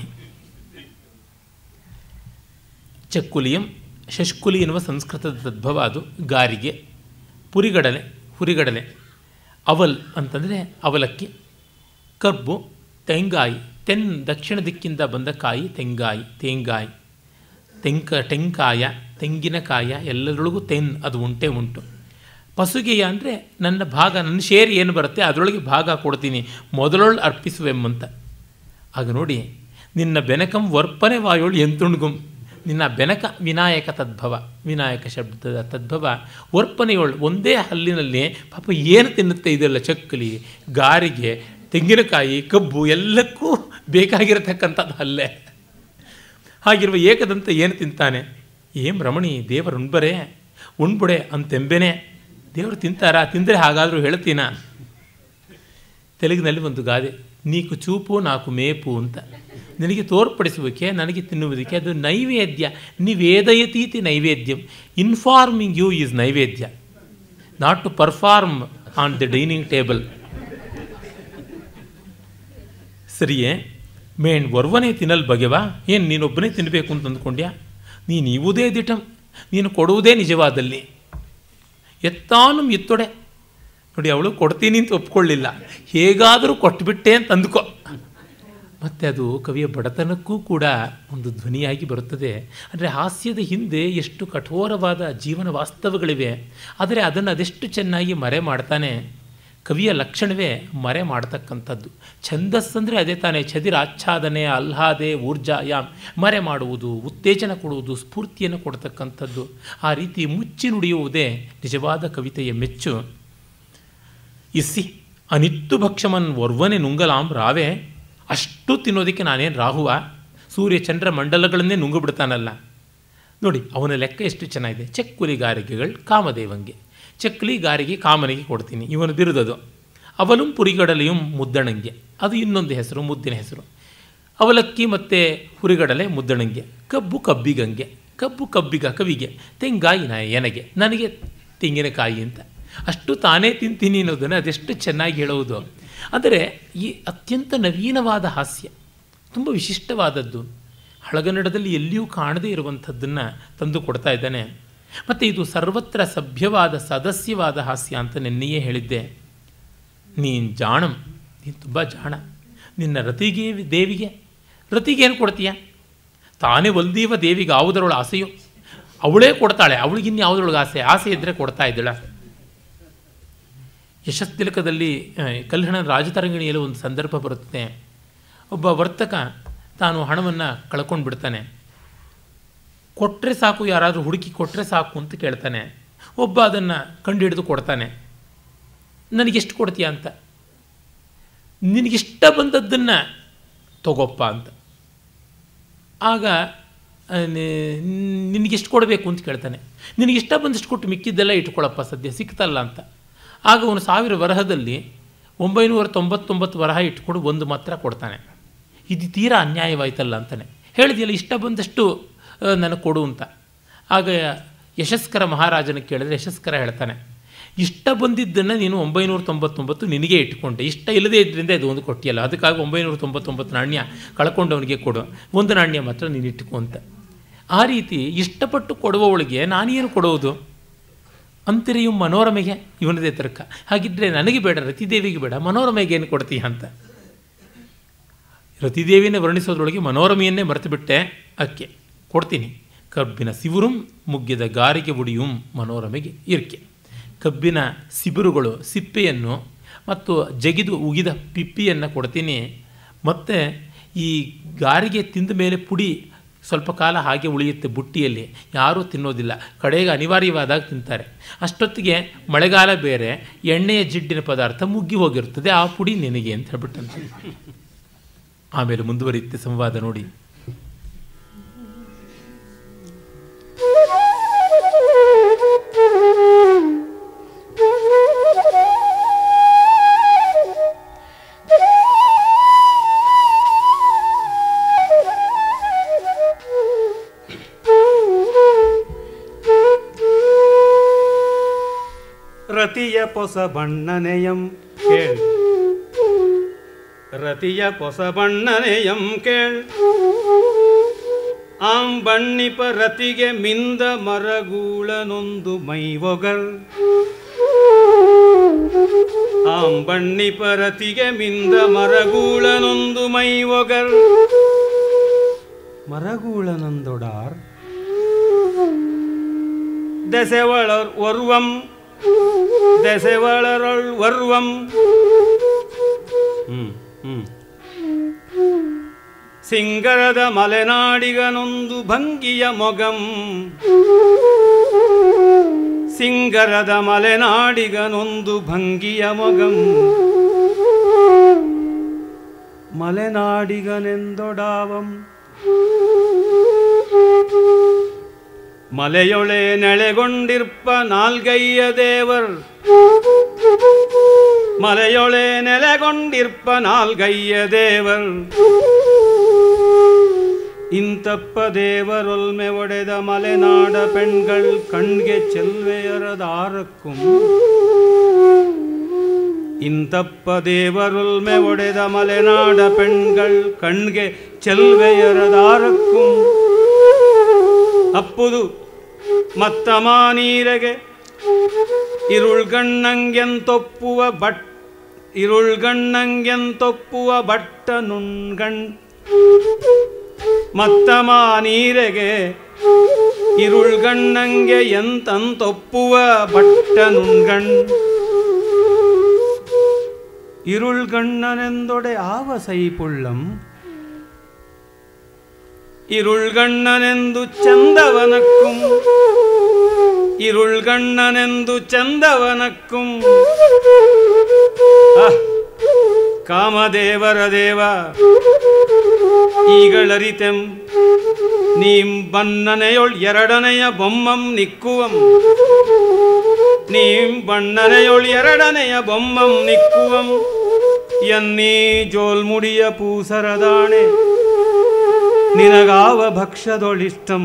Speaker 2: ಚಕ್ಕುಲಿಯಂ ಶಶ್ಕುಲಿ ಎನ್ನುವ ಸಂಸ್ಕೃತದ ತದ್ಭವ ಅದು ಗಾರಿಗೆ ಪುರಿಗಡಲೆ ಹುರಿಗಡಲೆ ಅವಲ್ ಅಂತಂದರೆ ಅವಲಕ್ಕಿ ಕಬ್ಬು ತೆಂಗಾಯಿ ತೆನ್ ದಕ್ಷಿಣ ದಿಕ್ಕಿಂದ ಬಂದ ಕಾಯಿ ತೆಂಗಾಯಿ ತೇಂಗಾಯಿ ತೆಂಕ ಟೆಂಕಾಯ ತೆಂಗಿನಕಾಯ ಎಲ್ಲದರೊಳಗೂ ತೆನ್ ಅದು ಉಂಟೆ ಉಂಟು ಪಸುಗೆಯ ಅಂದರೆ ನನ್ನ ಭಾಗ ನನ್ನ ಶೇರ್ ಏನು ಬರುತ್ತೆ ಅದರೊಳಗೆ ಭಾಗ ಕೊಡ್ತೀನಿ ಮೊದಲೊಳು ಅರ್ಪಿಸುವೆಂಬಂತ ಆಗ ನೋಡಿ ನಿನ್ನ ಬೆನಕಂ ವರ್ಪನೆ ವಾಯೋಳು ಎಂತುಣ್ಗುಂ ನಿನ್ನ ಬೆನಕ ವಿನಾಯಕ ತದ್ಭವ ವಿನಾಯಕ ಶಬ್ದದ ತದ್ಭವ ವರ್ಪನೆಯೋಳು ಒಂದೇ ಹಲ್ಲಿನಲ್ಲಿ ಪಾಪ ಏನು ತಿನ್ನುತ್ತೆ ಇದೆಲ್ಲ ಚಕ್ಕಲಿ ಗಾರಿಗೆ ತೆಂಗಿನಕಾಯಿ ಕಬ್ಬು ಎಲ್ಲಕ್ಕೂ ಬೇಕಾಗಿರತಕ್ಕಂಥದ್ದು ಹಲ್ಲೆ ಹಾಗಿರುವ ಏಕದಂತ ಏನು ತಿಂತಾನೆ ಏಂ ರಮಣಿ ದೇವರು ಉಣ್ಬರೆ ಉಣ್ಬುಡೆ ಅಂತೆಂಬೆನೆ ದೇವರು ತಿಂತಾರಾ ತಿಂದರೆ ಹಾಗಾದರೂ ಹೇಳ್ತೀನ ತೆಲುಗಿನಲ್ಲಿ ಒಂದು ಗಾದೆ ನೀಕು ಚೂಪು ನಾಕು ಮೇಪು ಅಂತ ನಿನಗೆ ತೋರ್ಪಡಿಸುವಿಕೆ ನನಗೆ ತಿನ್ನುವುದಕ್ಕೆ ಅದು ನೈವೇದ್ಯ ನಿವೇದಯತೀತಿ ನೈವೇದ್ಯಂ informing you is naivedya not to perform on the dining table ಸರಿಯೇ ಮೇಣ್ ಒರ್ವನೇ ತಿನ್ನಲ್ ಬಗೆವಾ ಏನು ನೀನೊಬ್ಬನೇ ತಿನ್ನಬೇಕು ಅಂತ ಅಂದ್ಕೊಂಡ್ಯಾ ನೀನು ಇವುದೇ ದಿಟಂ ನೀನು ಕೊಡುವುದೇ ನಿಜವಾದಲ್ಲಿ ಎತ್ತಾನು ಇತ್ತೊಡೆ ನೋಡಿ ಅವಳು ಕೊಡ್ತೀನಿ ಅಂತ ಒಪ್ಕೊಳ್ಳಿಲ್ಲ ಹೇಗಾದರೂ ಕೊಟ್ಬಿಟ್ಟೆ ಅಂತ ಅಂದ್ಕೊ ಮತ್ತು ಅದು ಕವಿಯ ಬಡತನಕ್ಕೂ ಕೂಡ ಒಂದು ಧ್ವನಿಯಾಗಿ ಬರುತ್ತದೆ ಅಂದರೆ ಹಾಸ್ಯದ ಹಿಂದೆ ಎಷ್ಟು ಕಠೋರವಾದ ಜೀವನ ವಾಸ್ತವಗಳಿವೆ ಆದರೆ ಅದನ್ನು ಅದೆಷ್ಟು ಚೆನ್ನಾಗಿ ಮರೆ ಮಾಡ್ತಾನೆ ಕವಿಯ ಲಕ್ಷಣವೇ ಮರೆ ಮಾಡ್ತಕ್ಕಂಥದ್ದು ಛಂದಸ್ಸಂದರೆ ಅದೇ ತಾನೇ ಛದಿರಾಚ್ಛಾದನೆ ಆಹ್ಲಾದೆ ಊರ್ಜಾಯಾಮ್ ಮರೆ ಮಾಡುವುದು ಉತ್ತೇಜನ ಕೊಡುವುದು ಸ್ಫೂರ್ತಿಯನ್ನು ಕೊಡ್ತಕ್ಕಂಥದ್ದು ಆ ರೀತಿ ಮುಚ್ಚಿ ನುಡಿಯುವುದೇ ನಿಜವಾದ ಕವಿತೆಯ ಮೆಚ್ಚು ಇಸ್ಸಿ ಅನಿತ್ತು ಭಕ್ಷಮನ್ ಒರ್ವನೆ ನುಂಗಲಾಂ ರಾವೆ ಅಷ್ಟು ತಿನ್ನೋದಕ್ಕೆ ನಾನೇನು ರಾಹುವ ಸೂರ್ಯ ಚಂದ್ರ ಮಂಡಲಗಳನ್ನೇ ನುಂಗು ಬಿಡ್ತಾನಲ್ಲ ನೋಡಿ ಅವನ ಲೆಕ್ಕ ಎಷ್ಟು ಚೆನ್ನಾಗಿದೆ ಚಕ್ಕುಲಿಗಾರಿಕೆಗಳು ಕಾಮದೇವಂಗೆ ಚಕ್ಕಲಿಗಾರಿಗೆ ಕಾಮನಿಗೆ ಕೊಡ್ತೀನಿ ಇವನು ಬಿರುದದು ಅವನು ಪುರಿಗಡಲೆಯು ಮುದ್ದಣಂಗೆ ಅದು ಇನ್ನೊಂದು ಹೆಸರು ಮುದ್ದಿನ ಹೆಸರು ಅವಲಕ್ಕಿ ಮತ್ತು ಹುರಿಗಡಲೆ ಮುದ್ದಣಂಗೆ ಕಬ್ಬು ಕಬ್ಬಿಗಂಗೆ ಕಬ್ಬು ಕಬ್ಬಿಗ ಕವಿಗೆ ತೆಂಗಾಯಿ ನ ಎನಗೆ ನನಗೆ ತೆಂಗಿನಕಾಯಿ ಅಂತ ಅಷ್ಟು ತಾನೇ ತಿಂತೀನಿ ಅನ್ನೋದನ್ನು ಅದೆಷ್ಟು ಚೆನ್ನಾಗಿ ಹೇಳುವುದು ಅಂದರೆ ಈ ಅತ್ಯಂತ ನವೀನವಾದ ಹಾಸ್ಯ ತುಂಬ ವಿಶಿಷ್ಟವಾದದ್ದು ಹಳಗನ್ನಡದಲ್ಲಿ ಎಲ್ಲಿಯೂ ಕಾಣದೇ ಇರುವಂಥದ್ದನ್ನು ತಂದು ಕೊಡ್ತಾ ಇದ್ದಾನೆ ಮತ್ತು ಇದು ಸರ್ವತ್ರ ಸಭ್ಯವಾದ ಸದಸ್ಯವಾದ ಹಾಸ್ಯ ಅಂತ ನಿನ್ನೆಯೇ ಹೇಳಿದ್ದೆ ನೀನು ಜಾಣಂ ನೀನು ತುಂಬ ಜಾಣ ನಿನ್ನ ರತಿಗೆ ದೇವಿಗೆ ರತಿಗೆ ಏನು ಕೊಡ್ತೀಯ ತಾನೇ ಒಲ್ದೀವ ದೇವಿಗೆ ಯಾವುದರೊಳ ಆಸೆಯೋ ಅವಳೇ ಕೊಡ್ತಾಳೆ ಅವಳಿಗಿನ್ನು ಯಾವುದ್ರೊಳಗೆ ಆಸೆ ಆಸೆ ಇದ್ದರೆ ಕೊಡ್ತಾ ಇದ್ದಳ ಯಶಸ್ತಿಲಕದಲ್ಲಿ ಕಲ್ಯಾಣ ರಾಜತರಂಗಿಣಿಯಲ್ಲಿ ಒಂದು ಸಂದರ್ಭ ಬರುತ್ತೆ ಒಬ್ಬ ವರ್ತಕ ತಾನು ಹಣವನ್ನು ಕಳ್ಕೊಂಡು ಬಿಡ್ತಾನೆ ಕೊಟ್ಟರೆ ಸಾಕು ಯಾರಾದರೂ ಹುಡುಕಿ ಕೊಟ್ಟರೆ ಸಾಕು ಅಂತ ಕೇಳ್ತಾನೆ ಒಬ್ಬ ಅದನ್ನು ಕಂಡುಹಿಡಿದು ಕೊಡ್ತಾನೆ ನನಗೆಷ್ಟು ಕೊಡ್ತೀಯ ಅಂತ ನಿನಗಿಷ್ಟ ಬಂದದ್ದನ್ನು ತಗೋಪ್ಪ ಅಂತ ಆಗ ನಿನಗೆಷ್ಟು ಕೊಡಬೇಕು ಅಂತ ಕೇಳ್ತಾನೆ ನಿನಗಿಷ್ಟ ಬಂದಷ್ಟು ಕೊಟ್ಟು ಮಿಕ್ಕಿದ್ದೆಲ್ಲ ಇಟ್ಕೊಳ್ಳಪ್ಪ ಸದ್ಯ ಸಿಕ್ತಲ್ಲ ಅಂತ ಆಗ ಅವನು ಸಾವಿರ ವರಹದಲ್ಲಿ ಒಂಬೈನೂರ ತೊಂಬತ್ತೊಂಬತ್ತು ವರಹ ಇಟ್ಕೊಂಡು ಒಂದು ಮಾತ್ರ ಕೊಡ್ತಾನೆ ಇದು ತೀರಾ ಅನ್ಯಾಯವಾಯ್ತಲ್ಲ ಅಂತಾನೆ ಹೇಳಿದೆಯಲ್ಲ ಇಷ್ಟ ಬಂದಷ್ಟು ನನಗೆ ಕೊಡು ಅಂತ ಆಗ ಯಶಸ್ಕರ ಮಹಾರಾಜನ ಕೇಳಿದ್ರೆ ಯಶಸ್ಕರ ಹೇಳ್ತಾನೆ ಇಷ್ಟ ಬಂದಿದ್ದನ್ನು ನೀನು ಒಂಬೈನೂರ ತೊಂಬತ್ತೊಂಬತ್ತು ನಿನಗೆ ಇಟ್ಕೊಂಡೆ ಇಷ್ಟ ಇಲ್ಲದೇ ಇದ್ದರಿಂದ ಇದು ಒಂದು ಕೊಟ್ಟಿಯಲ್ಲ ಅದಕ್ಕಾಗಿ ಒಂಬೈನೂರ ತೊಂಬತ್ತೊಂಬತ್ತು ನಾಣ್ಯ ಕಳ್ಕೊಂಡವನಿಗೆ ಕೊಡು ಒಂದು ನಾಣ್ಯ ಮಾತ್ರ ನೀನು ಇಟ್ಕೊ ಅಂತ ಆ ರೀತಿ ಇಷ್ಟಪಟ್ಟು ಕೊಡುವವಳಿಗೆ ನಾನೇನು ಕೊಡುವುದು ಅಂತಿರಿಯು ಮನೋರಮೆಗೆ ಇವನದೇ ತರ್ಕ ಹಾಗಿದ್ದರೆ ನನಗೆ ಬೇಡ ರತಿದೇವಿಗೆ ಬೇಡ ಮನೋರಮೆಗೆ ಏನು ಕೊಡ್ತೀಯ ಅಂತ ರತಿದೇವಿನೇ ವರ್ಣಿಸೋದ್ರೊಳಗೆ ಮನೋರಮೆಯನ್ನೇ ಮರೆತು ಬಿಟ್ಟೆ ಅಕ್ಕೆ ಕೊಡ್ತೀನಿ ಕಬ್ಬಿನ ಸಿವುರುಂ ಮುಗ್ಗಿದ ಗಾರಿಗೆ ಉಡಿಯುಂ ಮನೋರಮೆಗೆ ಇರ್ಕೆ ಕಬ್ಬಿನ ಸಿಬಿರುಗಳು ಸಿಪ್ಪೆಯನ್ನು ಮತ್ತು ಜಗಿದು ಉಗಿದ ಪಿಪ್ಪಿಯನ್ನು ಕೊಡ್ತೀನಿ ಮತ್ತು ಈ ಗಾರಿಗೆ ತಿಂದ ಮೇಲೆ ಪುಡಿ ಸ್ವಲ್ಪ ಕಾಲ ಹಾಗೆ ಉಳಿಯುತ್ತೆ ಬುಟ್ಟಿಯಲ್ಲಿ ಯಾರೂ ತಿನ್ನೋದಿಲ್ಲ ಕಡೆಗೆ ಅನಿವಾರ್ಯವಾದಾಗ ತಿಂತಾರೆ ಅಷ್ಟೊತ್ತಿಗೆ ಮಳೆಗಾಲ ಬೇರೆ ಎಣ್ಣೆಯ ಜಿಡ್ಡಿನ ಪದಾರ್ಥ ಮುಗ್ಗಿ ಹೋಗಿರ್ತದೆ ಆ ಪುಡಿ ನಿನಗೆ ಅಂತ ಹೇಳ್ಬಿಟ್ಟಂತೆ ಆಮೇಲೆ ಮುಂದುವರಿಯುತ್ತೆ ಸಂವಾದ ನೋಡಿ
Speaker 1: ರತಿಯ ಪೊಸ ಬಣ್ಣನೆಯಂ ಕೇಳ್ ರತಿಯ ಪೊಸ ಬಣ್ಣನೆಯಂ ಕೇಳ್ ಆಂ ಬಣ್ಣಿಪ ರತಿಗೆ ಮಿಂದ ಮರಗೂಳನೊಂದು ಮೈವೊಗರ್ ಆಂ ಬಣ್ಣಿಪ ರತಿಗೆ ಮಿಂದ ಮರಗೂಳನೊಂದು ಮೈವೊಗರ್ ಮರಗೂಳನೊಂದೊಡಾರ್ ದೆಸೆವಳರ್ ಒರ್ವಂ ದೆಸೆವಳರೊಳ್ ಒರ್ವಂ ಹ್ಮ್ ಹ್ಮ್ ಸಿಂಗರದ ಮಲೆನಾಡಿಗನೊಂದು ಭಂಗಿಯ ಮೊಗಂ ಸಿಂಗರದ ಮಲೆನಾಡಿಗನೊಂದು ಭಂಗಿಯ ಮೊಗಂ ಮಲೆನಾಡಿಗನೆಂದೊಡಾವಂ ಮಲೆಯೊಳೆ ನೆಲೆಗೊಂಡಿರ್ಪ ನಾಲ್ಗೈಯ ದೇವರ್ ಮಲೆಯೊಳೆ ನೆಲೆಗೊಂಡಿರ್ಪ ನಾಲ್ಗೈಯ ದೇವರ್ ಇಂತಪ್ಪ ದೇವರೊಲ್ಮೆ ಒಡೆದ ಮಲೆನಾಡ ಪೆಣ್ಗಳ್ ಕಣ್ಗೆ ಚೆಲ್ವೆಯರದಾರಕ್ಕುಂ ಇಂತಪ್ಪ ದೇವರುಲ್ಮೆ ಒಡೆದ ಮಲೆನಾಡ ಪೆಣ್ಗಳ್ ಕಣ್ಗೆ ಚೆಲ್ವೆಯರದಾರಕ್ಕುಂ ಅಪ್ಪುದು ಮತ್ತ ಮಾನೀರೆಗೆ ഇരുൾഗണ്ണങ്കെന്തൊപ്പുവ ബട്ട് ഇരുൾഗണ്ണങ്കെന്തൊപ്പുವ ಬಟ್ಟ ನುಣ್ಗಣ್ ಮತ್ತಮ ನೀರೆಗೆ ഇരുൾಗಣ್ಣಂಗೆ ಎಂತಂತೊಪ್ಪುವ ಬಟ್ಟ ನುಣ್ಗಣ್ ഇരുൾಗಣ್ಣನೆಂದೊಡೆ ಆವ ಸೈಪುಳ್ಳಂ ഇരുൾಗಣ್ಣನೆಂದು ಚಂದವನಕ್ಕುಂ ഇരുൾಗಣ್ಣನೆಂದು ಚಂದವನಕ್ಕುಂ ಆಹ್! ಕಾಮದೇವರ ದೇವ ಈಗಳರಿತೆಂ ನೀಂ ಬಣ್ಣನೆಯೊಳ್ ಎರಡನೆಯ ಬೊಮ್ಮಂ ನಿಕ್ಕುವಂ ನೀಂ ಬಣ್ಣನೆಯೊಳ್ ಎರಡನೆಯ ಬೊಮ್ಮಂ ನಿಕ್ಕುವಂ ಎನ್ನೀ ಜೋಲ್ಮುಡಿಯ ಪೂಸರದಾಣೆ ನಿನಗಾವ ಭಕ್ಷ್ಯದೊಳಿಷ್ಟಂ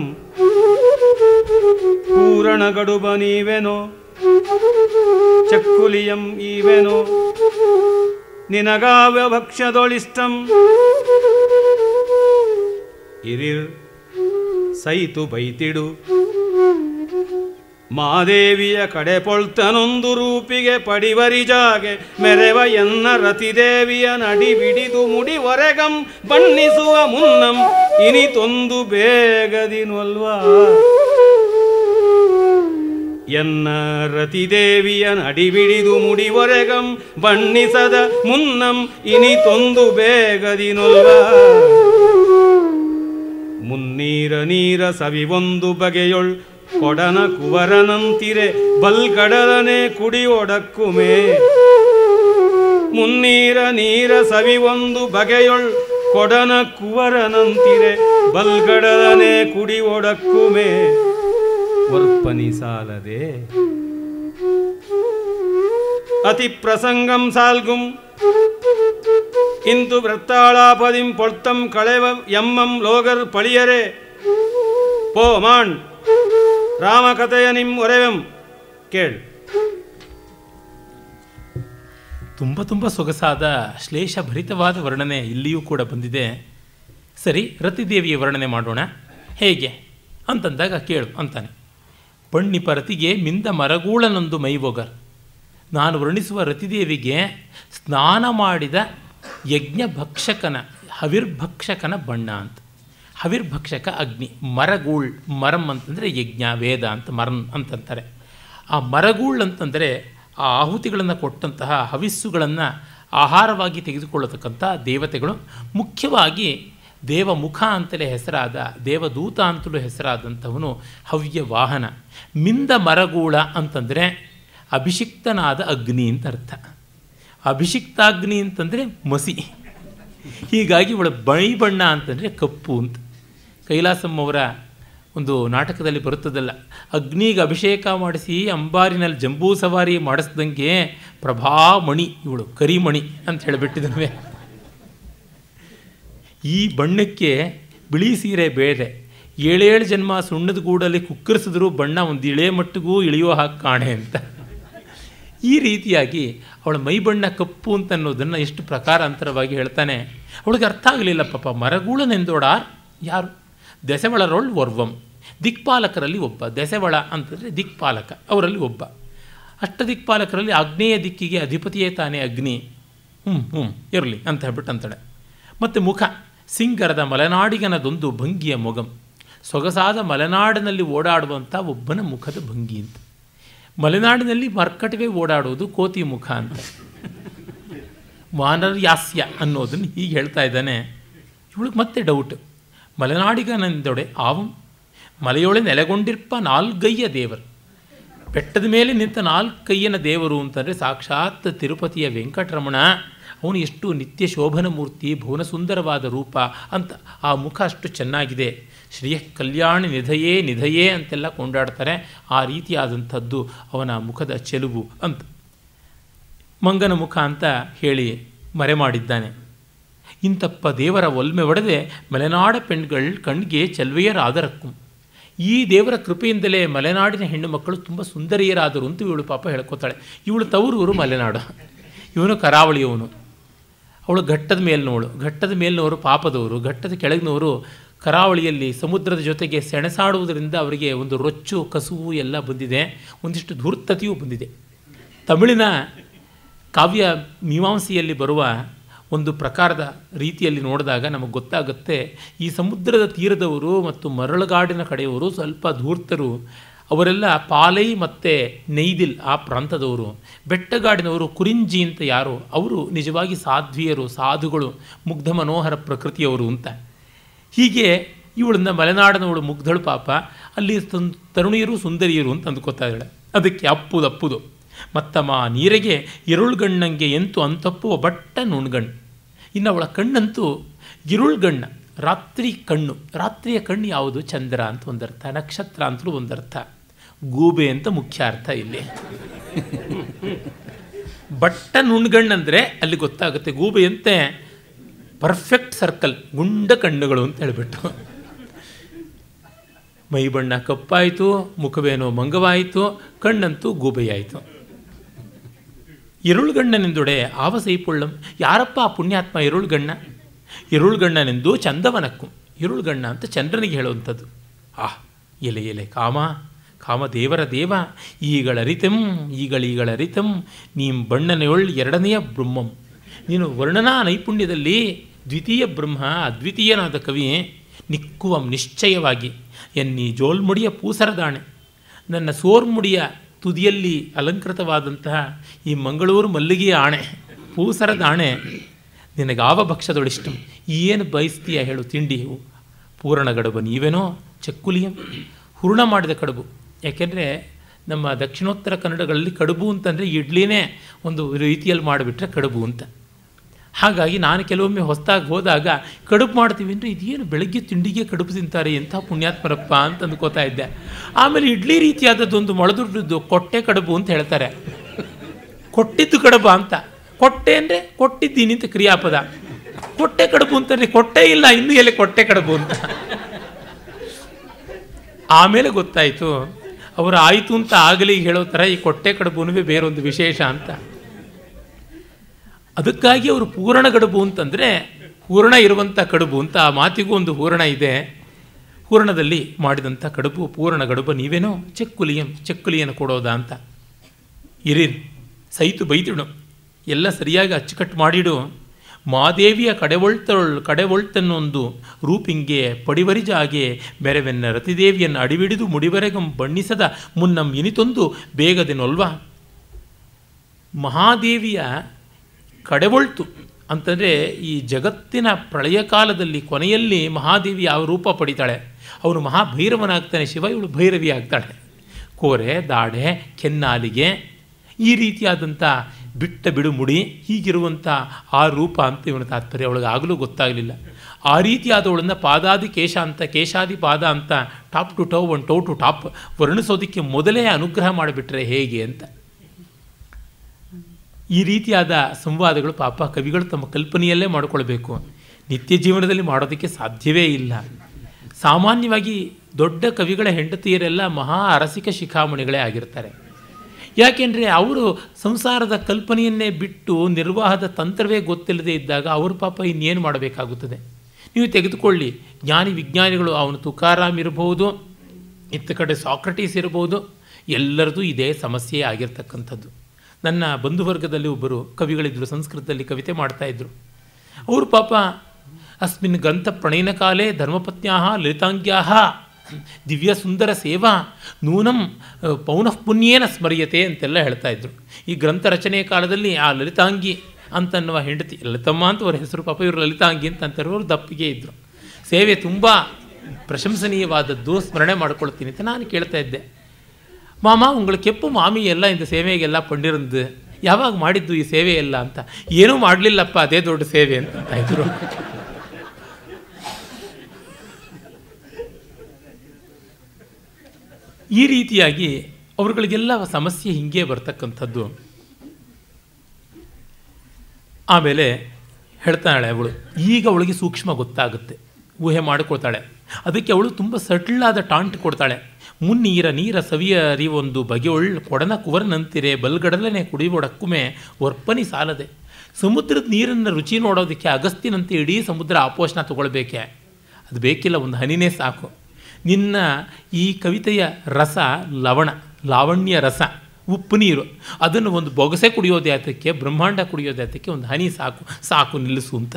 Speaker 1: ಪೂರಣ ಗಡುಬ ನೀವೆನೋ ಚಕ್ಕುಲಿಯಂ ಈವೆನೋ ನಿನಗಾವ ಭಕ್ಷ್ಯದೊಳಿಷ್ಟಂ ಇರಿರ್ ಸೈತು ಬೈತಿಡು ಮಾದೇವಿಯ ಕಡೆ ಪೊಳ್ತನೊಂದು ರೂಪಿಗೆ ಪಡಿವರಿಜಾಗೆ ಮೆರೆವ ಎನ್ನ ರತಿದೇವಿಯ ನಡಿ ಬಿಡಿದು ಮುಡಿವರೆಗಂ ಬಣ್ಣಿಸುವ ಮುನ್ನಂ ಇನಿತೊಂದು ಬೇಗದಿನೊಲ್ವಾ ಎನ್ನ ರತಿದೇವಿಯ ನಡಿ ಬಿಡಿದು ಮುಡಿವರೆಗಂ ಬಣ್ಣಿಸದ ಮುನ್ನಂ ಇನಿತೊಂದು ಬೇಗದಿನೊಲ್ವಾ ಮುನ್ನೀರ ನೀರ ಸವಿವೊಂದು ಬಗೆಯೊಳ್ ಕೊಡನ ಕುವರನಂತಿರೆ ಬಲ್ಗಡಲನೆ ಕುಡಿಯೊಡಕ್ಕುಮೇ ಮುನ್ನೀರ ನೀರ ಸವಿವೊಂದು ಬಗೆಯೊಳ್ ಕೊಡನ ಕುವರನಂತಿರೆ ಬಲ್ಗಡಲನೆ ಕುಡಿಯೊಡಕ್ಕುಮೇ ವರ್ಪನಿ ಸಾಲದೆ ಅತಿ ಪ್ರಸಂಗಂ ಸಾಲ್ಗುಂ ಇಂದು ವೃತ್ತಾಳಾಪದಿಂ ಪೊಳ್ತಂ ಕಳೆವ ಎಮ್ಮಂ ಲೋಗರ್ ಪಳಿಯರೆ ಪೋ ಮಾಣ್ ರಾಮಕಥೆಯ ನಿಮ್ ಒರೆವೆಂ ಕೇಳ್
Speaker 2: ತುಂಬ ತುಂಬ ಸೊಗಸಾದ ಶ್ಲೇಷಭರಿತವಾದ ವರ್ಣನೆ ಇಲ್ಲಿಯೂ ಕೂಡ ಬಂದಿದೆ ಸರಿ ರತಿದೇವಿಯ ವರ್ಣನೆ ಮಾಡೋಣ ಹೇಗೆ ಅಂತಂದಾಗ ಕೇಳು ಅಂತಾನೆ ಬಣ್ಣಿಪ ರತಿಗೆ ಮಿಂದ ಮರಗೂಳನೊಂದು ಮೈವೊಗರ್ ನಾನು ವರ್ಣಿಸುವ ರತಿದೇವಿಗೆ ಸ್ನಾನ ಮಾಡಿದ ಯಜ್ಞ ಭಕ್ಷಕನ ಹವಿರ್ಭಕ್ಷಕನ ಬಣ್ಣ ಅಂತ ಹವಿರ್ಭಕ್ಷಕ ಅಗ್ನಿ ಮರಗೂಳ್ ಮರಂ ಅಂತಂದರೆ ಯಜ್ಞ ವೇದ ಅಂತ ಮರನ್ ಅಂತಂತಾರೆ ಆ ಮರಗೂಳ್ ಅಂತಂದರೆ ಆ ಆಹುತಿಗಳನ್ನು ಕೊಟ್ಟಂತಹ ಹವಿಸ್ಸುಗಳನ್ನು ಆಹಾರವಾಗಿ ತೆಗೆದುಕೊಳ್ಳತಕ್ಕಂಥ ದೇವತೆಗಳು ಮುಖ್ಯವಾಗಿ ದೇವಮುಖ ಅಂತಲೇ ಹೆಸರಾದ ದೇವದೂತ ಅಂತಲೂ ಹೆಸರಾದಂಥವನು ಹವ್ಯ ವಾಹನ ಮಿಂದ ಮರಗೂಳ ಅಂತಂದರೆ ಅಭಿಷಿಕ್ತನಾದ ಅಗ್ನಿ ಅಂತ ಅರ್ಥ ಅಭಿಷಿಕ್ತಾಗ್ನಿ ಅಂತಂದರೆ ಮಸಿ ಹೀಗಾಗಿ ಇವಳ ಬೈ ಬಣ್ಣ ಅಂತಂದರೆ ಕಪ್ಪು ಅಂತ ಕೈಲಾಸಂ ಅವರ ಒಂದು ನಾಟಕದಲ್ಲಿ ಬರುತ್ತದಲ್ಲ ಅಗ್ನಿಗೆ ಅಭಿಷೇಕ ಮಾಡಿಸಿ ಅಂಬಾರಿನಲ್ಲಿ ಜಂಬೂ ಸವಾರಿ ಮಾಡಿಸ್ದಂಗೆ ಪ್ರಭಾಮಣಿ ಇವಳು ಕರಿಮಣಿ ಅಂತ ಹೇಳಿಬಿಟ್ಟಿದನುವೆ ಈ ಬಣ್ಣಕ್ಕೆ ಬಿಳಿ ಸೀರೆ ಬೇರೆ ಏಳೇಳು ಜನ್ಮ ಸುಣ್ಣದ ಗೂಡಲ್ಲಿ ಕುಕ್ಕರಿಸಿದ್ರೂ ಬಣ್ಣ ಒಂದು ಇಳೆ ಮಟ್ಟಿಗೂ ಇಳಿಯೋ ಹಾಗೆ ಕಾಣೆ ಅಂತ ಈ ರೀತಿಯಾಗಿ ಅವಳ ಮೈ ಬಣ್ಣ ಕಪ್ಪು ಅಂತ ಅನ್ನೋದನ್ನು ಎಷ್ಟು ಪ್ರಕಾರಾಂತರವಾಗಿ ಹೇಳ್ತಾನೆ ಅವಳಿಗೆ ಅರ್ಥ ಆಗಲಿಲ್ಲ ಪಾಪ ಮರಗೂಳನೆಂದೋಡ ಯಾರು ದೆಸೆವಳರೊಳ್ ಒರ್ವಂ ದಿಕ್ಪಾಲಕರಲ್ಲಿ ಒಬ್ಬ ದೆಸೆವಳ ಅಂತಂದರೆ ದಿಕ್ಪಾಲಕ ಅವರಲ್ಲಿ ಒಬ್ಬ ಅಷ್ಟ ದಿಕ್ಪಾಲಕರಲ್ಲಿ ಆಗ್ನೇಯ ದಿಕ್ಕಿಗೆ ಅಧಿಪತಿಯೇ ತಾನೇ ಅಗ್ನಿ ಹ್ಞೂ ಹ್ಞೂ ಇರಲಿ ಅಂತ ಹೇಳ್ಬಿಟ್ಟು ಅಂತಾಳೆ ಮತ್ತು ಮುಖ ಸಿಂಗರದ ಮಲೆನಾಡಿಗನದೊಂದು ಭಂಗಿಯ ಮೊಗಂ ಸೊಗಸಾದ ಮಲೆನಾಡಿನಲ್ಲಿ ಓಡಾಡುವಂಥ ಒಬ್ಬನ ಮುಖದ ಭಂಗಿ ಅಂತ ಮಲೆನಾಡಿನಲ್ಲಿ ಮರ್ಕಟವೇ ಓಡಾಡೋದು ಕೋತಿ ಮುಖ ಅಂತ ಮಾನರ್ಯಾಸ್ಯ ಅನ್ನೋದನ್ನು ಹೀಗೆ ಹೇಳ್ತಾ ಇದ್ದಾನೆ ಇವಳಿಗೆ ಮತ್ತೆ ಡೌಟ್ ಮಲೆನಾಡಿಗನೆಂದೊಡೆ ಆವಂ ಮಲೆಯೊಳೆ ನೆಲೆಗೊಂಡಿರ್ಪ ನಾಲ್ಗಯ್ಯ ದೇವರು ಬೆಟ್ಟದ ಮೇಲೆ ನಿಂತ ನಾಲ್ಕಯ್ಯನ ದೇವರು ಅಂತಂದರೆ ಸಾಕ್ಷಾತ್ ತಿರುಪತಿಯ ವೆಂಕಟರಮಣ ಅವನು ಎಷ್ಟು ನಿತ್ಯ ಶೋಭನ ಮೂರ್ತಿ ಭುವನ ಸುಂದರವಾದ ರೂಪ ಅಂತ ಆ ಮುಖ ಅಷ್ಟು ಚೆನ್ನಾಗಿದೆ ಶ್ರೀಯ ಕಲ್ಯಾಣ ನಿಧಯೇ ನಿಧಯೇ ಅಂತೆಲ್ಲ ಕೊಂಡಾಡ್ತಾರೆ ಆ ರೀತಿಯಾದಂಥದ್ದು ಅವನ ಮುಖದ ಚೆಲುವು ಅಂತ ಮಂಗನ ಮುಖ ಅಂತ ಹೇಳಿ ಮರೆ ಮಾಡಿದ್ದಾನೆ ಇಂತಪ್ಪ ದೇವರ ಒಲ್ಮೆ ಒಡೆದೆ ಮಲೆನಾಡ ಪೆಣ್ಗಳು ಕಣ್ಣಿಗೆ ಚೆಲ್ವೆಯರಾದರಕ್ಕು ಈ ದೇವರ ಕೃಪೆಯಿಂದಲೇ ಮಲೆನಾಡಿನ ಹೆಣ್ಣು ಮಕ್ಕಳು ತುಂಬ ಸುಂದರಿಯರಾದರು ಅಂತ ಇವಳು ಪಾಪ ಹೇಳ್ಕೊತಾಳೆ ಇವಳು ತವರೂರು ಮಲೆನಾಡು ಇವನು ಕರಾವಳಿಯವನು ಅವಳು ಘಟ್ಟದ ಮೇಲಿನವಳು ಘಟ್ಟದ ಮೇಲಿನವರು ಪಾಪದವರು ಘಟ್ಟದ ಕೆಳಗಿನವರು ಕರಾವಳಿಯಲ್ಲಿ ಸಮುದ್ರದ ಜೊತೆಗೆ ಸೆಣಸಾಡುವುದರಿಂದ ಅವರಿಗೆ ಒಂದು ರೊಚ್ಚು ಕಸುವು ಎಲ್ಲ ಬಂದಿದೆ ಒಂದಿಷ್ಟು ಧೂರ್ತತೆಯೂ ಬಂದಿದೆ ತಮಿಳಿನ ಕಾವ್ಯ ಮೀಮಾಂಸೆಯಲ್ಲಿ ಬರುವ ಒಂದು ಪ್ರಕಾರದ ರೀತಿಯಲ್ಲಿ ನೋಡಿದಾಗ ನಮಗೆ ಗೊತ್ತಾಗುತ್ತೆ ಈ ಸಮುದ್ರದ ತೀರದವರು ಮತ್ತು ಮರಳುಗಾಡಿನ ಕಡೆಯವರು ಸ್ವಲ್ಪ ಧೂರ್ತರು ಅವರೆಲ್ಲ ಪಾಲೈ ಮತ್ತು ನೈದಿಲ್ ಆ ಪ್ರಾಂತದವರು ಬೆಟ್ಟಗಾಡಿನವರು ಕುರಿಂಜಿ ಅಂತ ಯಾರು ಅವರು ನಿಜವಾಗಿ ಸಾಧ್ವಿಯರು ಸಾಧುಗಳು ಮುಗ್ಧ ಮನೋಹರ ಪ್ರಕೃತಿಯವರು ಅಂತ ಹೀಗೆ ಇವಳನ್ನ ಮಲೆನಾಡಿನವಳು ಮುಗ್ಧಳು ಪಾಪ ಅಲ್ಲಿ ತರುಣಿಯರು ಸುಂದರಿಯರು ಅಂತ ಅಂದ್ಕೋತಾ ಇದ್ದಾಳೆ ಅದಕ್ಕೆ ಅಪ್ಪುದು ಅಪ್ಪುದು ಮತ್ತಮ್ಮ ನೀರಿಗೆ ಇರುಳ್ಗಣ್ಣಂಗೆ ಎಂತು ಅಂತಪ್ಪುವ ಬಟ್ಟ ನುಣ್ಗಣ್ಣು ಇನ್ನು ಅವಳ ಕಣ್ಣಂತೂ ಇರುಳ್ಗಣ್ಣ ರಾತ್ರಿ ಕಣ್ಣು ರಾತ್ರಿಯ ಕಣ್ಣು ಯಾವುದು ಚಂದ್ರ ಅಂತ ಒಂದರ್ಥ ನಕ್ಷತ್ರ ಅಂತಲೂ ಒಂದರ್ಥ ಗೂಬೆ ಅಂತ ಮುಖ್ಯ ಅರ್ಥ ಇಲ್ಲಿ ಬಟ್ಟ ನುಣ್ಗಣ್ಣಂದರೆ ಅಲ್ಲಿ ಗೊತ್ತಾಗುತ್ತೆ ಗೂಬೆಯಂತೆ ಪರ್ಫೆಕ್ಟ್ ಸರ್ಕಲ್ ಗುಂಡ ಕಣ್ಣುಗಳು ಅಂತ ಹೇಳಿಬಿಟ್ಟು ಮೈ ಬಣ್ಣ ಕಪ್ಪಾಯಿತು ಮುಖವೇನೋ ಮಂಗವಾಯಿತು ಕಣ್ಣಂತೂ ಗೂಬೆಯಾಯಿತು ಇರುಳ್ಗಣ್ಣನೆಂದೊಡೆ ಆವ ಸೈಪುಳ್ಳಂ ಯಾರಪ್ಪ ಆ ಪುಣ್ಯಾತ್ಮ ಇರುಳ್ಗಣ್ಣ ಇರುಳ್ಗಣ್ಣನೆಂದು ಚಂದವನಕ್ಕು ಇರುಳ್ಗಣ್ಣ ಅಂತ ಚಂದ್ರನಿಗೆ ಹೇಳುವಂಥದ್ದು ಆಹ್ ಎಲೆ ಎಲೆ ಕಾಮ ಕಾಮ ದೇವರ ದೇವ ಈಗಳರಿತೆಂ ಈಗಳೀಗಳರಿತೆಂ ನೀಂ ಬಣ್ಣನೆಯೊಳ್ ಎರಡನೆಯ ಬ್ರಹ್ಮಂ ನೀನು ವರ್ಣನಾ ನೈಪುಣ್ಯದಲ್ಲಿ ದ್ವಿತೀಯ ಬ್ರಹ್ಮ ಅದ್ವಿತೀಯನಾದ ಕವಿ ನಿಕ್ಕುವಂ ನಿಶ್ಚಯವಾಗಿ ಎನ್ನಿ ಜೋಲ್ಮುಡಿಯ ಪೂಸರದಾಣೆ ನನ್ನ ಸೋರ್ಮುಡಿಯ ತುದಿಯಲ್ಲಿ ಅಲಂಕೃತವಾದಂತಹ ಈ ಮಂಗಳೂರು ಮಲ್ಲಿಗೆಯ ಆಣೆ ಪೂಸರದ ಆಣೆ ನಿನಗಾವ ಭಕ್ಷದೊಳಿಷ್ಟು ಏನು ಬಯಸ್ತೀಯ ಹೇಳು ತಿಂಡಿ ಪೂರ್ಣ ಗಡುಬು ನೀವೇನೋ ಚಕ್ಕುಲಿಯಂ ಹೂರ್ಣ ಮಾಡಿದ ಕಡುಬು ಯಾಕೆಂದರೆ ನಮ್ಮ ದಕ್ಷಿಣೋತ್ತರ ಕನ್ನಡಗಳಲ್ಲಿ ಕಡುಬು ಅಂತಂದರೆ ಇಡ್ಲಿನೇ ಒಂದು ರೀತಿಯಲ್ಲಿ ಮಾಡಿಬಿಟ್ರೆ ಕಡುಬು ಅಂತ ಹಾಗಾಗಿ ನಾನು ಕೆಲವೊಮ್ಮೆ ಹೊಸದಾಗಿ ಹೋದಾಗ ಕಡುಬು ಮಾಡ್ತೀವಿ ಅಂದರೆ ಇದೇನು ಬೆಳಗ್ಗೆ ತಿಂಡಿಗೆ ಕಡುಬು ತಿಂತಾರೆ ಎಂಥ ಪುಣ್ಯಾತ್ಮರಪ್ಪ ಅಂತ ಅಂದ್ಕೋತಾ ಇದ್ದೆ ಆಮೇಲೆ ಇಡ್ಲಿ ರೀತಿಯಾದದ್ದೊಂದು ಮೊಳದುರ್ದು ಕೊಟ್ಟೆ ಕಡುಬು ಅಂತ ಹೇಳ್ತಾರೆ ಕೊಟ್ಟಿದ್ದು ಕಡುಬು ಅಂತ ಕೊಟ್ಟೆ ಅಂದರೆ ಕೊಟ್ಟಿದ್ದೀನಿ ಅಂತ ಕ್ರಿಯಾಪದ ಕೊಟ್ಟೆ ಕಡುಬು ಅಂತಾರೆ ಕೊಟ್ಟೆ ಇಲ್ಲ ಇನ್ನೂ ಎಲ್ಲಿ ಕೊಟ್ಟೆ ಕಡುಬು ಅಂತ ಆಮೇಲೆ ಗೊತ್ತಾಯಿತು ಅವರು ಆಯಿತು ಅಂತ ಆಗಲಿ ಹೇಳೋ ಥರ ಈ ಕೊಟ್ಟೆ ಕಡುಬುನುವೇ ಬೇರೊಂದು ವಿಶೇಷ ಅಂತ ಅದಕ್ಕಾಗಿ ಅವರು ಪೂರ್ಣ ಗಡುಬು ಅಂತಂದರೆ ಹೂರಣ ಇರುವಂಥ ಕಡುಬು ಅಂತ ಆ ಮಾತಿಗೂ ಒಂದು ಹೂರಣ ಇದೆ ಹೂರಣದಲ್ಲಿ ಮಾಡಿದಂಥ ಕಡುಬು ಪೂರ್ಣ ಗಡುಬು ನೀವೇನೋ ಚೆಕ್ಕುಲಿಯಂ ಚೆಕ್ಕುಲಿಯನ್ನು ಕೊಡೋದಾ ಅಂತ ಇರಿರ್ ಸೈತು ಬೈತಿಡು ಎಲ್ಲ ಸರಿಯಾಗಿ ಅಚ್ಚುಕಟ್ಟು ಮಾಡಿಡು ಮಾದೇವಿಯ ಕಡೆವೊಳ್ತಳ್ ಕಡೆವೊಳ್ತನ್ನೊಂದು ರೂಪಿಂಗೆ ಪಡಿವರಿಜಾಗೆ ಬೆರೆವೆನ್ನ ರತಿದೇವಿಯನ್ನು ಅಡಿವಿಡಿದು ಮುಡಿವರೆಗಂ ಬಣ್ಣಿಸದ ಮುನ್ನಂ ಇನಿತೊಂದು ಬೇಗದೆನೊಲ್ವಾ ಮಹಾದೇವಿಯ ಕಡೆವೊಳ್ತು ಅಂತಂದರೆ ಈ ಜಗತ್ತಿನ ಪ್ರಳಯ ಕಾಲದಲ್ಲಿ ಕೊನೆಯಲ್ಲಿ ಮಹಾದೇವಿ ಯಾವ ರೂಪ ಪಡಿತಾಳೆ ಅವನು ಮಹಾಭೈರವನಾಗ್ತಾನೆ ಶಿವ ಇವಳು ಭೈರವಿ ಆಗ್ತಾಳೆ ಕೋರೆ ದಾಡೆ ಕೆನ್ನಾಲಿಗೆ ಈ ರೀತಿಯಾದಂಥ ಬಿಟ್ಟ ಬಿಡು ಮುಡಿ ಹೀಗಿರುವಂಥ ಆ ರೂಪ ಅಂತ ಇವನ ತಾತ್ಪರ್ಯ ಅವಳಿಗೆ ಆಗಲೂ ಗೊತ್ತಾಗಲಿಲ್ಲ ಆ ರೀತಿಯಾದವಳನ್ನು ಪಾದಾದಿ ಕೇಶ ಅಂತ ಕೇಶಾದಿ ಪಾದ ಅಂತ ಟಾಪ್ ಟು ಟೌ ಒನ್ ಟೌ ಟು ಟಾಪ್ ವರ್ಣಿಸೋದಕ್ಕೆ ಮೊದಲೇ ಅನುಗ್ರಹ ಮಾಡಿಬಿಟ್ರೆ ಹೇಗೆ ಅಂತ ಈ ರೀತಿಯಾದ ಸಂವಾದಗಳು ಪಾಪ ಕವಿಗಳು ತಮ್ಮ ಕಲ್ಪನೆಯಲ್ಲೇ ಮಾಡಿಕೊಳ್ಬೇಕು ನಿತ್ಯ ಜೀವನದಲ್ಲಿ ಮಾಡೋದಕ್ಕೆ ಸಾಧ್ಯವೇ ಇಲ್ಲ ಸಾಮಾನ್ಯವಾಗಿ ದೊಡ್ಡ ಕವಿಗಳ ಹೆಂಡತಿಯರೆಲ್ಲ ಮಹಾ ಅರಸಿಕ ಶಿಖಾಮಣಿಗಳೇ ಆಗಿರ್ತಾರೆ ಯಾಕೆಂದರೆ ಅವರು ಸಂಸಾರದ ಕಲ್ಪನೆಯನ್ನೇ ಬಿಟ್ಟು ನಿರ್ವಾಹದ ತಂತ್ರವೇ ಗೊತ್ತಿಲ್ಲದೆ ಇದ್ದಾಗ ಅವರು ಪಾಪ ಇನ್ನೇನು ಮಾಡಬೇಕಾಗುತ್ತದೆ ನೀವು ತೆಗೆದುಕೊಳ್ಳಿ ಜ್ಞಾನಿ ವಿಜ್ಞಾನಿಗಳು ಅವನು ತುಕಾರಾಮ್ ಇರಬಹುದು ಇತ್ತ ಕಡೆ ಸಾಕ್ರಟೀಸ್ ಇರಬಹುದು ಎಲ್ಲರದು ಇದೇ ಸಮಸ್ಯೆ ಆಗಿರ್ತಕ್ಕಂಥದ್ದು ನನ್ನ ಬಂಧುವರ್ಗದಲ್ಲಿ ಒಬ್ಬರು ಕವಿಗಳಿದ್ದರು ಸಂಸ್ಕೃತದಲ್ಲಿ ಕವಿತೆ ಮಾಡ್ತಾಯಿದ್ರು ಅವರು ಪಾಪ ಅಸ್ಮಿನ್ ಗ್ರಂಥ ಪ್ರಣಯನ ಕಾಲೇ ಧರ್ಮಪತ್ನ್ಯಾ ಲಲಿತಾಂಗ್ಯಾ ದಿವ್ಯ ಸುಂದರ ಸೇವಾ ನೂನಂ ಪೌನಃ ಪುಣ್ಯೇನ ಸ್ಮರ್ಯತೆ ಅಂತೆಲ್ಲ ಹೇಳ್ತಾ ಇದ್ರು ಈ ಗ್ರಂಥ ರಚನೆಯ ಕಾಲದಲ್ಲಿ ಆ ಲಲಿತಾಂಗಿ ಅಂತನ್ನುವ ಹೆಂಡತಿ ಲಲಿತಮ್ಮ ಅಂತ ಅವ್ರ ಹೆಸರು ಪಾಪ ಇವರು ಲಲಿತಾಂಗಿ ಅಂತ ಅಂತಾರೆ ಅವರು ದಪ್ಪಿಗೆ ಇದ್ದರು ಸೇವೆ ತುಂಬ ಪ್ರಶಂಸನೀಯವಾದದ್ದು ಸ್ಮರಣೆ ಮಾಡ್ಕೊಳ್ತೀನಿ ಅಂತ ನಾನು ಕೇಳ್ತಾ ಇದ್ದೆ ಮಾಮ உங்களுக்கு ಕೆಪ್ಪು ಮಾಮಿ ಎಲ್ಲ ಇಂದ ಸೇವೆಗೆಲ್ಲ ಪಂಡಿರಂದು ಯಾವಾಗ ಮಾಡಿದ್ದು ಈ ಸೇವೆ ಎಲ್ಲ ಅಂತ ಏನೂ ಮಾಡಲಿಲ್ಲಪ್ಪ ಅದೇ ದೊಡ್ಡ ಸೇವೆ ಅಂತ ಇದ್ರು ಈ ರೀತಿಯಾಗಿ ಅವರುಗಳಿಗೆಲ್ಲ ಸಮಸ್ಯೆ ಹಿಂಗೆ ಬರ್ತಕ್ಕಂಥದ್ದು ಆಮೇಲೆ ಹೇಳ್ತಾಳೆ ಅವಳು ಈಗ ಅವಳಿಗೆ ಸೂಕ್ಷ್ಮ ಗೊತ್ತಾಗುತ್ತೆ ಊಹೆ ಮಾಡಿಕೊಳ್ತಾಳೆ ಅದಕ್ಕೆ ಅವಳು ತುಂಬ ಸಟ್ಲಾದ ಟಾಂಟ್ ಕೊಡ್ತಾಳೆ ಮುನ್ನೀರ ನೀರ ಸವಿಯ ಒಂದು ಬಗೆಯೊಳ್ ಕೊಡನ ಕುವರನಂತಿರೆ ಬಲ್ಗಡಲನೆ ಕುಡಿಯೊಡಕ್ಕುಮೆ ಒರ್ಪನಿ ಸಾಲದೆ ಸಮುದ್ರದ ನೀರನ್ನು ರುಚಿ ನೋಡೋದಕ್ಕೆ ಅಗಸ್ತಿನಂತೆ ಇಡೀ ಸಮುದ್ರ ಆಪೋಷಣ ತಗೊಳ್ಬೇಕೆ ಅದು ಬೇಕಿಲ್ಲ ಒಂದು ಹನಿನೇ ಸಾಕು ನಿನ್ನ ಈ ಕವಿತೆಯ ರಸ ಲವಣ ಲಾವಣ್ಯ ರಸ ಉಪ್ಪು ನೀರು ಅದನ್ನು ಒಂದು ಬೊಗಸೆ ಕುಡಿಯೋದೇ ಅದಕ್ಕೆ ಬ್ರಹ್ಮಾಂಡ ಕುಡಿಯೋದೇ ಅದಕ್ಕೆ ಒಂದು ಹನಿ ಸಾಕು ಸಾಕು ನಿಲ್ಲಿಸು ಅಂತ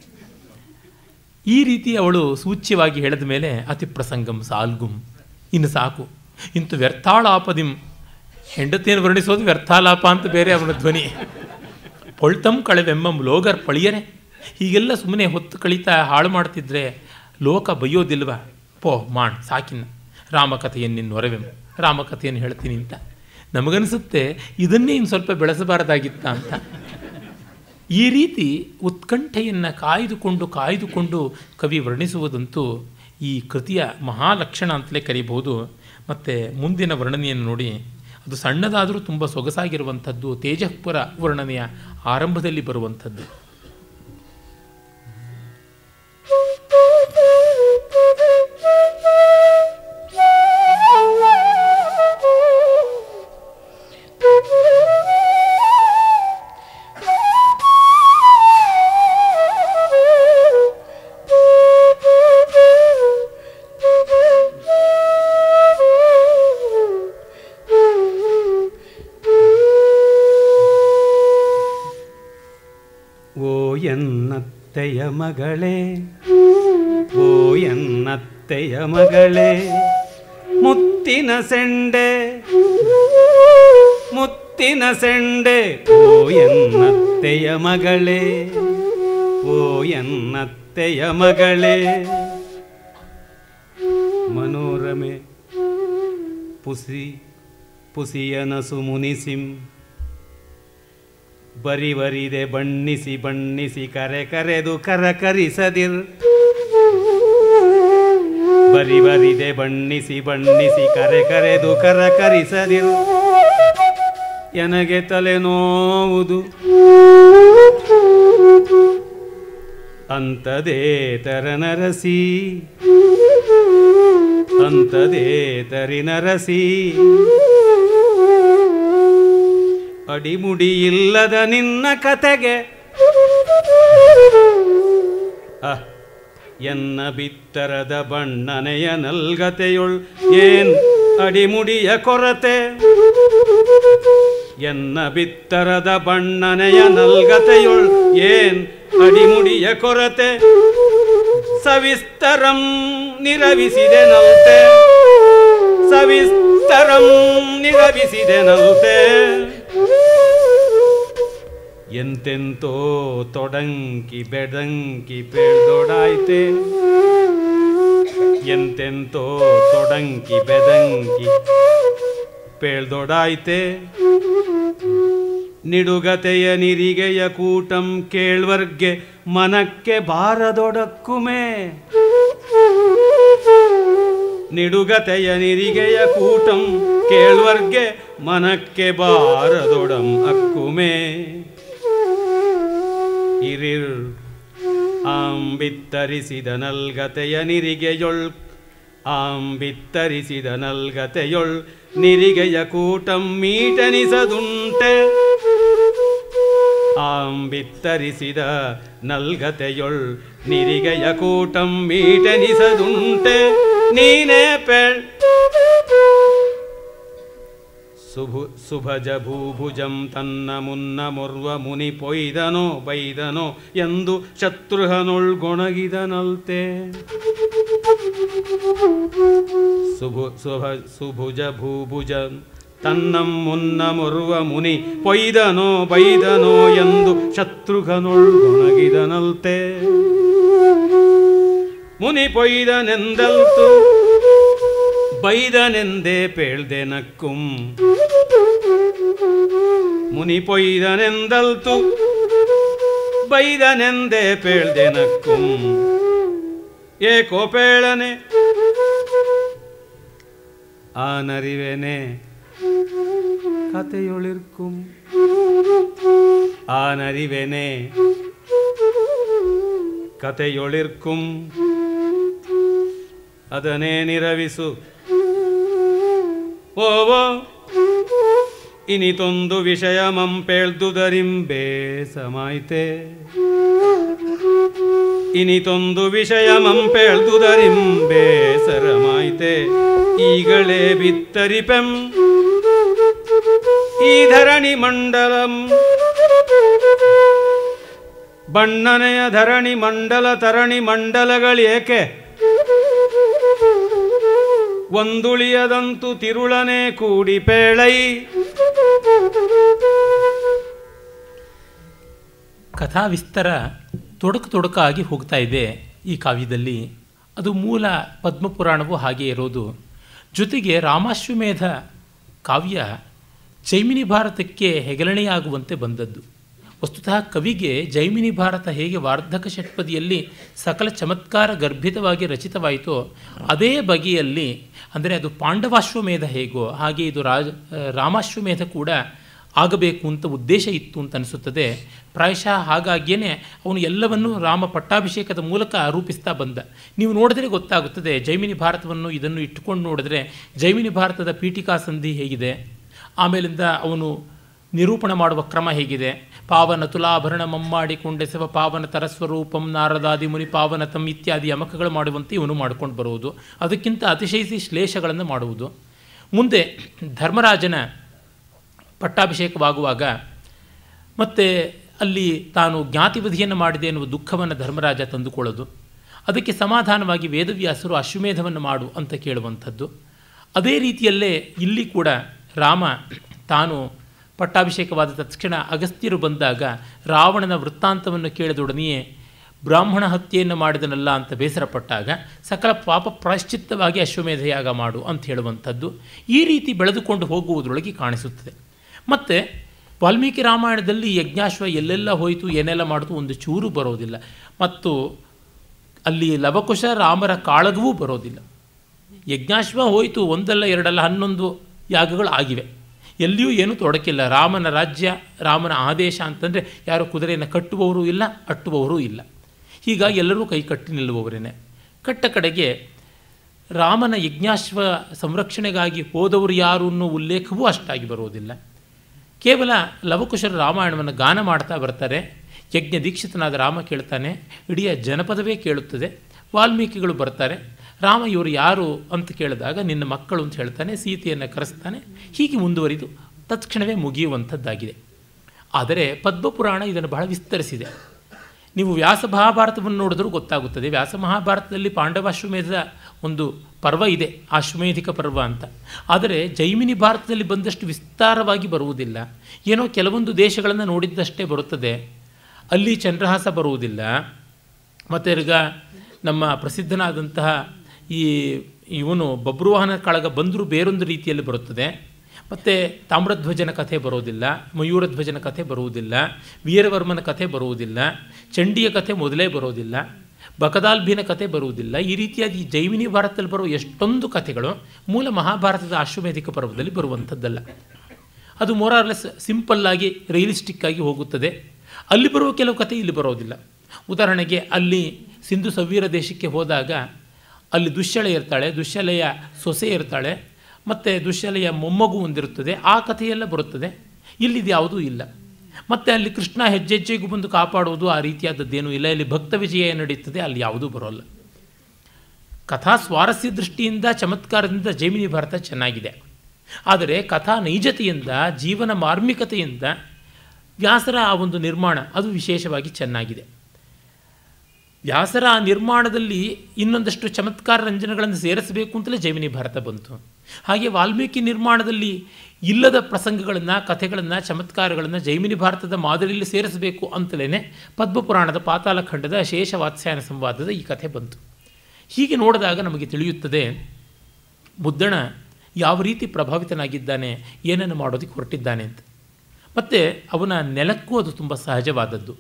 Speaker 2: ಈ ರೀತಿ ಅವಳು ಸೂಚ್ಯವಾಗಿ ಹೇಳಿದ ಮೇಲೆ ಅತಿ ಪ್ರಸಂಗಂ ಸಾಲ್ಗುಂ ಇನ್ನು ಸಾಕು ಇಂತು ವ್ಯರ್ಥಾಳಾಪದಿಂ ಹೆಂಡತಿಯನ್ನು ವರ್ಣಿಸೋದು ವ್ಯರ್ಥಾಲಾಪ ಅಂತ ಬೇರೆ ಅವನ ಧ್ವನಿ ಪೊಳ್ತಂ ಕಳೆವೆಮ್ಮಂ ಲೋಗರ್ ಪಳಿಯರೆ ಹೀಗೆಲ್ಲ ಸುಮ್ಮನೆ ಹೊತ್ತು ಕಳೀತಾ ಹಾಳು ಮಾಡ್ತಿದ್ರೆ ಲೋಕ ಬೈಯೋದಿಲ್ವ ಪೋ ಮಾಡ್ ಸಾಕಿನ್ನ ರಾಮಕಥೆಯನ್ನು ನಿನ್ನ ಹೊರವೆಂ ರಾಮಕಥೆಯನ್ನು ಹೇಳ್ತೀನಿ ಅಂತ ನಮಗನ್ಸುತ್ತೆ ಇದನ್ನೇ ಇನ್ನು ಸ್ವಲ್ಪ ಬೆಳೆಸಬಾರದಾಗಿತ್ತ ಅಂತ ಈ ರೀತಿ ಉತ್ಕಂಠೆಯನ್ನು ಕಾಯ್ದುಕೊಂಡು ಕಾಯ್ದುಕೊಂಡು ಕವಿ ವರ್ಣಿಸುವುದಂತೂ ಈ ಕೃತಿಯ ಮಹಾಲಕ್ಷಣ ಅಂತಲೇ ಕರಿಬಹುದು ಮತ್ತು ಮುಂದಿನ ವರ್ಣನೆಯನ್ನು ನೋಡಿ ಅದು ಸಣ್ಣದಾದರೂ ತುಂಬ ಸೊಗಸಾಗಿರುವಂಥದ್ದು ತೇಜಃಪುರ ವರ್ಣನೆಯ ಆರಂಭದಲ್ಲಿ ಬರುವಂಥದ್ದು
Speaker 1: ಓ ಎನ್ನತ್ತೆಯ ಮಗಳೇ ಓ ಎನ್ನತ್ತೆಯ ಮಗಳೇ ಮುತ್ತಿನ ಸೆಂಡೆ ಮುತ್ತಿನ ಸೆಂಡೆ ಓ ಎನ್ನತ್ತೆಯ ಮಗಳೇ ಓ ಎನ್ನತ್ತೆಯ ಮಗಳೇ ಮನೋರಮೆ ಪುಸಿ ಪುಸಿಯನಸು ಮುನಿಸಿಂ ಬರಿವರಿದೆ ಬಣ್ಣಿಸಿ ಬಣ್ಣಿಸಿ ಕರೆ ಕರೆದು ಕರಕರಿಸದಿರ್ ಬರಿವರಿದೆ ಬಣ್ಣಿಸಿ ಬಣ್ಣಿಸಿ ಕರೆ ಕರೆದು ಕರಕರಿಸದಿರ್ ಎನಗೆ ತಲೆನೋವುದು ಅಂತದೇ ತರನರಸಿ ಅಂತದೇ ತರಿನರಸಿ ಅಡಿಮುಡಿ ಇಲ್ಲದ ನಿನ್ನ ಕತೆಗೆ ಅಹ್, ಎನ್ನ ಬಿತ್ತರದ ಬಣ್ಣನೆಯ ನಲ್ಗತೆಯೊಳ್ ಏನ್ ಅಡಿಮುಡಿಯ ಕೊರತೆ ಎನ್ನ ಬಿತ್ತರದ ಬಣ್ಣನೆಯ ನಲ್ಗತೆಯೊಳ್ ಏನ್ ಅಡಿಮುಡಿಯ ಕೊರತೆ ಸವಿಸ್ತರಂ ನಿರವಿಸಿದೆ ನಲ್ತೆ ಸವಿಸ್ತರಂ ನಿರವಿಸಿದೆ ನಲ್ತೆ ಎಂತೆಂತೋ ತೊಡಂಕಿ ಬೆಡಂಕಿ ಪೇಳ್ದೊಡಾಯ್ತೆ ಎಂತೆಂತೋ ತೊಡಂಕಿ ಬೆದಂಕಿ ಪೇಳ್ದೊಡಾಯ್ತೆ ನಿಡುಗತೆಯ ನಿರಿಗೆಯ ಕೂಟಂ ಕೇಳ್ವರ್ಗೆ ಮನಕ್ಕೆ ಬಾರದೊಡಕ್ಕುಮೆ ನಿಡುಗತೆಯ ನಿರಿಗೆಯ ಕೂಟಂ ಕೇಳ್ವರ್ಗೆ ಮನಕ್ಕೆ ಬಾರದೊಡಂ ಅಕ್ಕುಮೆ ಇರಿರ್ ಆಂಬಿತ್ತರಿಸಿದ ನಲ್ಗತೆಯ ನಿರಿಗೆಯೊಳ್ ಆಂಬಿತ್ತರಿಸಿದ ನಲ್ಗತೆಯೊಳ್ ನಿರಿಗೆಯ ಕೂಟಂ ಮೀಟನಿಸದುಂಟೆ ಆಂಬಿತ್ತರಿಸಿದ ನಲ್ಗತೆಯೊಳ್ ನಿರಿಗೆಯ ಕೂಟಂ ಮೀಟನಿಸದುಂಟೆ ನೀನೇ ಪೆಳ್ ಸುಭು ಸುಭಜ ಭೂಭುಜಂ ತನ್ನ ಮುನ್ನ ಮೊರ್ವ ಮುನಿ ಪೊಯ್ದನೋ ಬೈದನೋ ಎಂದು ಶತ್ರುಘ್ನೊಳ್ಗೊಣಗಿದನಲ್ತೆ ಸುಭು ಸುಭ ಸುಭುಜ ಭೂಭುಜ ತನ್ನಂ ಮುನ್ನ ಮೊರ್ವ ಮುನಿ ಪೊಯ್ದನೋ ಬೈದನೋ ಎಂದು ಶತ್ರುಘ್ನೊಳ್ಗೊಣಗಿದನಲ್ತೆ ಮುನಿ ಪೊಯ್ದನೆಂದಲ್ತು ಬೈದನೆಂದೇ ಪೇಳ್ದೆ ನಕ್ಕುಂ ಮುನಿ ಪೊಯ್ದನೆಂದಲ್ತು ಬೈದನೆಂದೇ ಪೇಳ್ದೆ ನಕ್ಕುಂ ಏಕೋ ಪೇಳನೆ ಆನರಿವೆನೆ ಕತೆಯೊಳಿರ್ಕುಂ ಆನರಿವೆನೆ ಕತೆಯೊಳಿರ್ಕುಂ ಅದನೇ ನಿರವಿಸು ಓವೋ ಇನಿತೊಂದು ವಿಷಯ ಮಂಪೇಳ್ದುದರಿಂಬೇ ಸಮಾಯ್ತೆ ಇನಿತೊಂದು ವಿಷಯ ಮಂಪೇಳ್ದುದರಿಂಬೇ ಸರಮಾಯ್ತೆ ಈಗಳೇ ಬಿತ್ತರಿಪೆಂ ಈ ಧರಣಿ ಮಂಡಲಂ ಬಣ್ಣನೆಯ ಧರಣಿ ಮಂಡಲ ತರಣಿ ಮಂಡಲಗಳೇಕೆ ಒಂದುಳಿಯದಂತು ತಿರುಳನೆ ಕೂಡಿ ಪೇಳೈ
Speaker 2: ಕಥಾ ವಿಸ್ತಾರ ತೊಡಕು ತೊಡಕಾಗಿ ಹೋಗ್ತಾ ಇದೆ ಈ ಕಾವ್ಯದಲ್ಲಿ ಅದು ಮೂಲ ಪದ್ಮಪುರಾಣವೂ ಹಾಗೆ ಇರೋದು ಜೊತೆಗೆ ರಾಮಾಶ್ವಮೇಧ ಕಾವ್ಯ ಜೈಮಿನಿ ಭಾರತಕ್ಕೆ ಹೆಗಲಣೆಯಾಗುವಂತೆ ಬಂದದ್ದು ವಸ್ತುತಃ ಕವಿಗೆ ಜೈಮಿನಿ ಭಾರತ ಹೇಗೆ ವಾರ್ಧಕ ಷಟ್ಪದಿಯಲ್ಲಿ ಸಕಲ ಚಮತ್ಕಾರ ಗರ್ಭಿತವಾಗಿ ರಚಿತವಾಯಿತೋ ಅದೇ ಬಗೆಯಲ್ಲಿ ಅಂದರೆ ಅದು ಪಾಂಡವಾಶ್ವಮೇಧ ಹೇಗೋ ಹಾಗೆ ಇದು ರಾಜ ರಾಮಾಶ್ವಮೇಧ ಕೂಡ ಆಗಬೇಕು ಅಂತ ಉದ್ದೇಶ ಇತ್ತು ಅಂತ ಅನಿಸುತ್ತದೆ ಪ್ರಾಯಶಃ ಹಾಗಾಗಿಯೇ ಅವನು ಎಲ್ಲವನ್ನೂ ರಾಮ ಪಟ್ಟಾಭಿಷೇಕದ ಮೂಲಕ ರೂಪಿಸ್ತಾ ಬಂದ ನೀವು ನೋಡಿದ್ರೆ ಗೊತ್ತಾಗುತ್ತದೆ ಜೈಮಿನಿ ಭಾರತವನ್ನು ಇದನ್ನು ಇಟ್ಟುಕೊಂಡು ನೋಡಿದ್ರೆ ಜೈಮಿನಿ ಭಾರತದ ಪೀಠಿಕಾ ಸಂಧಿ ಹೇಗಿದೆ ಆಮೇಲಿಂದ ಅವನು ನಿರೂಪಣೆ ಮಾಡುವ ಕ್ರಮ ಹೇಗಿದೆ ಪಾವನ ತುಲಾಭರಣ ಮಮ್ಮಾಡಿಕೊಂಡೆಸವ ಪಾವನ ತರಸ್ವರೂಪಂ ನಾರದಾದಿ ಮುನಿ ಪಾವನತಂ ಇತ್ಯಾದಿ ಯಮಕಗಳು ಮಾಡುವಂತೆ ಇವನು ಮಾಡಿಕೊಂಡು ಬರುವುದು ಅದಕ್ಕಿಂತ ಅತಿಶಯಿಸಿ ಶ್ಲೇಷಗಳನ್ನು ಮಾಡುವುದು ಮುಂದೆ ಧರ್ಮರಾಜನ ಪಟ್ಟಾಭಿಷೇಕವಾಗುವಾಗ ಮತ್ತು ಅಲ್ಲಿ ತಾನು ಜ್ಞಾತಿವಧಿಯನ್ನು ಮಾಡಿದೆ ಎನ್ನುವ ದುಃಖವನ್ನು ಧರ್ಮರಾಜ ತಂದುಕೊಳ್ಳೋದು ಅದಕ್ಕೆ ಸಮಾಧಾನವಾಗಿ ವೇದವ್ಯಾಸರು ಅಶ್ವಮೇಧವನ್ನು ಮಾಡು ಅಂತ ಕೇಳುವಂಥದ್ದು ಅದೇ ರೀತಿಯಲ್ಲೇ ಇಲ್ಲಿ ಕೂಡ ರಾಮ ತಾನು ಪಟ್ಟಾಭಿಷೇಕವಾದ ತಕ್ಷಣ ಅಗಸ್ತ್ಯರು ಬಂದಾಗ ರಾವಣನ ವೃತ್ತಾಂತವನ್ನು ಕೇಳಿದೊಡನೆಯೇ ಬ್ರಾಹ್ಮಣ ಹತ್ಯೆಯನ್ನು ಮಾಡಿದನಲ್ಲ ಅಂತ ಬೇಸರಪಟ್ಟಾಗ ಸಕಲ ಪಾಪ ಪ್ರಾಶ್ಚಿತ್ತವಾಗಿ ಅಶ್ವಮೇಧ ಯಾಗ ಮಾಡು ಅಂತ ಹೇಳುವಂಥದ್ದು ಈ ರೀತಿ ಬೆಳೆದುಕೊಂಡು ಹೋಗುವುದರೊಳಗೆ ಕಾಣಿಸುತ್ತದೆ ಮತ್ತು ವಾಲ್ಮೀಕಿ ರಾಮಾಯಣದಲ್ಲಿ ಯಜ್ಞಾಶ್ವ ಎಲ್ಲೆಲ್ಲ ಹೋಯಿತು ಏನೆಲ್ಲ ಮಾಡಿತು ಒಂದು ಚೂರು ಬರೋದಿಲ್ಲ ಮತ್ತು ಅಲ್ಲಿ ಲವಕುಶ ರಾಮರ ಕಾಳಗವೂ ಬರೋದಿಲ್ಲ ಯಜ್ಞಾಶ್ವ ಹೋಯಿತು ಒಂದಲ್ಲ ಎರಡಲ್ಲ ಹನ್ನೊಂದು ಯಾಗಗಳು ಆಗಿವೆ ಎಲ್ಲಿಯೂ ಏನೂ ತೊಡಕಿಲ್ಲ ರಾಮನ ರಾಜ್ಯ ರಾಮನ ಆದೇಶ ಅಂತಂದರೆ ಯಾರು ಕುದುರೆಯನ್ನು ಕಟ್ಟುವವರು ಇಲ್ಲ ಅಟ್ಟುವವರೂ ಇಲ್ಲ ಹೀಗಾಗಿ ಎಲ್ಲರೂ ಕೈ ಕಟ್ಟಿ ನಿಲ್ಲುವವರೇನೆ ಕಟ್ಟ ಕಡೆಗೆ ರಾಮನ ಯಜ್ಞಾಶ್ವ ಸಂರಕ್ಷಣೆಗಾಗಿ ಹೋದವರು ಯಾರು ಅನ್ನೋ ಉಲ್ಲೇಖವೂ ಅಷ್ಟಾಗಿ ಬರುವುದಿಲ್ಲ ಕೇವಲ ಲವಕುಶರು ರಾಮಾಯಣವನ್ನು ಗಾನ ಮಾಡ್ತಾ ಬರ್ತಾರೆ ಯಜ್ಞ ದೀಕ್ಷಿತನಾದ ರಾಮ ಕೇಳ್ತಾನೆ ಇಡೀ ಜನಪದವೇ ಕೇಳುತ್ತದೆ ವಾಲ್ಮೀಕಿಗಳು ಬರ್ತಾರೆ ರಾಮ ಇವರು ಯಾರು ಅಂತ ಕೇಳಿದಾಗ ನಿನ್ನ ಮಕ್ಕಳು ಅಂತ ಹೇಳ್ತಾನೆ ಸೀತೆಯನ್ನು ಕರೆಸ್ತಾನೆ ಹೀಗೆ ಮುಂದುವರಿದು ತತ್ಕ್ಷಣವೇ ಮುಗಿಯುವಂಥದ್ದಾಗಿದೆ ಆದರೆ ಪದ್ಮಪುರಾಣ ಇದನ್ನು ಬಹಳ ವಿಸ್ತರಿಸಿದೆ ನೀವು ವ್ಯಾಸ ಮಹಾಭಾರತವನ್ನು ನೋಡಿದ್ರೂ ಗೊತ್ತಾಗುತ್ತದೆ ವ್ಯಾಸ ಮಹಾಭಾರತದಲ್ಲಿ ಪಾಂಡವಾಶ್ವಮೇಧದ ಒಂದು ಪರ್ವ ಇದೆ ಆಶ್ವಮೇಧಿಕ ಪರ್ವ ಅಂತ ಆದರೆ ಜೈಮಿನಿ ಭಾರತದಲ್ಲಿ ಬಂದಷ್ಟು ವಿಸ್ತಾರವಾಗಿ ಬರುವುದಿಲ್ಲ ಏನೋ ಕೆಲವೊಂದು ದೇಶಗಳನ್ನು ನೋಡಿದ್ದಷ್ಟೇ ಬರುತ್ತದೆ ಅಲ್ಲಿ ಚಂದ್ರಹಾಸ ಬರುವುದಿಲ್ಲ ಮತ್ತು ಈಗ ನಮ್ಮ ಪ್ರಸಿದ್ಧನಾದಂತಹ ಈ ಇವನು ಬಬ್ರುವಾಹನ ಕಾಳಗ ಬಂದರೂ ಬೇರೊಂದು ರೀತಿಯಲ್ಲಿ ಬರುತ್ತದೆ ಮತ್ತು ತಾಮ್ರಧ್ವಜನ ಕಥೆ ಬರೋದಿಲ್ಲ ಮಯೂರಧ್ವಜನ ಕಥೆ ಬರುವುದಿಲ್ಲ ವೀರವರ್ಮನ ಕಥೆ ಬರುವುದಿಲ್ಲ ಚಂಡಿಯ ಕಥೆ ಮೊದಲೇ ಬರೋದಿಲ್ಲ ಬಕದಾಲ್ಭಿನ ಕಥೆ ಬರುವುದಿಲ್ಲ ಈ ರೀತಿಯಾಗಿ ಜೈಮಿನಿ ಭಾರತದಲ್ಲಿ ಬರುವ ಎಷ್ಟೊಂದು ಕಥೆಗಳು ಮೂಲ ಮಹಾಭಾರತದ ಅಶ್ವಮೇಧಿಕ ಪರ್ವದಲ್ಲಿ ಬರುವಂಥದ್ದಲ್ಲ ಅದು ಮೋರಾರ್ಲೆಸ್ ಸಿಂಪಲ್ಲಾಗಿ ರಿಯಲಿಸ್ಟಿಕ್ ಆಗಿ ಹೋಗುತ್ತದೆ ಅಲ್ಲಿ ಬರುವ ಕೆಲವು ಕಥೆ ಇಲ್ಲಿ ಬರೋದಿಲ್ಲ ಉದಾಹರಣೆಗೆ ಅಲ್ಲಿ ಸಿಂಧು ಸವ್ವೀರ ದೇಶಕ್ಕೆ ಹೋದಾಗ ಅಲ್ಲಿ ದುಶ್ಯಳೆ ಇರ್ತಾಳೆ ದುಶ್ಯಲೆಯ ಸೊಸೆ ಇರ್ತಾಳೆ ಮತ್ತು ದುಶ್ಯಲೆಯ ಮೊಮ್ಮಗು ಹೊಂದಿರುತ್ತದೆ ಆ ಕಥೆಯೆಲ್ಲ ಬರುತ್ತದೆ ಇಲ್ಲಿದು ಯಾವುದೂ ಇಲ್ಲ ಮತ್ತು ಅಲ್ಲಿ ಕೃಷ್ಣ ಹೆಜ್ಜೆ ಹೆಜ್ಜೆಗೂ ಬಂದು ಕಾಪಾಡುವುದು ಆ ರೀತಿಯಾದದ್ದೇನೂ ಇಲ್ಲ ಇಲ್ಲಿ ಭಕ್ತ ವಿಜಯ ನಡೀತದೆ ಅಲ್ಲಿ ಯಾವುದೂ ಬರೋಲ್ಲ ಕಥಾ ಸ್ವಾರಸ್ಯ ದೃಷ್ಟಿಯಿಂದ ಚಮತ್ಕಾರದಿಂದ ಜೈಮಿನಿ ಭಾರತ ಚೆನ್ನಾಗಿದೆ ಆದರೆ ಕಥಾ ನೈಜತೆಯಿಂದ ಜೀವನ ಮಾರ್ಮಿಕತೆಯಿಂದ ವ್ಯಾಸರ ಆ ಒಂದು ನಿರ್ಮಾಣ ಅದು ವಿಶೇಷವಾಗಿ ಚೆನ್ನಾಗಿದೆ ವ್ಯಾಸರ ಆ ನಿರ್ಮಾಣದಲ್ಲಿ ಇನ್ನೊಂದಷ್ಟು ಚಮತ್ಕಾರ ರಂಜನೆಗಳನ್ನು ಸೇರಿಸಬೇಕು ಅಂತಲೇ ಜೈಮಿನಿ ಭಾರತ ಬಂತು ಹಾಗೆ ವಾಲ್ಮೀಕಿ ನಿರ್ಮಾಣದಲ್ಲಿ ಇಲ್ಲದ ಪ್ರಸಂಗಗಳನ್ನು ಕಥೆಗಳನ್ನು ಚಮತ್ಕಾರಗಳನ್ನು ಜೈಮಿನಿ ಭಾರತದ ಮಾದರಿಯಲ್ಲಿ ಸೇರಿಸಬೇಕು ಅಂತಲೇ ಪದ್ಮಪುರಾಣದ ಪಾತಾಳಖಂಡದ ಶೇಷ ವಾತ್ಸ್ಯಾಯನ ಸಂವಾದದ ಈ ಕಥೆ ಬಂತು ಹೀಗೆ ನೋಡಿದಾಗ ನಮಗೆ ತಿಳಿಯುತ್ತದೆ ಬುದ್ಧಣ ಯಾವ ರೀತಿ ಪ್ರಭಾವಿತನಾಗಿದ್ದಾನೆ ಏನನ್ನು ಮಾಡೋದಕ್ಕೆ ಹೊರಟಿದ್ದಾನೆ ಅಂತ ಮತ್ತು ಅವನ ನೆಲಕ್ಕೂ ಅದು ತುಂಬ ಸಹಜವಾದದ್ದು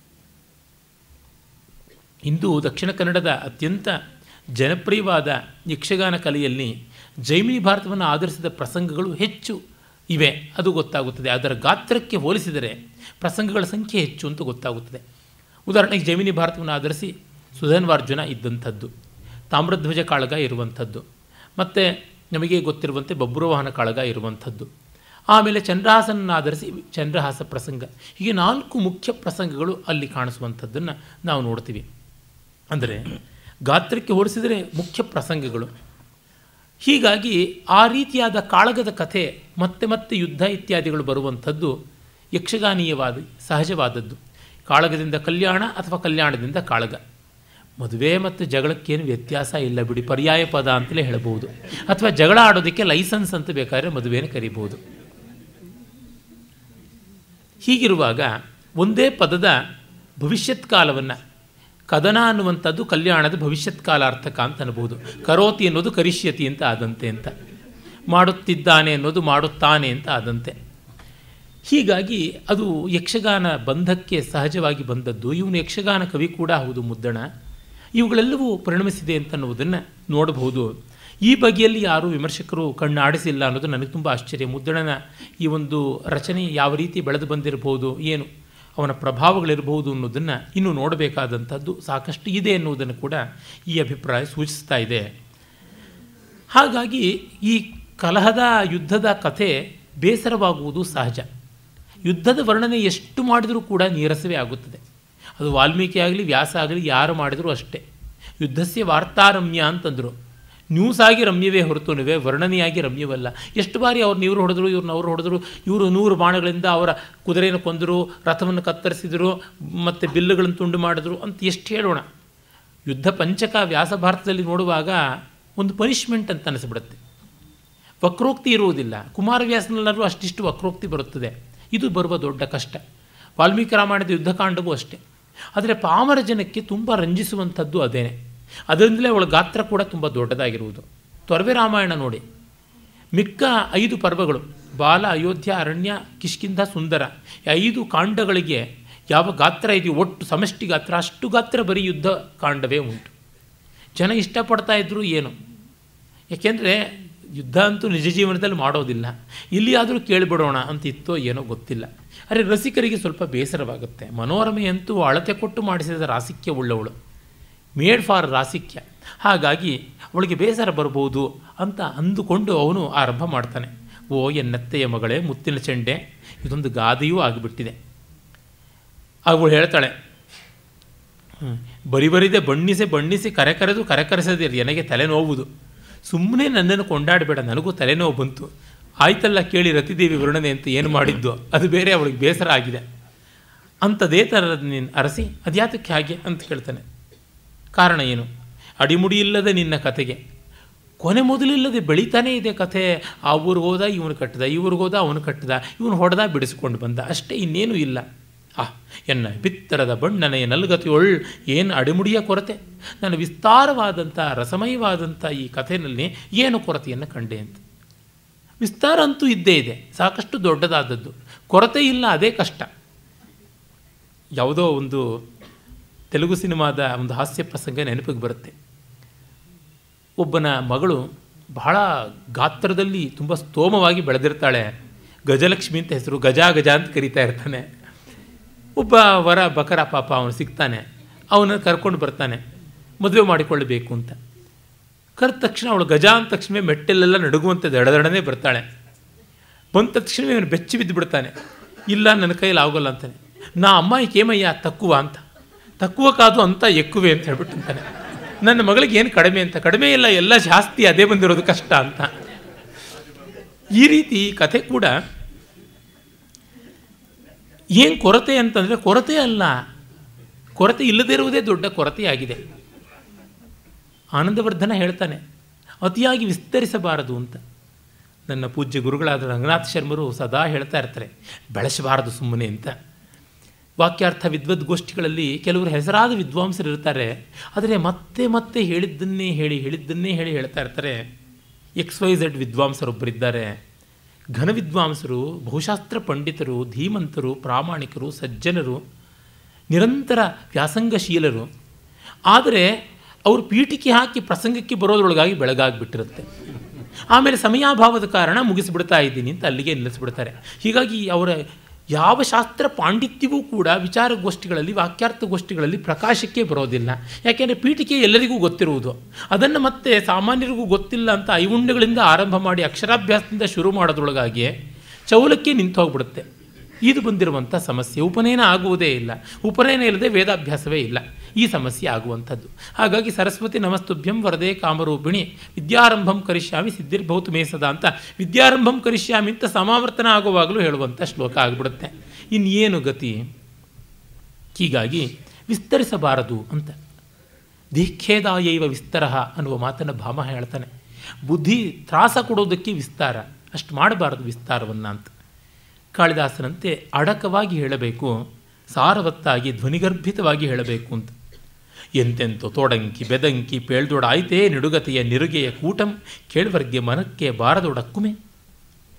Speaker 2: ಇಂದು ದಕ್ಷಿಣ ಕನ್ನಡದ ಅತ್ಯಂತ ಜನಪ್ರಿಯವಾದ ಯಕ್ಷಗಾನ ಕಲೆಯಲ್ಲಿ ಜೈಮಿನಿ ಭಾರತವನ್ನು ಆಧರಿಸಿದ ಪ್ರಸಂಗಗಳು ಹೆಚ್ಚು ಇವೆ ಅದು ಗೊತ್ತಾಗುತ್ತದೆ ಅದರ ಗಾತ್ರಕ್ಕೆ ಹೋಲಿಸಿದರೆ ಪ್ರಸಂಗಗಳ ಸಂಖ್ಯೆ ಹೆಚ್ಚು ಅಂತ ಗೊತ್ತಾಗುತ್ತದೆ ಉದಾಹರಣೆಗೆ ಜೈಮಿನಿ ಭಾರತವನ್ನು ಆಧರಿಸಿ ಸುಧನ್ವಾರ್ಜುನ ಇದ್ದಂಥದ್ದು ತಾಮ್ರಧ್ವಜ ಕಾಳಗ ಇರುವಂಥದ್ದು ಮತ್ತು ನಮಗೆ ಗೊತ್ತಿರುವಂತೆ ಬಬ್ರುವಾಹನ ಕಾಳಗ ಇರುವಂಥದ್ದು ಆಮೇಲೆ ಚಂದ್ರಹಾಸನನ್ನು ಆಧರಿಸಿ ಚಂದ್ರಹಾಸ ಪ್ರಸಂಗ ಹೀಗೆ ನಾಲ್ಕು ಮುಖ್ಯ ಪ್ರಸಂಗಗಳು ಅಲ್ಲಿ ಕಾಣಿಸುವಂಥದ್ದನ್ನು ನಾವು ನೋಡ್ತೀವಿ ಅಂದರೆ ಗಾತ್ರಕ್ಕೆ ಹೋಲಿಸಿದರೆ ಮುಖ್ಯ ಪ್ರಸಂಗಗಳು ಹೀಗಾಗಿ ಆ ರೀತಿಯಾದ ಕಾಳಗದ ಕಥೆ ಮತ್ತೆ ಮತ್ತೆ ಯುದ್ಧ ಇತ್ಯಾದಿಗಳು ಬರುವಂಥದ್ದು ಯಕ್ಷಗಾನೀಯವಾದ ಸಹಜವಾದದ್ದು ಕಾಳಗದಿಂದ ಕಲ್ಯಾಣ ಅಥವಾ ಕಲ್ಯಾಣದಿಂದ ಕಾಳಗ ಮದುವೆ ಮತ್ತು ಜಗಳಕ್ಕೇನು ವ್ಯತ್ಯಾಸ ಇಲ್ಲ ಬಿಡಿ ಪರ್ಯಾಯ ಪದ ಅಂತಲೇ ಹೇಳ್ಬೋದು ಅಥವಾ ಜಗಳ ಆಡೋದಕ್ಕೆ ಲೈಸೆನ್ಸ್ ಅಂತ ಬೇಕಾದರೆ ಮದುವೆನ ಕರಿಬೋದು ಹೀಗಿರುವಾಗ ಒಂದೇ ಪದದ ಭವಿಷ್ಯತ್ ಕಾಲವನ್ನು ಕದನ ಅನ್ನುವಂಥದ್ದು ಕಲ್ಯಾಣದ ಭವಿಷ್ಯತ್ ಕಾಲಾರ್ಥಕ ಅಂತ ಅನ್ಬೋದು ಕರೋತಿ ಅನ್ನೋದು ಕರಿಷ್ಯತಿ ಅಂತ ಆದಂತೆ ಅಂತ ಮಾಡುತ್ತಿದ್ದಾನೆ ಅನ್ನೋದು ಮಾಡುತ್ತಾನೆ ಅಂತ ಆದಂತೆ ಹೀಗಾಗಿ ಅದು ಯಕ್ಷಗಾನ ಬಂಧಕ್ಕೆ ಸಹಜವಾಗಿ ಬಂದದ್ದು ಇವನು ಯಕ್ಷಗಾನ ಕವಿ ಕೂಡ ಹೌದು ಮುದ್ದಣ ಇವುಗಳೆಲ್ಲವೂ ಪರಿಣಮಿಸಿದೆ ಅಂತನ್ನುವುದನ್ನು ನೋಡಬಹುದು ಈ ಬಗೆಯಲ್ಲಿ ಯಾರೂ ವಿಮರ್ಶಕರು ಕಣ್ಣಾಡಿಸಿಲ್ಲ ಅನ್ನೋದು ನನಗೆ ತುಂಬ ಆಶ್ಚರ್ಯ ಮುದ್ದಣನ ಈ ಒಂದು ರಚನೆ ಯಾವ ರೀತಿ ಬೆಳೆದು ಬಂದಿರಬಹುದು ಏನು ಅವನ ಪ್ರಭಾವಗಳಿರಬಹುದು ಅನ್ನೋದನ್ನು ಇನ್ನೂ ನೋಡಬೇಕಾದಂಥದ್ದು ಸಾಕಷ್ಟು ಇದೆ ಎನ್ನುವುದನ್ನು ಕೂಡ ಈ ಅಭಿಪ್ರಾಯ ಸೂಚಿಸ್ತಾ ಇದೆ ಹಾಗಾಗಿ ಈ ಕಲಹದ ಯುದ್ಧದ ಕಥೆ ಬೇಸರವಾಗುವುದು ಸಹಜ ಯುದ್ಧದ ವರ್ಣನೆ ಎಷ್ಟು ಮಾಡಿದರೂ ಕೂಡ ನೀರಸವೇ ಆಗುತ್ತದೆ ಅದು ವಾಲ್ಮೀಕಿ ಆಗಲಿ ವ್ಯಾಸ ಆಗಲಿ ಯಾರು ಮಾಡಿದರೂ ಅಷ್ಟೇ ಯುದ್ಧಸ್ಯ ವಾರ್ತಾರಮ್ಯ ಅಂತಂದರು ನ್ಯೂಸ್ ಆಗಿ ರಮ್ಯವೇ ಹೊರತುನುವೆ ವರ್ಣನೆಯಾಗಿ ರಮ್ಯವಲ್ಲ ಎಷ್ಟು ಬಾರಿ ಅವ್ರನ್ನ ಇವರು ಹೊಡೆದ್ರು ಇವ್ರನ್ನ ಅವ್ರು ಹೊಡೆದ್ರು ಇವರು ನೂರು ಬಾಣಗಳಿಂದ ಅವರ ಕುದುರೆಯನ್ನು ಕೊಂದರು ರಥವನ್ನು ಕತ್ತರಿಸಿದರು ಮತ್ತು ಬಿಲ್ಲುಗಳನ್ನು ತುಂಡು ಮಾಡಿದ್ರು ಅಂತ ಎಷ್ಟು ಹೇಳೋಣ ಯುದ್ಧ ಪಂಚಕ ವ್ಯಾಸ ಭಾರತದಲ್ಲಿ ನೋಡುವಾಗ ಒಂದು ಪನಿಷ್ಮೆಂಟ್ ಅಂತ ಅನಿಸ್ಬಿಡುತ್ತೆ ವಕ್ರೋಕ್ತಿ ಇರುವುದಿಲ್ಲ ಕುಮಾರವ್ಯಾಸನಲ್ಲರೂ ಅಷ್ಟಿಷ್ಟು ವಕ್ರೋಕ್ತಿ ಬರುತ್ತದೆ ಇದು ಬರುವ ದೊಡ್ಡ ಕಷ್ಟ ವಾಲ್ಮೀಕಿ ರಾಮಾಯಣದ ಯುದ್ಧಕಾಂಡವೂ ಅಷ್ಟೇ ಆದರೆ ಪಾಮರ ಜನಕ್ಕೆ ತುಂಬ ರಂಜಿಸುವಂಥದ್ದು ಅದೇನೆ ಅದರಿಂದಲೇ ಅವಳ ಗಾತ್ರ ಕೂಡ ತುಂಬ ದೊಡ್ಡದಾಗಿರುವುದು ತೊರವೆ ರಾಮಾಯಣ ನೋಡಿ ಮಿಕ್ಕ ಐದು ಪರ್ವಗಳು ಬಾಲ ಅಯೋಧ್ಯ ಅರಣ್ಯ ಕಿಷ್ಕಿಂಧ ಸುಂದರ ಈ ಐದು ಕಾಂಡಗಳಿಗೆ ಯಾವ ಗಾತ್ರ ಇದೆಯೋ ಒಟ್ಟು ಸಮಷ್ಟಿ ಗಾತ್ರ ಅಷ್ಟು ಗಾತ್ರ ಬರೀ ಯುದ್ಧ ಕಾಂಡವೇ ಉಂಟು ಜನ ಇಷ್ಟಪಡ್ತಾ ಇದ್ದರೂ ಏನು ಯಾಕೆಂದರೆ ಯುದ್ಧ ಅಂತೂ ನಿಜ ಜೀವನದಲ್ಲಿ ಮಾಡೋದಿಲ್ಲ ಇಲ್ಲಿ ಆದರೂ ಕೇಳಿಬಿಡೋಣ ಅಂತ ಇತ್ತೋ ಏನೋ ಗೊತ್ತಿಲ್ಲ ಆದರೆ ರಸಿಕರಿಗೆ ಸ್ವಲ್ಪ ಬೇಸರವಾಗುತ್ತೆ ಮನೋರಮೆಯಂತೂ ಅಳತೆ ಕೊಟ್ಟು ಮಾಡಿಸಿದ ರಾಸಿಕ್ಯ ಉಳ್ಳವಳು ಮೇಡ್ ಫಾರ್ ರಾಸಿಕ್ಯ ಹಾಗಾಗಿ ಅವಳಿಗೆ ಬೇಸರ ಬರ್ಬೋದು ಅಂತ ಅಂದುಕೊಂಡು ಅವನು ಆರಂಭ ಮಾಡ್ತಾನೆ ಓ ಎನ್ನತ್ತೆಯ ಮಗಳೇ ಮುತ್ತಿನ ಚೆಂಡೆ ಇದೊಂದು ಗಾದೆಯೂ ಆಗಿಬಿಟ್ಟಿದೆ ಅವಳು ಹೇಳ್ತಾಳೆ ಹ್ಮ್. ಬರಿ ಬರಿದೆ ಬಣ್ಣಿಸಿ ಬಣ್ಣಿಸಿ ಕರೆ ಕರೆದು ಕರೆ ಕರೆಸದಿರಿ ನನಗೆ ತಲೆನೋವುದು ಸುಮ್ಮನೆ ನನ್ನನ್ನು ಕೊಂಡಾಡಬೇಡ ನನಗೂ ತಲೆನೋವು ಬಂತು ಆಯ್ತಲ್ಲ ಕೇಳಿ ರತಿದೇವಿ ವರ್ಣನೆ ಅಂತ ಏನು ಮಾಡಿದ್ದು ಅದು ಬೇರೆ ಅವಳಿಗೆ ಬೇಸರ ಆಗಿದೆ ಅಂಥದೇ ಥರದ ನೀನು ಅರಸಿ ಅದ್ಯಾತಕ್ಕೆ ಹಾಗೆ ಅಂತ ಕೇಳ್ತಾನೆ ಕಾರಣ ಏನು ಅಡಿಮುಡಿ ಇಲ್ಲದ ನಿನ್ನ ಕತೆಗೆ ಕೊನೆ ಮೊದಲಿಲ್ಲದೆ ಬೆಳೀತಾನೇ ಇದೆ ಕಥೆ ಆ ಊರಿಗೆ ಹೋದ ಇವನು ಕಟ್ಟಿದ ಇವ್ರಿಗೆ ಹೋದ ಅವನು ಕಟ್ಟಿದ ಇವನು ಹೊಡೆದ ಬಿಡಿಸ್ಕೊಂಡು ಬಂದ ಅಷ್ಟೇ ಇನ್ನೇನೂ ಇಲ್ಲ ಆ ಎನ್ನ ಬಿತ್ತರದ ಬಣ್ಣನೆಯ ನಲ್ಗತಿಯೊಳ್ ಏನು ಅಡಿಮುಡಿಯ ಕೊರತೆ ನಾನು ವಿಸ್ತಾರವಾದಂಥ ರಸಮಯವಾದಂಥ ಈ ಕಥೆಯಲ್ಲಿ ಏನು ಕೊರತೆಯನ್ನು ಕಂಡೆ ಅಂತ ವಿಸ್ತಾರ ಅಂತೂ ಇದ್ದೇ ಇದೆ ಸಾಕಷ್ಟು ದೊಡ್ಡದಾದದ್ದು ಕೊರತೆ ಇಲ್ಲ ಅದೇ ಕಷ್ಟ ಯಾವುದೋ ಒಂದು ತೆಲುಗು ಸಿನಿಮಾದ ಒಂದು ಹಾಸ್ಯ ಪ್ರಸಂಗ ನೆನಪಿಗೆ ಬರುತ್ತೆ ಒಬ್ಬನ ಮಗಳು ಬಹಳ ಗಾತ್ರದಲ್ಲಿ ತುಂಬ ಸ್ತೋಮವಾಗಿ ಬೆಳೆದಿರ್ತಾಳೆ ಗಜಲಕ್ಷ್ಮಿ ಅಂತ ಹೆಸರು ಗಜ ಗಜ ಅಂತ ಕರೀತಾ ಇರ್ತಾನೆ ಒಬ್ಬ ವರ ಬಕರ ಪಾಪ ಅವನು ಸಿಗ್ತಾನೆ ಅವನ ಕರ್ಕೊಂಡು ಬರ್ತಾನೆ ಮದುವೆ ಮಾಡಿಕೊಳ್ಳಬೇಕು ಅಂತ ಕರೆದ ತಕ್ಷಣ ಅವಳು ಗಜ ಅಂದ ತಕ್ಷಣ ಮೆಟ್ಟಲೆಲ್ಲ ನಡುಗುವಂತೆ ದಡದಡನೆ ಬರ್ತಾಳೆ ಬಂದ ತಕ್ಷಣವೇ ಇವನು ಬೆಚ್ಚಿ ಬಿದ್ದು ಬಿಡ್ತಾನೆ ಇಲ್ಲ ನನ್ನ ಕೈಯಲ್ಲಿ ಆಗೋಲ್ಲ ಅಂತಾನೆ ನಾ ಅಮ್ಮಾಯಿ ಕೇಮಯ್ಯ ತಕ್ಕುವ ಅಂತ ತಕ್ಕುವ ಕಾದು ಅಂತ ಎಕ್ಕುವೆ ಅಂತ ಹೇಳ್ಬಿಟ್ಟು ಅಂತಾನೆ ನನ್ನ ಮಗಳಿಗೆ ಏನು ಕಡಿಮೆ ಅಂತ ಕಡಿಮೆ ಇಲ್ಲ ಎಲ್ಲ ಜಾಸ್ತಿ ಅದೇ ಬಂದಿರೋದು ಕಷ್ಟ ಅಂತ ಈ ರೀತಿ ಕಥೆ ಕೂಡ ಏನು ಕೊರತೆ ಅಂತಂದರೆ ಕೊರತೆ ಅಲ್ಲ ಕೊರತೆ ಇಲ್ಲದೇ ಇರುವುದೇ ದೊಡ್ಡ ಕೊರತೆಯಾಗಿದೆ ಆನಂದವರ್ಧನ ಹೇಳ್ತಾನೆ ಅತಿಯಾಗಿ ವಿಸ್ತರಿಸಬಾರದು ಅಂತ ನನ್ನ ಪೂಜ್ಯ ಗುರುಗಳಾದ ರಂಗನಾಥ ಶರ್ಮರು ಸದಾ ಹೇಳ್ತಾ ಇರ್ತಾರೆ ಬೆಳೆಸಬಾರದು ಸುಮ್ಮನೆ ಅಂತ ವಾಕ್ಯಾರ್ಥ ವಿದ್ವದ್ಗೋಷ್ಠಿಗಳಲ್ಲಿ ಕೆಲವರು ಹೆಸರಾದ ವಿದ್ವಾಂಸರು ಇರ್ತಾರೆ ಆದರೆ ಮತ್ತೆ ಮತ್ತೆ ಹೇಳಿದ್ದನ್ನೇ ಹೇಳಿ ಹೇಳಿದ್ದನ್ನೇ ಹೇಳಿ ಹೇಳ್ತಾ ಇರ್ತಾರೆ ಎಕ್ಸ್ ವೈ ಝೆಡ್ ವಿದ್ವಾಂಸರೊಬ್ಬರಿದ್ದಾರೆ ಘನ ವಿದ್ವಾಂಸರು ಬಹುಶಾಸ್ತ್ರ ಪಂಡಿತರು ಧೀಮಂತರು ಪ್ರಾಮಾಣಿಕರು ಸಜ್ಜನರು ನಿರಂತರ ವ್ಯಾಸಂಗಶೀಲರು ಆದರೆ ಅವರು ಪೀಠಿಕೆ ಹಾಕಿ ಪ್ರಸಂಗಕ್ಕೆ ಬರೋದ್ರೊಳಗಾಗಿ ಬೆಳಗಾಗಿಬಿಟ್ಟಿರುತ್ತೆ ಆಮೇಲೆ ಸಮಯಾಭಾವದ ಕಾರಣ ಮುಗಿಸಿಬಿಡ್ತಾ ಇದ್ದೀನಿ ಅಂತ ಅಲ್ಲಿಗೆ ನಿಲ್ಲಿಸ್ಬಿಡ್ತಾರೆ ಹೀಗಾಗಿ ಅವರ ಯಾವ ಶಾಸ್ತ್ರ ಪಾಂಡಿತ್ಯವೂ ಕೂಡ ವಿಚಾರಗೋಷ್ಠಿಗಳಲ್ಲಿ ವಾಕ್ಯಾರ್ಥ ಗೋಷ್ಠಿಗಳಲ್ಲಿ ಪ್ರಕಾಶಕ್ಕೆ ಬರೋದಿಲ್ಲ ಯಾಕೆಂದರೆ ಪೀಠಿಕೆ ಎಲ್ಲರಿಗೂ ಗೊತ್ತಿರುವುದು ಅದನ್ನು ಮತ್ತೆ ಸಾಮಾನ್ಯರಿಗೂ ಗೊತ್ತಿಲ್ಲ ಅಂತ ಐವುಂಡಗಳಿಂದ ಆರಂಭ ಮಾಡಿ ಅಕ್ಷರಾಭ್ಯಾಸದಿಂದ ಶುರು ಮಾಡೋದ್ರೊಳಗಾಗಿ ಚೌಲಕ್ಕೆ ನಿಂತು ಹೋಗ್ಬಿಡುತ್ತೆ ಇದು ಬಂದಿರುವಂಥ ಸಮಸ್ಯೆ ಉಪನಯನ ಆಗುವುದೇ ಇಲ್ಲ ಉಪನಯನ ಇಲ್ಲದೆ ವೇದಾಭ್ಯಾಸವೇ ಇಲ್ಲ ಈ ಸಮಸ್ಯೆ ಆಗುವಂಥದ್ದು ಹಾಗಾಗಿ ಸರಸ್ವತಿ ನಮಸ್ತುಭ್ಯಂ ವರದೇ ಕಾಮರೂಪಿಣಿ ವಿದ್ಯಾರಂಭಂ ಕರಿಷ್ಯಾಮಿ ಸಿದ್ಧಿರ್ಭೌತು ಮೇಸದ ಅಂತ ವಿದ್ಯಾರಂಭಂ ಕರಿಷ್ಯಾಮಿ ಅಂತ ಸಮಾವರ್ತನ ಆಗುವಾಗಲೂ ಹೇಳುವಂಥ ಶ್ಲೋಕ ಆಗಿಬಿಡುತ್ತೆ ಇನ್ನೇನು ಗತಿ ಹೀಗಾಗಿ ವಿಸ್ತರಿಸಬಾರದು ಅಂತ ದೀಖೇದಾಯೈವ ವಿಸ್ತರ ಅನ್ನುವ ಮಾತನ್ನು ಭಾಮ ಹೇಳ್ತಾನೆ ಬುದ್ಧಿ ತ್ರಾಸ ಕೊಡೋದಕ್ಕೆ ವಿಸ್ತಾರ ಅಷ್ಟು ಮಾಡಬಾರದು ವಿಸ್ತಾರವನ್ನು ಅಂತ ಕಾಳಿದಾಸನಂತೆ ಅಡಕವಾಗಿ ಹೇಳಬೇಕು ಸಾರವತ್ತಾಗಿ ಧ್ವನಿಗರ್ಭಿತವಾಗಿ ಹೇಳಬೇಕು ಅಂತ ಎಂತೆಂತೋ ತೋಡಂಕಿ ಬೆದಂಕಿ ಪೇಳ್ದೊಡಾಯ್ತೇ ನಿಡುಗತೆಯ ನಿರುಗೆಯ ಕೂಟಂ ಕೇಳ್ವರ್ಗೆ ಮನಕ್ಕೆ ಬಾರದೊಡಕ್ಕುಮೆ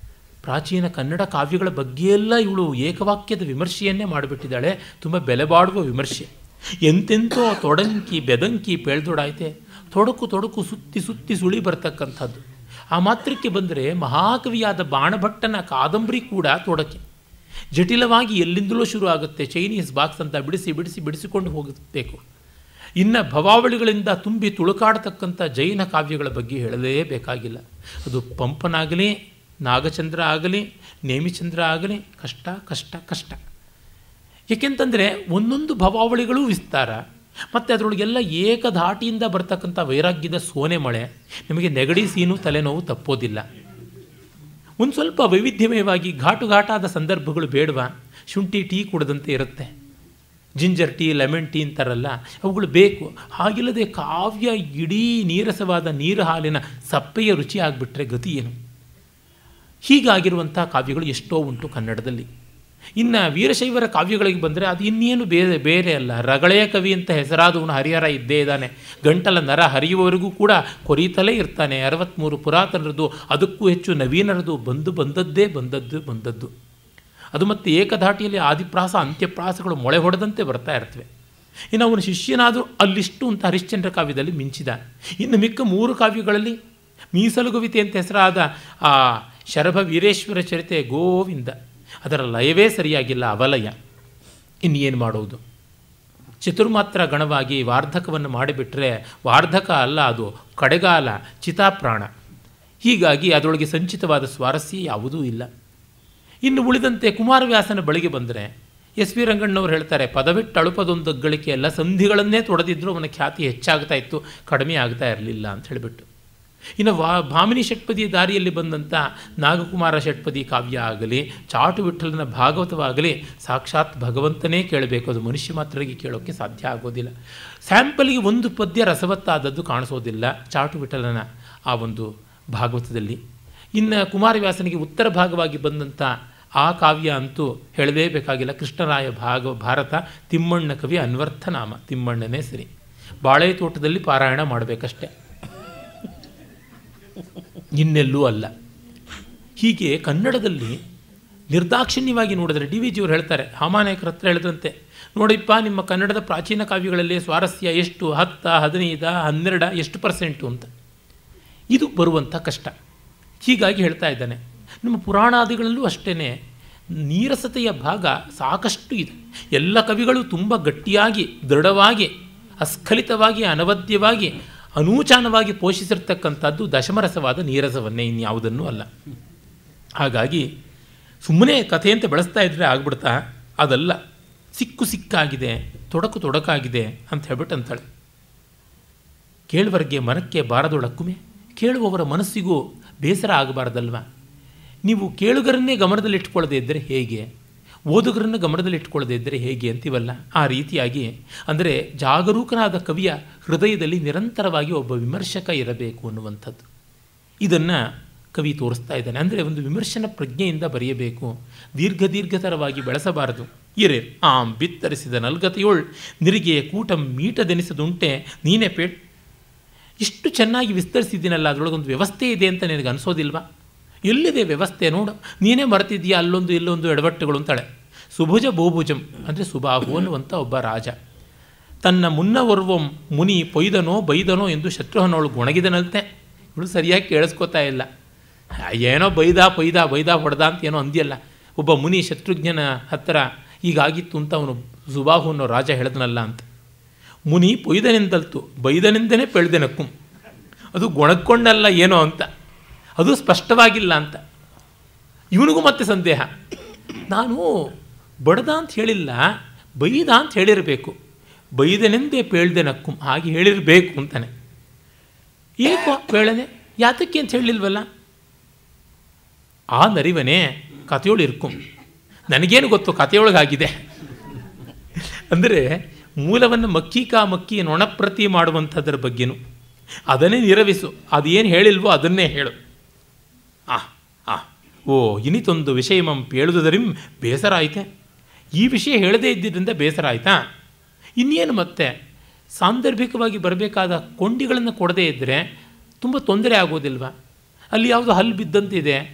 Speaker 2: ಪ್ರಾಚೀನ ಕನ್ನಡ ಕಾವ್ಯಗಳ ಬಗ್ಗೆಯೆಲ್ಲ ಇವಳು ಏಕವಾಕ್ಯದ ವಿಮರ್ಶೆಯನ್ನೇ ಮಾಡಿಬಿಟ್ಟಿದ್ದಾಳೆ ತುಂಬ ಬೆಲೆ ಬಾಡುವ ವಿಮರ್ಶೆ ಎಂತೆಂತೋ ತೊಡಂಕಿ ಬೆದಂಕಿ ಪೇಳ್ದೊಡಾಯ್ತೆ ತೊಡಕು ತೊಡಕು ಸುತ್ತಿ ಸುತ್ತಿ ಸುಳಿ ಬರ್ತಕ್ಕಂಥದ್ದು ಆ ಮಾತ್ರಕ್ಕೆ ಬಂದರೆ ಮಹಾಕವಿಯಾದ ಬಾಣಭಟ್ಟನ ಕಾದಂಬರಿ ಕೂಡ ತೊಡಕೆ ಜಟಿಲವಾಗಿ ಎಲ್ಲಿಂದಲೂ ಶುರು ಆಗುತ್ತೆ ಚೈನೀಸ್ ಬಾಕ್ಸ್ ಅಂತ ಬಿಡಿಸಿ ಬಿಡಿಸಿ ಬಿಡಿಸಿಕೊಂಡು ಹೋಗಬೇಕು ಇನ್ನು ಭವಾವಳಿಗಳಿಂದ ತುಂಬಿ ತುಳುಕಾಡತಕ್ಕಂಥ ಜೈನ ಕಾವ್ಯಗಳ ಬಗ್ಗೆ ಹೇಳಲೇಬೇಕಾಗಿಲ್ಲ ಅದು ಪಂಪನಾಗಲಿ ನಾಗಚಂದ್ರ ಆಗಲಿ ನೇಮಿಚಂದ್ರ ಆಗಲಿ ಕಷ್ಟ ಕಷ್ಟ ಕಷ್ಟ ಏಕೆಂತಂದರೆ ಒಂದೊಂದು ಭವಾವಳಿಗಳೂ ವಿಸ್ತಾರ ಮತ್ತು ಅದರೊಳಗೆಲ್ಲ ಏಕಧಾಟಿಯಿಂದ ಬರ್ತಕ್ಕಂಥ ವೈರಾಗ್ಯದ ಸೋನೆ ಮಳೆ ನಿಮಗೆ ನೆಗಡಿ ಸೀನು ತಲೆನೋವು ತಪ್ಪೋದಿಲ್ಲ ಒಂದು ಸ್ವಲ್ಪ ವೈವಿಧ್ಯಮಯವಾಗಿ ಘಾಟು ಘಾಟಾದ ಸಂದರ್ಭಗಳು ಬೇಡವಾ ಶುಂಠಿ ಟೀ ಕುಡದಂತೆ ಇರುತ್ತೆ ಜಿಂಜರ್ ಟೀ ಲೆಮನ್ ಟೀ ಅಂತಾರಲ್ಲ ಅವುಗಳು ಬೇಕು ಹಾಗಿಲ್ಲದೆ ಕಾವ್ಯ ಇಡೀ ನೀರಸವಾದ ನೀರು ಹಾಲಿನ ಸಪ್ಪೆಯ ರುಚಿ ಆಗಿಬಿಟ್ರೆ ಗತಿ ಏನು ಹೀಗಾಗಿರುವಂಥ ಕಾವ್ಯಗಳು ಎಷ್ಟೋ ಉಂಟು ಕನ್ನಡದಲ್ಲಿ ಇನ್ನು ವೀರಶೈವರ ಕಾವ್ಯಗಳಿಗೆ ಬಂದರೆ ಅದು ಇನ್ನೇನು ಬೇರೆ ಬೇರೆ ಅಲ್ಲ ರಗಳೆಯ ಕವಿ ಅಂತ ಹೆಸರಾದವನು ಹರಿಹರ ಇದ್ದೇ ಇದ್ದಾನೆ ಗಂಟಲ ನರ ಹರಿಯುವವರೆಗೂ ಕೂಡ ಕೊರೀತಲೇ ಇರ್ತಾನೆ ಅರವತ್ತ್ಮೂರು ಪುರಾತನರದು ಅದಕ್ಕೂ ಹೆಚ್ಚು ನವೀನರದು ಬಂದು ಬಂದದ್ದೇ ಬಂದದ್ದು ಬಂದದ್ದು ಅದು ಮತ್ತು ಏಕಧಾಟಿಯಲ್ಲಿ ಆದಿಪ್ರಾಸ ಅಂತ್ಯಪ್ರಾಸಗಳು ಮೊಳೆ ಹೊಡೆದಂತೆ ಬರ್ತಾ ಇರ್ತವೆ ಇನ್ನು ಅವನ ಶಿಷ್ಯನಾದರೂ ಅಲ್ಲಿಷ್ಟು ಅಂತ ಹರಿಶ್ಚಂದ್ರ ಕಾವ್ಯದಲ್ಲಿ ಮಿಂಚಿದ ಇನ್ನು ಮಿಕ್ಕ ಮೂರು ಕಾವ್ಯಗಳಲ್ಲಿ ಮೀಸಲುಗುವಿತೆ ಅಂತ ಹೆಸರಾದ ಆ ಶರಭ ವೀರೇಶ್ವರ ಚರಿತೆ ಗೋವಿಂದ ಅದರ ಲಯವೇ ಸರಿಯಾಗಿಲ್ಲ ಅವಲಯ ಇನ್ನೇನು ಮಾಡೋದು ಚತುರ್ಮಾತ್ರ ಗಣವಾಗಿ ವಾರ್ಧಕವನ್ನು ಮಾಡಿಬಿಟ್ರೆ ವಾರ್ಧಕ ಅಲ್ಲ ಅದು ಕಡೆಗಾಲ ಚಿತಾಪ್ರಾಣ ಹೀಗಾಗಿ ಅದರೊಳಗೆ ಸಂಚಿತವಾದ ಸ್ವಾರಸ್ಯ ಯಾವುದೂ ಇಲ್ಲ ಇನ್ನು ಉಳಿದಂತೆ ಕುಮಾರವ್ಯಾಸನ ಬಳಿಗೆ ಬಂದರೆ ಎಸ್ ವಿ ರಂಗಣ್ಣವ್ರು ಹೇಳ್ತಾರೆ ಪದವಿಟ್ಟು ಅಳುಪದೊಂದು ಗಳಿಕೆ ಎಲ್ಲ ಸಂಧಿಗಳನ್ನೇ ತೊಡೆದಿದ್ದರೂ ಅವನ ಖ್ಯಾತಿ ಹೆಚ್ಚಾಗ್ತಾ ಇತ್ತು ಕಡಿಮೆ ಆಗ್ತಾ ಇರಲಿಲ್ಲ ಅಂತ ಹೇಳಿಬಿಟ್ಟು ಇನ್ನು ವಾ ಭಾಮಿನಿ ಷಟ್ಪದಿ ದಾರಿಯಲ್ಲಿ ಬಂದಂಥ ನಾಗಕುಮಾರ ಷಟ್ಪದಿ ಕಾವ್ಯ ಆಗಲಿ ಚಾಟು ವಿಠಲನ ಭಾಗವತವಾಗಲಿ ಸಾಕ್ಷಾತ್ ಭಗವಂತನೇ ಕೇಳಬೇಕು ಅದು ಮನುಷ್ಯ ಮಾತ್ರರಿಗೆ ಕೇಳೋಕ್ಕೆ ಸಾಧ್ಯ ಆಗೋದಿಲ್ಲ ಸ್ಯಾಂಪಲ್ಗೆ ಒಂದು ಪದ್ಯ ರಸವತ್ತಾದದ್ದು ಕಾಣಿಸೋದಿಲ್ಲ ಚಾಟು ವಿಠಲನ ಆ ಒಂದು ಭಾಗವತದಲ್ಲಿ ಇನ್ನು ಕುಮಾರವ್ಯಾಸನಿಗೆ ಉತ್ತರ ಭಾಗವಾಗಿ ಬಂದಂಥ ಆ ಕಾವ್ಯ ಅಂತೂ ಹೇಳಲೇಬೇಕಾಗಿಲ್ಲ ಕೃಷ್ಣರಾಯ ಭಾಗ ಭಾರತ ತಿಮ್ಮಣ್ಣ ಕವಿ ಅನ್ವರ್ಥನಾಮ ತಿಮ್ಮಣ್ಣನೇ ಸರಿ ಬಾಳೆ ತೋಟದಲ್ಲಿ ಪಾರಾಯಣ ಮಾಡಬೇಕಷ್ಟೆ ಇನ್ನೆಲ್ಲೂ ಅಲ್ಲ ಹೀಗೆ ಕನ್ನಡದಲ್ಲಿ ನಿರ್ದಾಕ್ಷಿಣ್ಯವಾಗಿ ನೋಡಿದ್ರೆ ಡಿ ವಿ ಜಿಯವರು ಹೇಳ್ತಾರೆ ಹಾಮಾನಾಯಕರ ಹತ್ರ ಹೇಳಿದ್ರಂತೆ ನೋಡಿಪ್ಪ ನಿಮ್ಮ ಕನ್ನಡದ ಪ್ರಾಚೀನ ಕಾವ್ಯಗಳಲ್ಲಿ ಸ್ವಾರಸ್ಯ ಎಷ್ಟು ಹತ್ತ ಹದಿನೈದ ಹನ್ನೆರಡ ಎಷ್ಟು ಪರ್ಸೆಂಟು ಅಂತ ಇದು ಬರುವಂಥ ಕಷ್ಟ ಹೀಗಾಗಿ ಹೇಳ್ತಾ ಇದ್ದಾನೆ ನಮ್ಮ ಪುರಾಣಾದಿಗಳಲ್ಲೂ ಅಷ್ಟೇ ನೀರಸತೆಯ ಭಾಗ ಸಾಕಷ್ಟು ಇದೆ ಎಲ್ಲ ಕವಿಗಳು ತುಂಬ ಗಟ್ಟಿಯಾಗಿ ದೃಢವಾಗಿ ಅಸ್ಖಲಿತವಾಗಿ ಅನವದ್ಯವಾಗಿ ಅನೂಚಾನವಾಗಿ ಪೋಷಿಸಿರ್ತಕ್ಕಂಥದ್ದು ದಶಮರಸವಾದ ನೀರಸವನ್ನೇ ಇನ್ಯಾವುದನ್ನೂ ಅಲ್ಲ ಹಾಗಾಗಿ ಸುಮ್ಮನೆ ಕಥೆ ಅಂತ ಬೆಳೆಸ್ತಾ ಇದ್ದರೆ ಆಗ್ಬಿಡ್ತಾ ಅದಲ್ಲ ಸಿಕ್ಕು ಸಿಕ್ಕಾಗಿದೆ ತೊಡಕು ತೊಡಕಾಗಿದೆ ಅಂತ ಹೇಳ್ಬಿಟ್ಟು ಅಂತಾಳೆ ಕೇಳುವರಿಗೆ ಮನಕ್ಕೆ ಬಾರದೊಳಕ್ಕುಮೆ ಕೇಳುವವರ ಮನಸ್ಸಿಗೂ ಬೇಸರ ಆಗಬಾರ್ದಲ್ವ ನೀವು ಕೇಳುಗರನ್ನೇ ಗಮನದಲ್ಲಿಟ್ಕೊಳ್ಳದೇ ಇದ್ದರೆ ಹೇಗೆ ಓದುಗರನ್ನು ಗಮನದಲ್ಲಿಟ್ಕೊಳ್ಳದೇ ಇದ್ದರೆ ಹೇಗೆ ಅಂತೀವಲ್ಲ ಆ ರೀತಿಯಾಗಿ ಅಂದರೆ ಜಾಗರೂಕನಾದ ಕವಿಯ ಹೃದಯದಲ್ಲಿ ನಿರಂತರವಾಗಿ ಒಬ್ಬ ವಿಮರ್ಶಕ ಇರಬೇಕು ಅನ್ನುವಂಥದ್ದು ಇದನ್ನು ಕವಿ ತೋರಿಸ್ತಾ ಇದ್ದಾನೆ ಅಂದರೆ ಒಂದು ವಿಮರ್ಶನ ಪ್ರಜ್ಞೆಯಿಂದ ಬರೆಯಬೇಕು ದೀರ್ಘ ದೀರ್ಘತರವಾಗಿ ಬೆಳೆಸಬಾರದು ಇರೆ ಆಂ ಬಿತ್ತರಿಸಿದ ನಲ್ಗತೆಯೋಳ್ ನಿರಿಗೆ ಕೂಟ ಮೀಟದೆನಿಸದುಂಟೆ ನೀನೇ ಪೇಟ್ ಇಷ್ಟು ಚೆನ್ನಾಗಿ ವಿಸ್ತರಿಸಿದ್ದೀನಲ್ಲ ಅದರೊಳಗೊಂದು ವ್ಯವಸ್ಥೆ ಇದೆ ಅಂತ ನಿನಗೆ ಅನಿಸೋದಿಲ್ವಾ ಎಲ್ಲಿದೆ ವ್ಯವಸ್ಥೆ ನೋಡು ನೀನೇ ಮರೆತಿದ್ದೀಯಾ ಅಲ್ಲೊಂದು ಇಲ್ಲೊಂದು ಎಡವಟ್ಟುಗಳು ಅಂತಾಳೆ ಸುಭುಜ ಬೋಭುಜಂ ಅಂದರೆ ಸುಬಾಹು ಅನ್ನುವಂಥ ಒಬ್ಬ ರಾಜ ತನ್ನ ಮುನ್ನವರ್ವಂ ಮುನಿ ಪೊಯ್ದನೋ ಬೈದನೋ ಎಂದು ಶತ್ರುಹನವಳು ಗೊಣಗಿದನಂತೆ ಇವಳು ಸರಿಯಾಗಿ ಕೇಳಿಸ್ಕೋತಾ ಇಲ್ಲ ಏನೋ ಬೈದ ಪೈದ ಬೈದ ಹೊಡೆದ ಅಂತ ಏನೋ ಅಂದಿಯಲ್ಲ ಒಬ್ಬ ಮುನಿ ಶತ್ರುಘ್ನನ ಹತ್ತಿರ ಹೀಗಾಗಿತ್ತು ಅಂತ ಅವನು ಸುಬಾಹು ಅನ್ನೋ ರಾಜ ಹೇಳಿದ್ನಲ್ಲ ಅಂತ ಮುನಿ ಪೊಯ್ದನೆಂದಲ್ತು ಬೈದನೆಂದನೇ ಪೆಳ್ದೆನಕ್ಕುಂ ಅದು ಗೊಣಕ್ಕೊಂಡಲ್ಲ ಏನೋ ಅಂತ ಅದು ಸ್ಪಷ್ಟವಾಗಿಲ್ಲ ಅಂತ ಇವನಿಗೂ ಮತ್ತೆ ಸಂದೇಹ ನಾನು ಬಡ್ದ ಅಂತ ಹೇಳಿಲ್ಲ ಬೈದ ಅಂತ ಹೇಳಿರಬೇಕು ಬೈದನೆಂದೇ ಪೇಳ್ದೆನಕ್ಕುಂ ಹಾಗೆ ಹೇಳಿರಬೇಕು ಅಂತಾನೆ ಏಕೋ ಪೇಳನೆ ಯಾತಕ್ಕೆ ಅಂತ ಹೇಳಿಲ್ವಲ್ಲ ಆ ನರಿವನೇ ಕಥೆಯೊಳು ಇರ್ಕುಂ ನನಗೇನು ಗೊತ್ತು ಕಥೆಯೊಳಗಾಗಿದೆ ಅಂದರೆ ಮೂಲವನ್ನು ಮಕ್ಕಿ ಕಾ ಮಕ್ಕಿ ನೊಣಪ್ರತಿ ಮಾಡುವಂಥದ್ರ ಬಗ್ಗೆನೂ ಅದನ್ನೇ ನಿರವಿಸು ಅದೇನು ಹೇಳಿಲ್ವೋ ಅದನ್ನೇ ಹೇಳು ಆ ಆ ಓ ಇನಿತೊಂದು ವಿಷಯಮಂ ಪೇಳುವುದರಿಂ ಬೇಸರ ಆಯ್ತೆ ಈ ವಿಷಯ ಹೇಳದೇ ಇದ್ದಿದ್ದರಿಂದ ಬೇಸರ ಆಯ್ತಾ ಇನ್ನೇನು ಮತ್ತೆ ಸಾಂದರ್ಭಿಕವಾಗಿ ಬರಬೇಕಾದ ಕೊಂಡಿಗಳನ್ನು ಕೊಡದೇ ಇದ್ದರೆ ತುಂಬ ತೊಂದರೆ ಆಗೋದಿಲ್ವ ಅಲ್ಲಿ ಯಾವುದು ಹಲ್ಲು ಬಿದ್ದಂತಿದೆ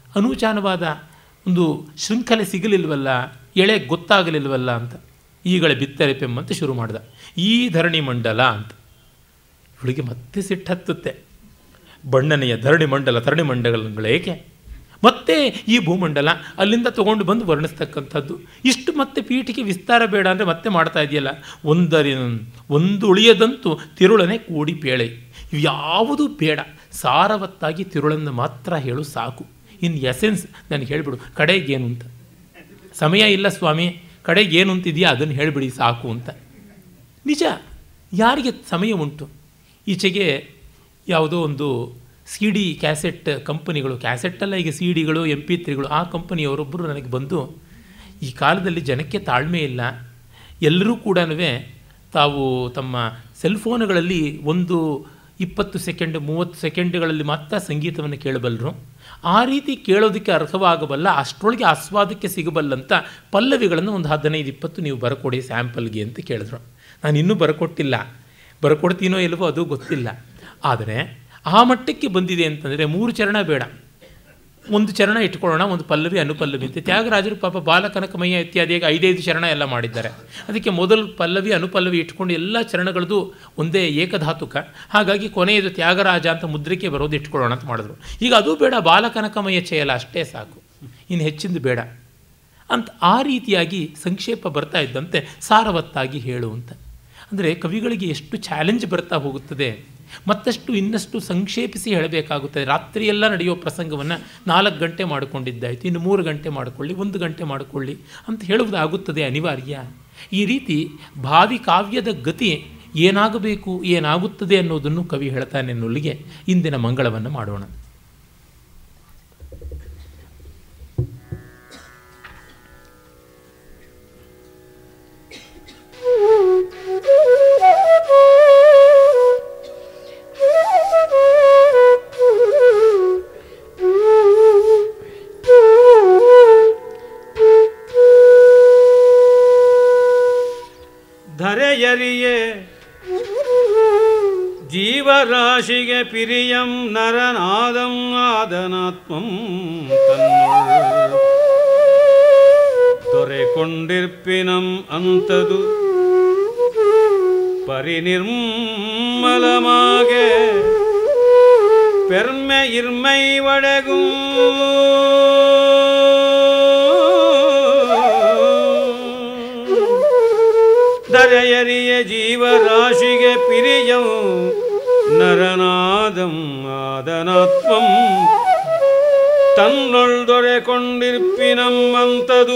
Speaker 2: ಅನೂಚಾನವಾದ ಒಂದು ಶೃಂಖಲೆ ಸಿಗಲಿಲ್ವಲ್ಲ ಎಳೆ ಗೊತ್ತಾಗಲಿಲ್ವಲ್ಲ ಅಂತ ಈಗಲೇ ಬಿತ್ತರೆ ಪೆಮ್ಮಂತ ಶುರು ಮಾಡ್ದ ಈ ಧರಣಿ ಮಂಡಲ ಅಂತ ಇವಳಿಗೆ ಮತ್ತೆ ಸಿಟ್ಟತ್ತುತ್ತೆ ಬಣ್ಣನೆಯ ಧರಣಿ ಮಂಡಲ ಧರಣಿ ಮಂಡಲಗಳೇಕೆ ಮತ್ತೆ ಈ ಭೂಮಂಡಲ ಅಲ್ಲಿಂದ ತೊಗೊಂಡು ಬಂದು ವರ್ಣಿಸ್ತಕ್ಕಂಥದ್ದು ಇಷ್ಟು ಮತ್ತೆ ಪೀಠಿಗೆ ವಿಸ್ತಾರ ಬೇಡ ಅಂದರೆ ಮತ್ತೆ ಮಾಡ್ತಾ ಇದೆಯಲ್ಲ ಒಂದರಿ ಒಂದು ಉಳಿಯದಂತೂ ತಿರುಳನೆ ಕೂಡಿ ಪೇಳೆ ಯಾವುದೂ ಬೇಡ ಸಾರವತ್ತಾಗಿ ತಿರುಳನ್ನು ಮಾತ್ರ ಹೇಳು ಸಾಕು ಇನ್ ಎಸೆನ್ಸ್ ನನಗೆ ಹೇಳಿಬಿಡು ಕಡೆಗೇನು ಅಂತ ಸಮಯ ಇಲ್ಲ ಸ್ವಾಮಿ ಕಡೆಗೆ ಏನು ಅಂತಿದೆಯಾ ಅದನ್ನು ಹೇಳಿಬಿಡಿ ಸಾಕು ಅಂತ ನಿಜ ಯಾರಿಗೆ ಸಮಯ ಉಂಟು ಈಚೆಗೆ ಯಾವುದೋ ಒಂದು ಸಿ ಡಿ ಕ್ಯಾಸೆಟ್ ಕಂಪನಿಗಳು ಕ್ಯಾಸೆಟ್ಟಲ್ಲ ಈಗ ಸಿ ಡಿಗಳು ಎಂ ಪಿ ತ್ರಿಗಳು ಆ ಕಂಪನಿಯವರೊಬ್ಬರು ನನಗೆ ಬಂದು ಈ ಕಾಲದಲ್ಲಿ ಜನಕ್ಕೆ ತಾಳ್ಮೆ ಇಲ್ಲ ಎಲ್ಲರೂ ಕೂಡ ತಾವು ತಮ್ಮ ಸೆಲ್ಫೋನ್ಗಳಲ್ಲಿ ಒಂದು ಇಪ್ಪತ್ತು ಸೆಕೆಂಡ್ ಮೂವತ್ತು ಸೆಕೆಂಡ್ಗಳಲ್ಲಿ ಮಾತ್ರ ಸಂಗೀತವನ್ನು ಕೇಳಬಲ್ಲರು ಆ ರೀತಿ ಕೇಳೋದಕ್ಕೆ ಅರ್ಹವಾಗಬಲ್ಲ ಅಷ್ಟರೊಳಗೆ ಆಸ್ವಾದಕ್ಕೆ ಸಿಗಬಲ್ಲಂಥ ಪಲ್ಲವಿಗಳನ್ನು ಒಂದು ಹದಿನೈದು ಇಪ್ಪತ್ತು ನೀವು ಬರ್ಕೊಡಿ ಸ್ಯಾಂಪಲ್ಗೆ ಅಂತ ಕೇಳಿದ್ರು ನಾನು ಇನ್ನೂ ಬರ್ಕೊಟ್ಟಿಲ್ಲ ಬರ್ಕೊಡ್ತೀನೋ ಇಲ್ವೋ ಅದು ಗೊತ್ತಿಲ್ಲ ಆದರೆ ಆ ಮಟ್ಟಕ್ಕೆ ಬಂದಿದೆ ಅಂತಂದರೆ ಮೂರು ಚರಣ ಬೇಡ ಒಂದು ಚರಣ ಇಟ್ಕೊಳ್ಳೋಣ ಒಂದು ಪಲ್ಲವಿ ಅನುಪಲ್ಲವಿ ಅಂತ ತ್ಯಾಗರಾಜರು ಪಾಪ ಬಾಲಕನಕಮಯ್ಯ ಇತ್ಯಾದಿಯಾಗಿ ಐದೈದು ಚರಣ ಎಲ್ಲ ಮಾಡಿದ್ದಾರೆ ಅದಕ್ಕೆ ಮೊದಲು ಪಲ್ಲವಿ ಅನುಪಲ್ಲವಿ ಇಟ್ಕೊಂಡು ಎಲ್ಲ ಚರಣಗಳದ್ದು ಒಂದೇ ಏಕಧಾತುಕ ಹಾಗಾಗಿ ಕೊನೆಯದು ತ್ಯಾಗರಾಜ ಅಂತ ಮುದ್ರಿಕೆ ಬರೋದು ಇಟ್ಕೊಳ್ಳೋಣ ಅಂತ ಮಾಡಿದ್ರು ಈಗ ಅದು ಬೇಡ ಬಾಲಕನಕಮಯ್ಯ ಚೇಯಲ್ಲ ಅಷ್ಟೇ ಸಾಕು ಇನ್ನು ಹೆಚ್ಚಿಂದು ಬೇಡ ಅಂತ ಆ ರೀತಿಯಾಗಿ ಸಂಕ್ಷೇಪ ಬರ್ತಾ ಇದ್ದಂತೆ ಸಾರವತ್ತಾಗಿ ಹೇಳು ಅಂತ ಅಂದರೆ ಕವಿಗಳಿಗೆ ಎಷ್ಟು ಚಾಲೆಂಜ್ ಬರ್ತಾ ಹೋಗುತ್ತದೆ ಮತ್ತಷ್ಟು ಇನ್ನಷ್ಟು ಸಂಕ್ಷೇಪಿಸಿ ಹೇಳಬೇಕಾಗುತ್ತದೆ ರಾತ್ರಿಯೆಲ್ಲ ನಡೆಯೋ ಪ್ರಸಂಗವನ್ನು ನಾಲ್ಕು ಗಂಟೆ ಮಾಡಿಕೊಂಡಿದ್ದಾಯಿತು ಇನ್ನು ಮೂರು ಗಂಟೆ ಮಾಡಿಕೊಳ್ಳಿ ಒಂದು ಗಂಟೆ ಮಾಡಿಕೊಳ್ಳಿ ಅಂತ ಹೇಳುವುದಾಗುತ್ತದೆ ಅನಿವಾರ್ಯ ಈ ರೀತಿ ಭಾವಿ ಕಾವ್ಯದ ಗತಿ ಏನಾಗಬೇಕು ಏನಾಗುತ್ತದೆ ಅನ್ನೋದನ್ನು ಕವಿ ಹೇಳ್ತಾನೆ ಅನ್ನೋಲ್ಲಿಗೆ ಇಂದಿನ ಮಂಗಳವನ್ನು ಮಾಡೋಣ
Speaker 1: ಧರೆಯರಿಯೇ ಜೀವರಾಶಿಗೆ ಪಿರಿಯಂ ನರನಾದಂ ಆದನಾತ್ಮಂ ತನ್ನೊಳ್ ದೊರೆಕೊಂಡಿರ್ಪಿನಂ ಅಂತದು ಪರಿನಿರ್ಮಲಮಾಗೆ பெருமை இர்மை வழகும் ದರೆಯರಿಯ ಜೀವರಾಶಿಗೆ ಪಿರಿಯಂ ನರನಾದಂ ಆದನಾತ್ಮಂ ತನ್ನೊಳ್ ದೊರೆಕೊಂಡಿರ್ಪಿನಂ ಅಂತದು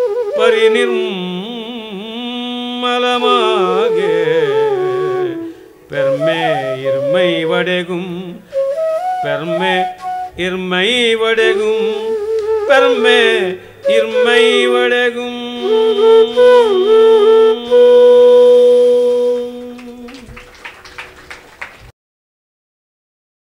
Speaker 1: ಪರಿನಿರ್ಮಲಮಾಗೆ பெருமை இர்மை வடகும் பெருமை இர்மை வடகும் பெருமை இர்மை வடகும்